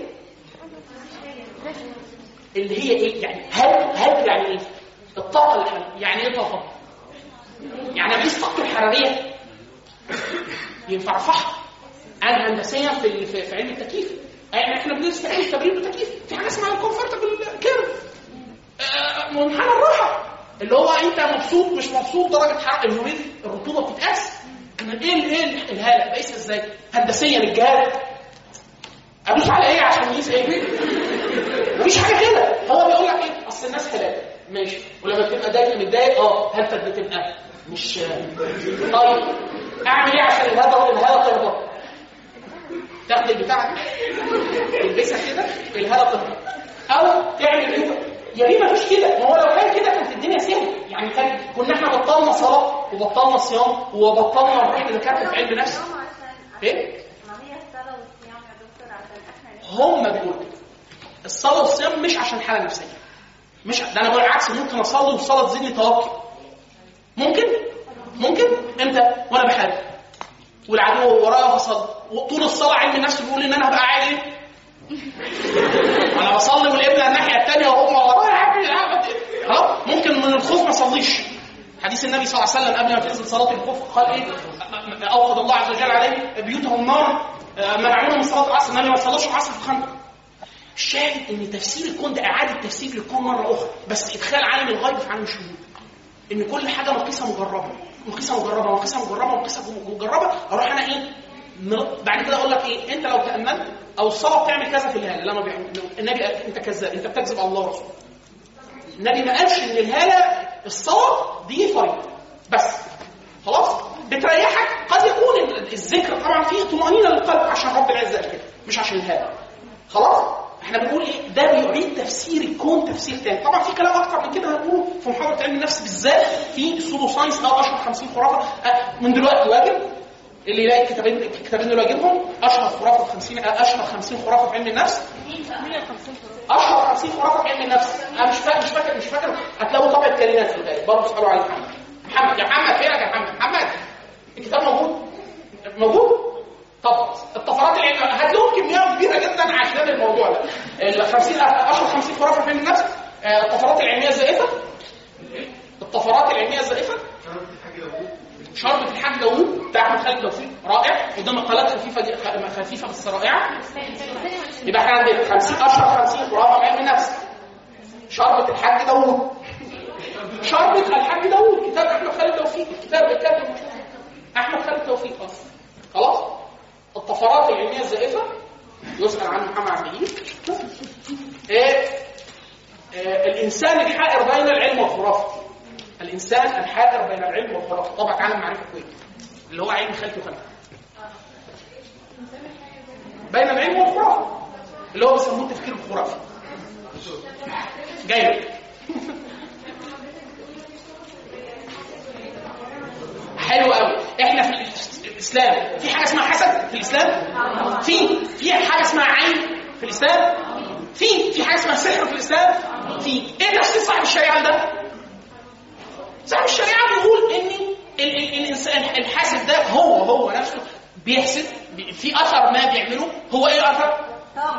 اللي هي ايه؟ يعني هل هل يعني ايه؟ الطاقه الحراريه يعني ايه طاقه؟ يعني اقيس طاقته الحراريه ينفع صح انا هندسيا في في في علم التكييف يعني احنا بندرس في علم التبريد والتكييف في حاجه اسمها الكومفورتبل كيرف منحنى الراحه اللي هو انت مبسوط مش مبسوط درجه حراره الهوميد الرطوبه بتتقاس انا ايه ال- ايه ال- الهاله بقيسها ازاي هندسيا الجهاز ادوس على ايه عشان يقيس ايه مفيش حاجه كده هو بيقول لك ايه اصل الناس هلاك ماشي ولما بتبقى دايما متضايق اه هلتك بتبقى مش طيب اعمل ايه عشان الهاله الهاله تهبط تاخد البتاع دي تلبسها كده الهاله تهبط او تعمل ايه يا ريت مفيش كده ما هو لو كان كده كانت الدنيا سهله يعني كان كنا احنا بطلنا صلاه وبطلنا صيام وبطلنا نروح لدكاتره في علم نفس ايه ما هي الصلاة والصيام يا دكتور عشان احنا هم بيقولوا كده الصلاه والصيام مش عشان حاله نفسيه مش ده انا بقول العكس ممكن اصلي والصلاه تزيدني توكل ممكن ممكن امتى وانا بحارب والعدو ورايا فصل وطول الصلاه علم النفس بيقول ان انا هبقى قاعد ايه انا اصلي والقبله الناحيه الثانيه وهم ورايا خلاص ممكن من الخوف ما اصليش حديث النبي صلى الله عليه وسلم قبل ما تنزل صلاه الخوف قال ايه اوقد الله عز وجل عليه بيوتهم نار آه، منعونا من صلاه العصر النبي ما صلاش العصر في خندق الشاهد ان تفسير الكون ده اعاده تفسير للكون مره اخرى بس ادخال عالم الغيب في عالم الشهود ان كل حاجه مقيسه مجربه مقيسه مجربه مقيسه مجربه مقيسه مجربه اروح انا ايه م- بعد كده اقول لك ايه انت لو تاملت او الصلاه بتعمل كذا في الهاله لما بيعمل النبي قال انت كذاب انت بتكذب على الله ورسوله النبي ما قالش ان الهاله الصلاه دي فريضه بس خلاص بتريحك قد يكون ال- الذكر طبعا فيه طمانينه للقلب عشان رب العزه قال كده مش عشان الهاله خلاص احنا بنقول ايه ده بيعيد تفسير الكون تفسير تاني طبعا في كلام اكتر من كده هنقوله في محاضره علم النفس بالذات في سودو ساينس او اشهر 50 خرافه أه، من دلوقتي واجب اللي يلاقي الكتابين الكتابين دول واجبهم اشهر خرافه في 50 أه، اشهر 50 خرافه في علم النفس اشهر 50 خرافه في علم النفس انا مش فاكر مش فاكر مش فاكر هتلاقوا طبع الكلمات في الغالب برضه اسالوا على محمد محمد يا محمد فينك يا محمد محمد الكتاب موجود موجود طب الطفرات العلميه هات لهم كميه كبيره جدا عشان الموضوع ده ال 50 اشهر 50 خرافه في علم النفس آه، الطفرات العلميه الزائفه الطفرات العلميه الزائفه شربة الحاج داوود بتاع احمد خالد توفيق رائع وده مقالات خفيفه دي خفيفه بس رائعه يبقى احنا عندنا 50 اشهر 50 خرافه في علم النفس شربة الحاج داوود شربة الحاج داوود كتاب احمد خالد توفيق الكتاب بيتكلم احمد خالد توفيق اصلا خلاص الطفرات العلميه الزائفه يسال عنه محمد عبد الجليل ايه آه، الانسان الحائر بين العلم والخرافه الانسان الحائر بين العلم والخرافه طبعا عالم معرفه كويس اللي هو علم خلق وخلق بين العلم والخرافه اللي هو بيسموه التفكير الخرافي جاي لك. حلو قوي احنا في الاسلام في حاجه اسمها حسد في الاسلام في في حاجه اسمها عين في الاسلام في في حاجه اسمها سحر في الاسلام في ايه تفسير صاحب الشريعه ده صاحب الشريعه بيقول ان ال- ال- الانسان الحاسد ده هو هو نفسه بيحسد بي- في اثر ما بيعمله هو ايه الاثر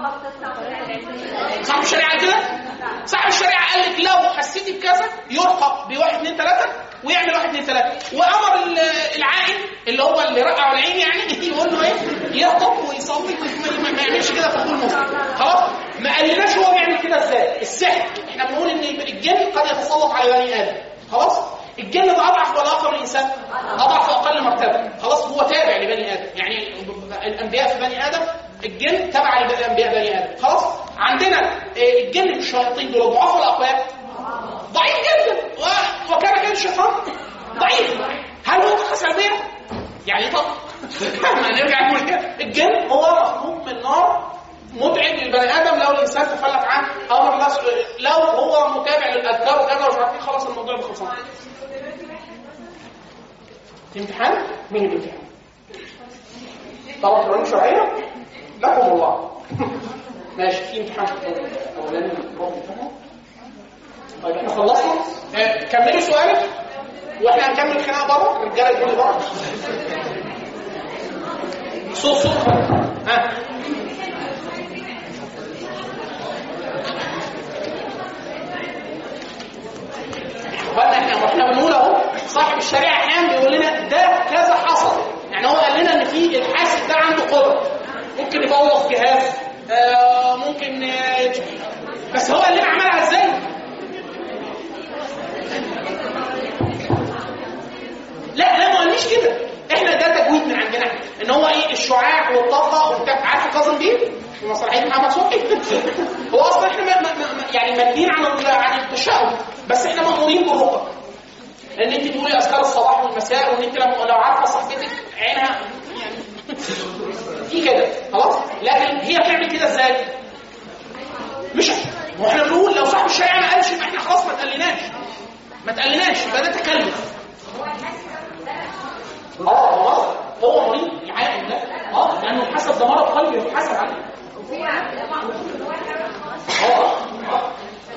صاحب الشريعه كده صاحب الشريعه قال لك لو حسيتي بكذا يرقى بواحد اثنين ثلاثه ويعمل واحد اثنين ثلاثه وامر ال- العائل اللي هو اللي رقع العين يعني يقول له ايه يخطب ويصلي ما- ما- ما يعملش كده في طول مسلم خلاص ما قالناش هو بيعمل كده ازاي السحر احنا بنقول ان الجن قد يتسلط على بني ادم خلاص الجن ده اضعف ولا اقوى من الانسان اضعف واقل مرتبه خلاص هو تابع لبني ادم يعني الانبياء في بني ادم الجن تبع لانبياء بني ادم خلاص عندنا آه، الجن الشياطين دول ضعاف ولا اقوياء ضعيف جدا و- وكان كان الشيطان ضعيف هل هو طاقه سلبيه يعني طب ما نرجع نقول كده الجن هو مخلوق من نار متعب للبني ادم لو الانسان تفلت عنه امر الله س- لو هو متابع للاذكار وكذا ومش عارف ايه خلاص الموضوع ده خلصان في امتحان؟ مين الامتحان؟ طبعا قرآن شرعية؟ لكم الله ماشي في امتحان اولاني نروح امتحان طيب احنا خلصنا آه، كملوا سؤالك واحنا هنكمل خناقه بره الرجاله يقولوا بره صوت صوت ها واحنا احنا واحنا بنقول اهو صاحب الشريعه احيانا بيقول لنا ده كذا حصل يعني هو قال لنا ان في الحاسد ده عنده قدره ممكن يبوظ جهاز آه ممكن آه بس هو قال لنا عملها ازاي لا لا ما قالنيش كده احنا ده تجويد من عندنا احنا. ان هو ايه الشعاع والطاقه وبتاع عارف كاظم بيه في مسرحيه محمد صبحي هو اصلا احنا ما ما ما يعني مادين عن ال- عن التشاؤم بس احنا مامورين بالرقى ان انت تقولي اذكار الصباح والمساء وان انت لما لو عارفه صاحبتك عينها يعني في كده خلاص لكن هي بتعمل كده ازاي؟ مش هو احنا بنقول لو صاحب الشريعه ما قالش يبقى احنا خلاص ما تقلناش ما تقلناش يبقى ده تكلف اه هو هو مريض يعاني لا اه لانه حسب ده مرض قلبي يتحاسب عليه اه اه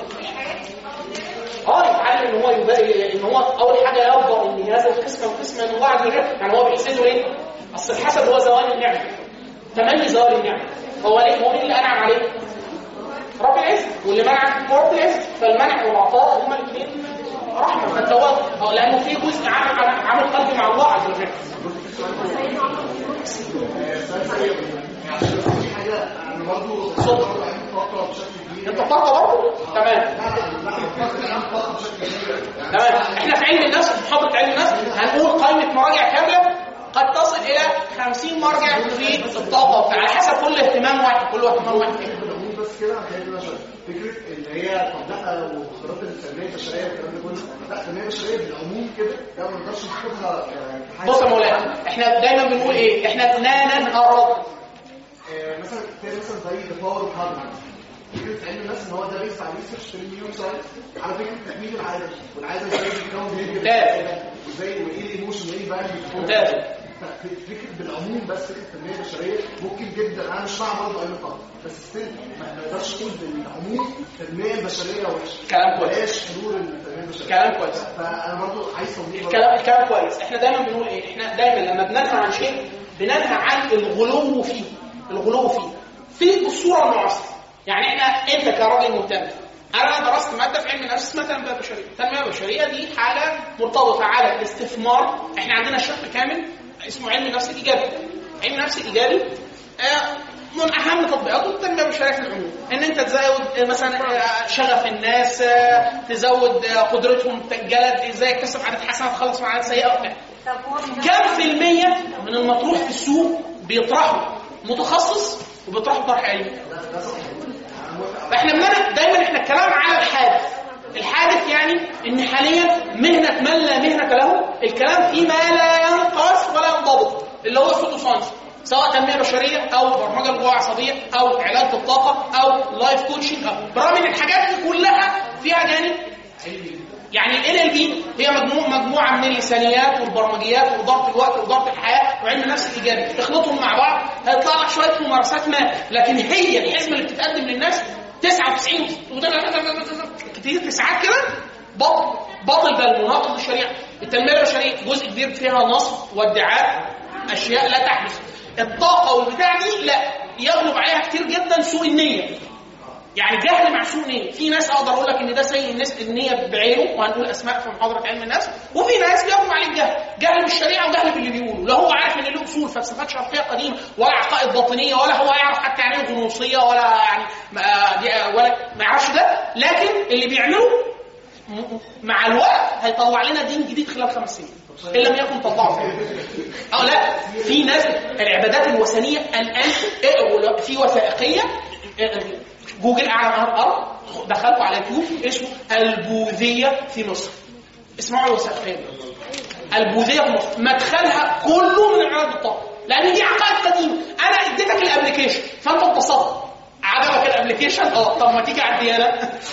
اه يتعلم ان هو يبقى ان هو اول حاجه يرضى ان هذا القسم قسم من الله عز وجل يعني هو بيحسده ايه؟ اصل الحسد هو زوال النعمه تمني زوال النعمه هو ليه هو مين اللي انعم عليه؟ رب العزه واللي منعك هو رب العزه فالمنع والعطاء هما الاثنين رحمه فانت هو هو لانه في جزء عامل عامل قلبي مع الله عز وجل في حاجه انا برضه صدق. برضه عندي طاقه بشكل كبير انت طاقه برضه تمام طاقه بشكل كبير تمام احنا في علم النفس في محاضره علم النفس هنقول قائمه مراجع كامله قد تصل الى 50 مرجع في الطاقه وبتاع على حسب كل اهتمام واحد كل اهتمام واحد فيهم. بالعموم بس كده هتلاقي كده عشان فكره اللي هي طب لا وخبرات التنميه البشريه والكلام ده كله لا التنميه البشريه بالعموم كده ده ما نقدرش ناخدها آه، كحاجة- بص يا مولانا احنا دايما بنقول ايه احنا لا ننهار آه، مثلا تلاقي مثلا زي ذا باور اوف هابت فكره علم النفس ان هو ده بيس على ريسيرش في النيو ساينس على فكره تكوين العاده والعاده ازاي بتتكون ممتاز. وازاي وايه الايموشن وايه الفاليو ممتاز فكره بالعموم بس فكره التنميه البشريه ممكن جدا انا مش مع برضه علم الطاقه بس ستيل ما نقدرش نقول بالعموم التنميه البشريه وحشه كلام كويس. بلاش حلول التنميه البشريه كلام كويس فانا برضه عايز توضيح برضه. الكلام الكلام كويس احنا دايما بنقول ايه احنا دايما لما بننهى عن شيء بننهى عن الغلو فيه الغلو فيه في الصوره المعاصره يعني احنا انت كراجل مهتم انا درست ماده في علم النفس اسمها تنميه بشريه التنميه البشريه دي حاجه مرتبطه على الاستثمار احنا عندنا شق كامل اسمه علم النفس الايجابي علم النفس الايجابي آه، من اهم تطبيقاته التنميه البشريه في العموم ان انت تزود آه، مثلا آه، شغف الناس آه، تزود آه، قدرتهم في الجلد ازاي يكتسب عادات حسنه تخلص من عادات سيئه وبتاع طب هو كم في المية من المطروح في السوق بيطرحه متخصص وبيطرحه طرح علمي فاحنا بنعمل دايما احنا الكلام على الحادث الحادث يعني ان حاليا مهنه من لا مهنه له الكلام فيه ما لا ينقص ولا ينضبط اللي هو السوتو ساينس سواء تنميه بشريه او برمجه لغه عصبيه او علاج بالطاقه او لايف كوتشنج او برغم ان الحاجات دي كلها فيها جانب يعني ال ال بي هي مجموع مجموعه من اللسانيات والبرمجيات واداره الوقت واداره الحياه وعلم النفس الايجابي اخلطهم مع بعض هيطلع لك شويه ممارسات ما لكن هي الحزمه اللي بتتقدم للناس 99 كتير تسعات كده باطل باطل بل مناقض للشريعه التنميه البشريه جزء كبير فيها نصب وادعاء اشياء لا تحدث الطاقه والبتاع دي لا يغلب عليها كتير جدا سوء النيه يعني جهل مع سوء نيه في ناس اقدر اقول لك ان ده سيء الناس النيه بعينه وهنقول اسماء في محاضره علم النفس وفي ناس بيغلب عليه الجهل جهل بالشريعه وجهل باللي بيقوله لا هو عارف ان له اصول فلسفات شرقيه قديمه ولا عقائد باطنيه ولا هو يعرف حتى يعني ايه غنوصيه ولا يعني ما دي- ولا ما يعرفش ده لكن اللي بيعمله م- مع الوقت هيطلع لنا دين جديد خلال خمس سنين ان لم يكن طلعه فعلا اه لا في ناس العبادات الوثنيه الان اقروا في وثائقيه جوجل اعلى نهر الارض دخلوا على يوتيوب اسمه البوذيه في مصر اسمعوا الوثائقيه دي. البوذيه في مصر مدخلها كله من عباده الطاقه لان دي عقائد قديمه انا اديتك الابلكيشن فانت اتبسطت عجبك الابلكيشن اه طب ما تيجي على الديانه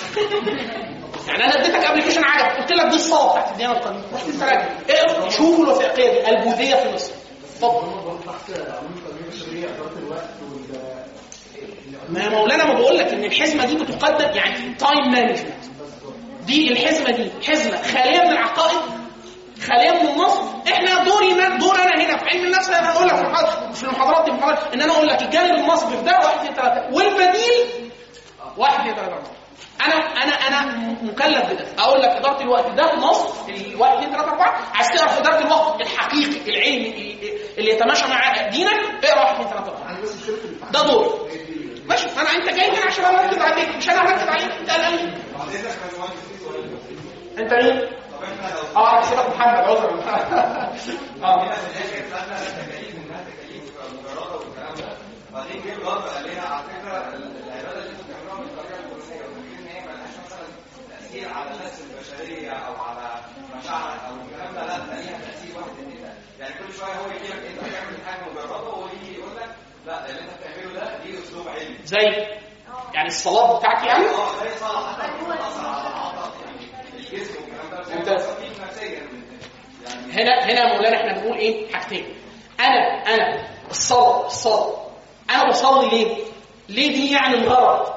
يعني انا اديتك ابلكيشن عجب قلت لك دي الصلاه بتاعت الديانه القديمه رحت انت راجع اقرا شوفوا الوثائقيه دي البوذيه في مصر اتفضل هم برضه تحت علوم التنميه البشريه اداره الوقت وال ما يا مولانا ما بقول لك ان الحزمه دي بتقدم يعني تايم مانجمنت دي الحزمه دي حزمه خاليه من العقائد خاليه من النص احنا دوري دور انا هنا في علم النفس انا اقول لك في المحاضرات في المحاضرات دي المحاضرات ان انا اقول لك الجانب النصبي في ده واحد اثنين ثلاثه والبديل واحد اثنين ثلاثه أربعة. انا انا انا مكلف بده اقول لك اداره الوقت ده نص الواحد اثنين ثلاثه اربعه عايز تعرف اداره الوقت الحقيقي العلمي اللي- اللي يتماشى مع دينك اقرا واحد اثنين ثلاثه اربعه عندي بس مشكله في التعليم. ده دور هي دي- ماشي انا انت جاي هنا عشان انا اركز عليك مش انا هركز عليك انت قلقان بعدين ده كان مهندس في سؤال انت مين؟ طب احنا لو اه سيبك محمد عذر اه هنا في الاخر خدنا تكاليف انها تكاليف مجرده والكلام ده بعدين جه الرد قال لنا على فكره العباده اللي انتوا بتعملوها بالطريقه الفلانيه وفاكرين ان هي مالهاش مثلا تاثير على الناس البشريه او على مشاعرك او الكلام ده لا ده ليها تاثير واحد اتنين ده يعني كل شويه هو يجي لك انت بتعمل حاجه مجرده وهو يجي يقول لك لا ده اللي انت بتعمله ده دي اسلوب علمي زي يعني الصلاه بتاعتي يعني اه زي صلاح حتى بتاثر على العضلات يعني الجسم والكلام ده بس هي ممتاز. بتأثر فيك نفسيا يعني هنا هنا يا مولانا احنا بنقول ايه حاجتين انا انا الصلاه الصلاه انا بصلي ليه؟ ليه دي يعني الغرض؟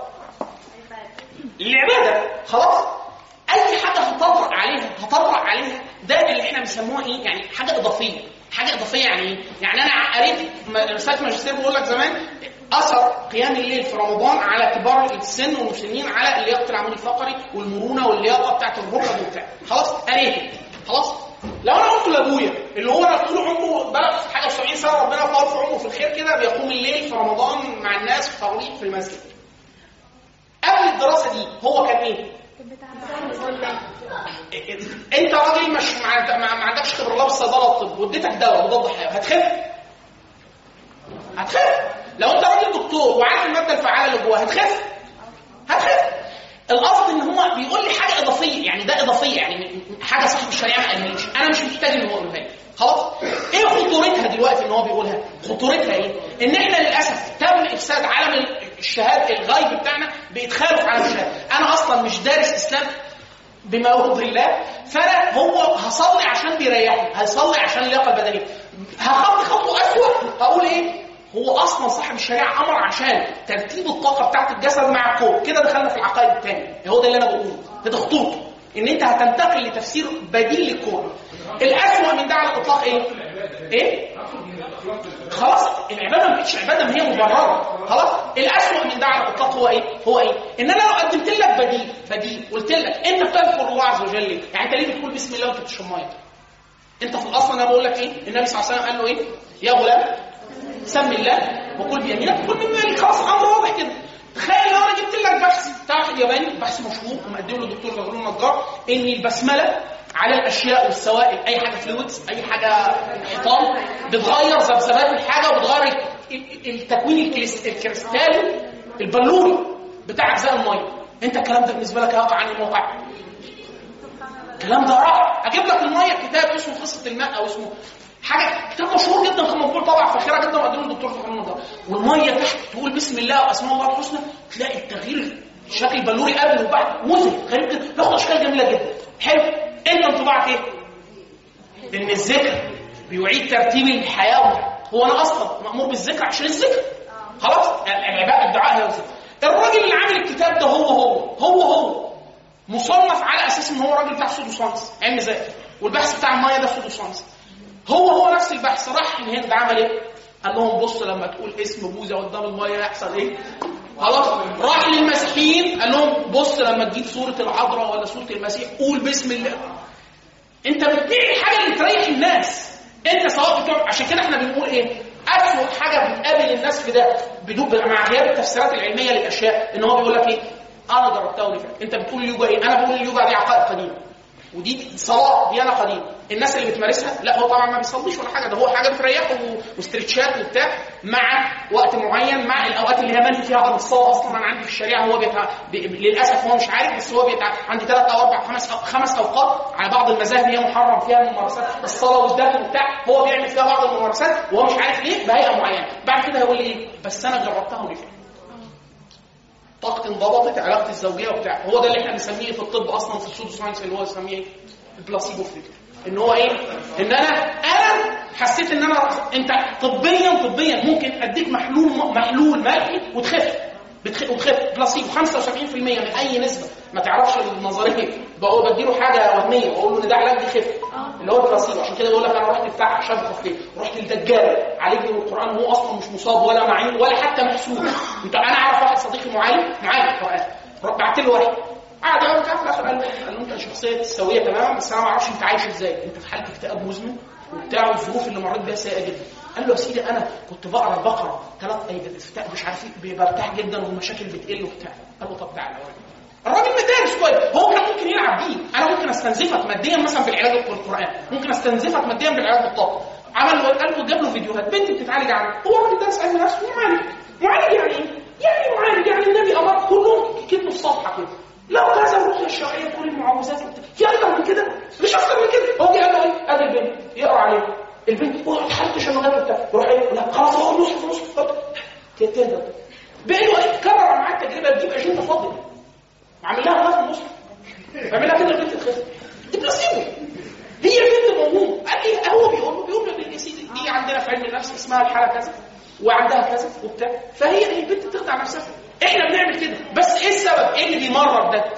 العباده خلاص اي حاجه هتطرق عليها هتطرق عليها ده اللي احنا بنسموها ايه؟ يعني حاجه اضافيه حاجه اضافيه يعني ايه؟ يعني انا قريت م- رساله ماجستير بقول لك زمان اثر قيام الليل في رمضان على كبار السن والمسنين على لياقه العمود الفقري والمرونه واللياقه بتاعت الركب وبتاع خلاص قريت خلاص لو انا قلت لابويا اللي هو انا طول عمره بلغ في حاجه و70 سنه ربنا يطول في عمره في الخير كده بيقوم الليل في رمضان مع الناس في تغليق في المسجد قبل الدراسه دي هو كان ايه؟ انت راجل مش ما عند- ما ما عندكش خبره الله بالصيدله والطب واديتك دواء مضاد حيوي هتخف هتخف لو انت راجل دكتور وعارف الماده الفعاله اللي جواها هتخف هتخف القصد ان هو بيقول لي حاجه اضافيه يعني ده اضافيه يعني حاجه صاحب الشريعه ما قالهاليش انا مش محتاج ان هو يقولها لي خلاص ايه خطورتها دلوقتي ان هو بيقولها خطورتها ايه ان احنا للاسف تم افساد عالم الشهاده الغيب بتاعنا بيتخالف عالم الشهاده انا اصلا مش دارس اسلام بما يرضي الله فانا هو هصلي عشان بيريحني هصلي عشان اللياقه البدنيه هخطي خطوه اسوء هقول ايه هو اصلا صاحب الشريعه امر عشان ترتيب الطاقه بتاعت الجسد مع الكون كده دخلنا في العقائد الثانيه هو ده اللي انا بقوله ده خطورته ان انت هتنتقل لتفسير بديل للكون الاسوء من ده على الاطلاق ايه ايه خلاص العباده ما بقتش عباده ما هي مبرره خلاص الاسوء من ده على الاطلاق هو ايه هو ايه ان انا لو قدمت لك بديل بديل قلت لك انت بتذكر الله عز وجل ليه؟ يعني انت ليه بتقول بسم الله وانت بتشرب ميه انت في الاصل انا بقول لك ايه النبي صلى الله عليه وسلم قال له ايه يا غلام سم الله وكل بيمينك وكل من مالك خلاص امر واضح كده تخيل لو انا جبت لك بحث بتاع واحد ياباني بحث مشهور ومقدمه له الدكتور زغلول النجار ان البسمله على الاشياء والسوائل اي حاجه فلويدز اي حاجه حيطان بتغير ذبذبات الحاجه وبتغير ال- ال- التكوين الكريس- الكريستالي البلوري بتاع اجزاء الميه انت الكلام ده بالنسبه لك هيقع عن الموقع الكلام ده رائع اجيب لك الميه كتاب اسمه قصه الماء او اسمه حاجه كتاب مشهور جدا كان مطبوع طبعا فاخره جدا وقدمه الدكتور فخر ده والميه تحت تقول بسم الله واسماء الله الحسنى تلاقي التغيير شكل البلوري قبل وبعد مذهل غريب جدا بياخد اشكال جميله جدا حلو انت انطباعك ايه؟ ان الذكر بيعيد ترتيب الحياه هو انا اصلا مامور بالذكر عشان الذكر خلاص العباده الدعاء هي الذكر الراجل اللي عامل الكتاب ده هو هو هو هو مصنف على اساس ان هو راجل بتاع سودو ساينس علم ذات والبحث بتاع الميه ده سودو ساينس هو هو نفس البحث راح الهند عمل ايه؟ قال لهم بص لما تقول اسم بوذا قدام الميه يحصل ايه؟ خلاص راح للمسيحيين قال لهم بص لما تجيب سوره العذراء ولا سوره المسيح قول بسم الله انت بتبيع الحاجه اللي تريح الناس انت سواء بتوع عشان كده احنا بنقول ايه اسوء حاجه بتقابل الناس في ده بدون مع غياب التفسيرات العلميه للاشياء ان هو بيقول لك ايه انا جربتها ودي فعلا. انت بتقول اليوجا ايه انا بقول اليوجا دي عقائد قديمه ودي صلاه ديانه قديمه الناس اللي بتمارسها لا هو طبعا ما بيصليش ولا حاجه ده هو حاجه بتريحه و- واسترتشات وبتاع مع وقت معين مع الاوقات اللي هي منهي فيها عن الصلاه اصلا انا عندي في الشريعه هو بيتع... ب... للاسف هو مش عارف بس هو بيتع... عندي ثلاث او اربع خمس أو خمس اوقات على بعض المذاهب هي محرم فيها ممارسات الصلاه والدم وبتاع هو بيعمل فيها بعض الممارسات وهو مش عارف ليه بهيئه معينه بعد كده هيقول لي ايه بس انا جربتها ونفعت طاقتي انضبطت علاقتي الزوجيه وبتاع هو ده اللي احنا بنسميه في الطب اصلا في السودو ساينس اللي هو بنسميه ايه؟ البلاسيبو افكت ان هو ايه؟ ان انا انا حسيت ان انا انت طبيا طبيا ممكن اديك محلول محلول ملحي وتخف بتخ... وتخف بلاسيبو 75% من اي نسبه ما تعرفش النظريه بقول بديله حاجه وهميه واقول له ان ده علاج يخف اللي هو البلاسيبو عشان كده بقول لك انا رحت بتاع شاب خفيف رحت للدجال عالجني بالقران وهو اصلا مش مصاب ولا معين ولا حتى محسوب انت انا اعرف واحد صديقي معالج معالج قران بعت له واحد قعد يقول في الاخر قال له قال له انت شخصيه سويه تماما بس انا ما اعرفش انت عايش ازاي انت في حاله اكتئاب مزمن وبتاع والظروف اللي مريت بيها سيئه جدا قال له يا سيدي انا كنت بقرا البقره ثلاث اي مش عارف ايه برتاح جدا والمشاكل بتقل وبتاع قال له طب تعالى أوريك. الراجل مدارس كويس هو كان ممكن يلعب بيه انا ممكن استنزفك ماديا مثلا بالعلاج بالقران ممكن استنزفك ماديا بالعلاج بالطاقه عمل له قال له جاب له فيديوهات بنت بتتعالج عنه هو راجل دارس علم نفس معالج معالج يعني ايه؟ يعني معالج يعني النبي امر كلهم كتبوا في صفحه كده لو كذا الرقيه الشرعيه تقول المعوذات وبتاع. في اكتر من كده مش اكتر من كده هو جه قال له ايه؟ ادي البنت يقرا عليه البنت هو حالته شمالات وبتاع يروح ايه؟ لا خلاص هو نص نص تهدى بقى له ايه؟ كرر معاه التجربه تجيب اجنده فاضيه عامل لها غلاف النص عامل لها كده البنت تخف دي بلاسيبو هي بنت موهوم قال لي هو بيقول له بيقول له يا سيدي دي عندنا في علم النفس اسمها الحاله كذا وعندها كذا وبتاع فهي البنت بتخدع نفسها احنا بنعمل كده بس ايه السبب؟ ايه اللي بيمرر ده؟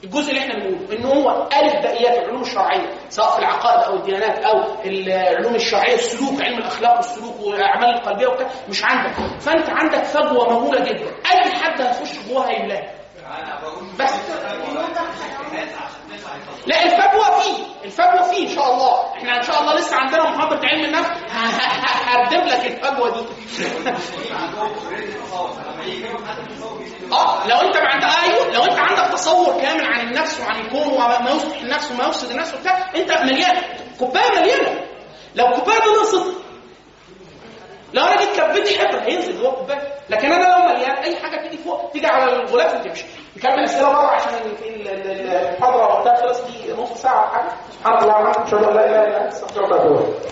الجزء اللي احنا بنقوله ان هو الف بقيات العلوم الشرعيه سواء في العقائد او الديانات او العلوم الشرعيه السلوك علم الاخلاق والسلوك والاعمال القلبيه وكده مش عندك فانت عندك فجوه مهوله جدا اي حد هيخش جواها هيملاها انا بقول بس عشان نطلع لا الفجوه فيه الفجوه فيه ان شاء الله احنا ان شاء الله لسه عندنا محاضره علم النفس ه- ه- ه- هردم لك الفجوه دي عندهم اوريدي تصور لما يجي لهم حد تصور جديد اه لو انت ما عندك ايوه لو انت عندك تصور كامل عن النفس وعن الكون وما يصلح النفس وما يفسد النفس وبتاع انت مليان كوبايه مليانه لو كوبايه دي نقصت لو انا جيت كبيت حبر هينزل جوه الكوبايه لكن انا لو مليان اي حاجه تيجي فوق تيجي على الغلاف وتمشي نكمل اسئله بره عشان ال- ال- ال- المحاضره وقتها خلص دي نص ساعه ولا حاجه سبحان الله الحمد لله لا اله الا انت استغفرك واتوب إليك.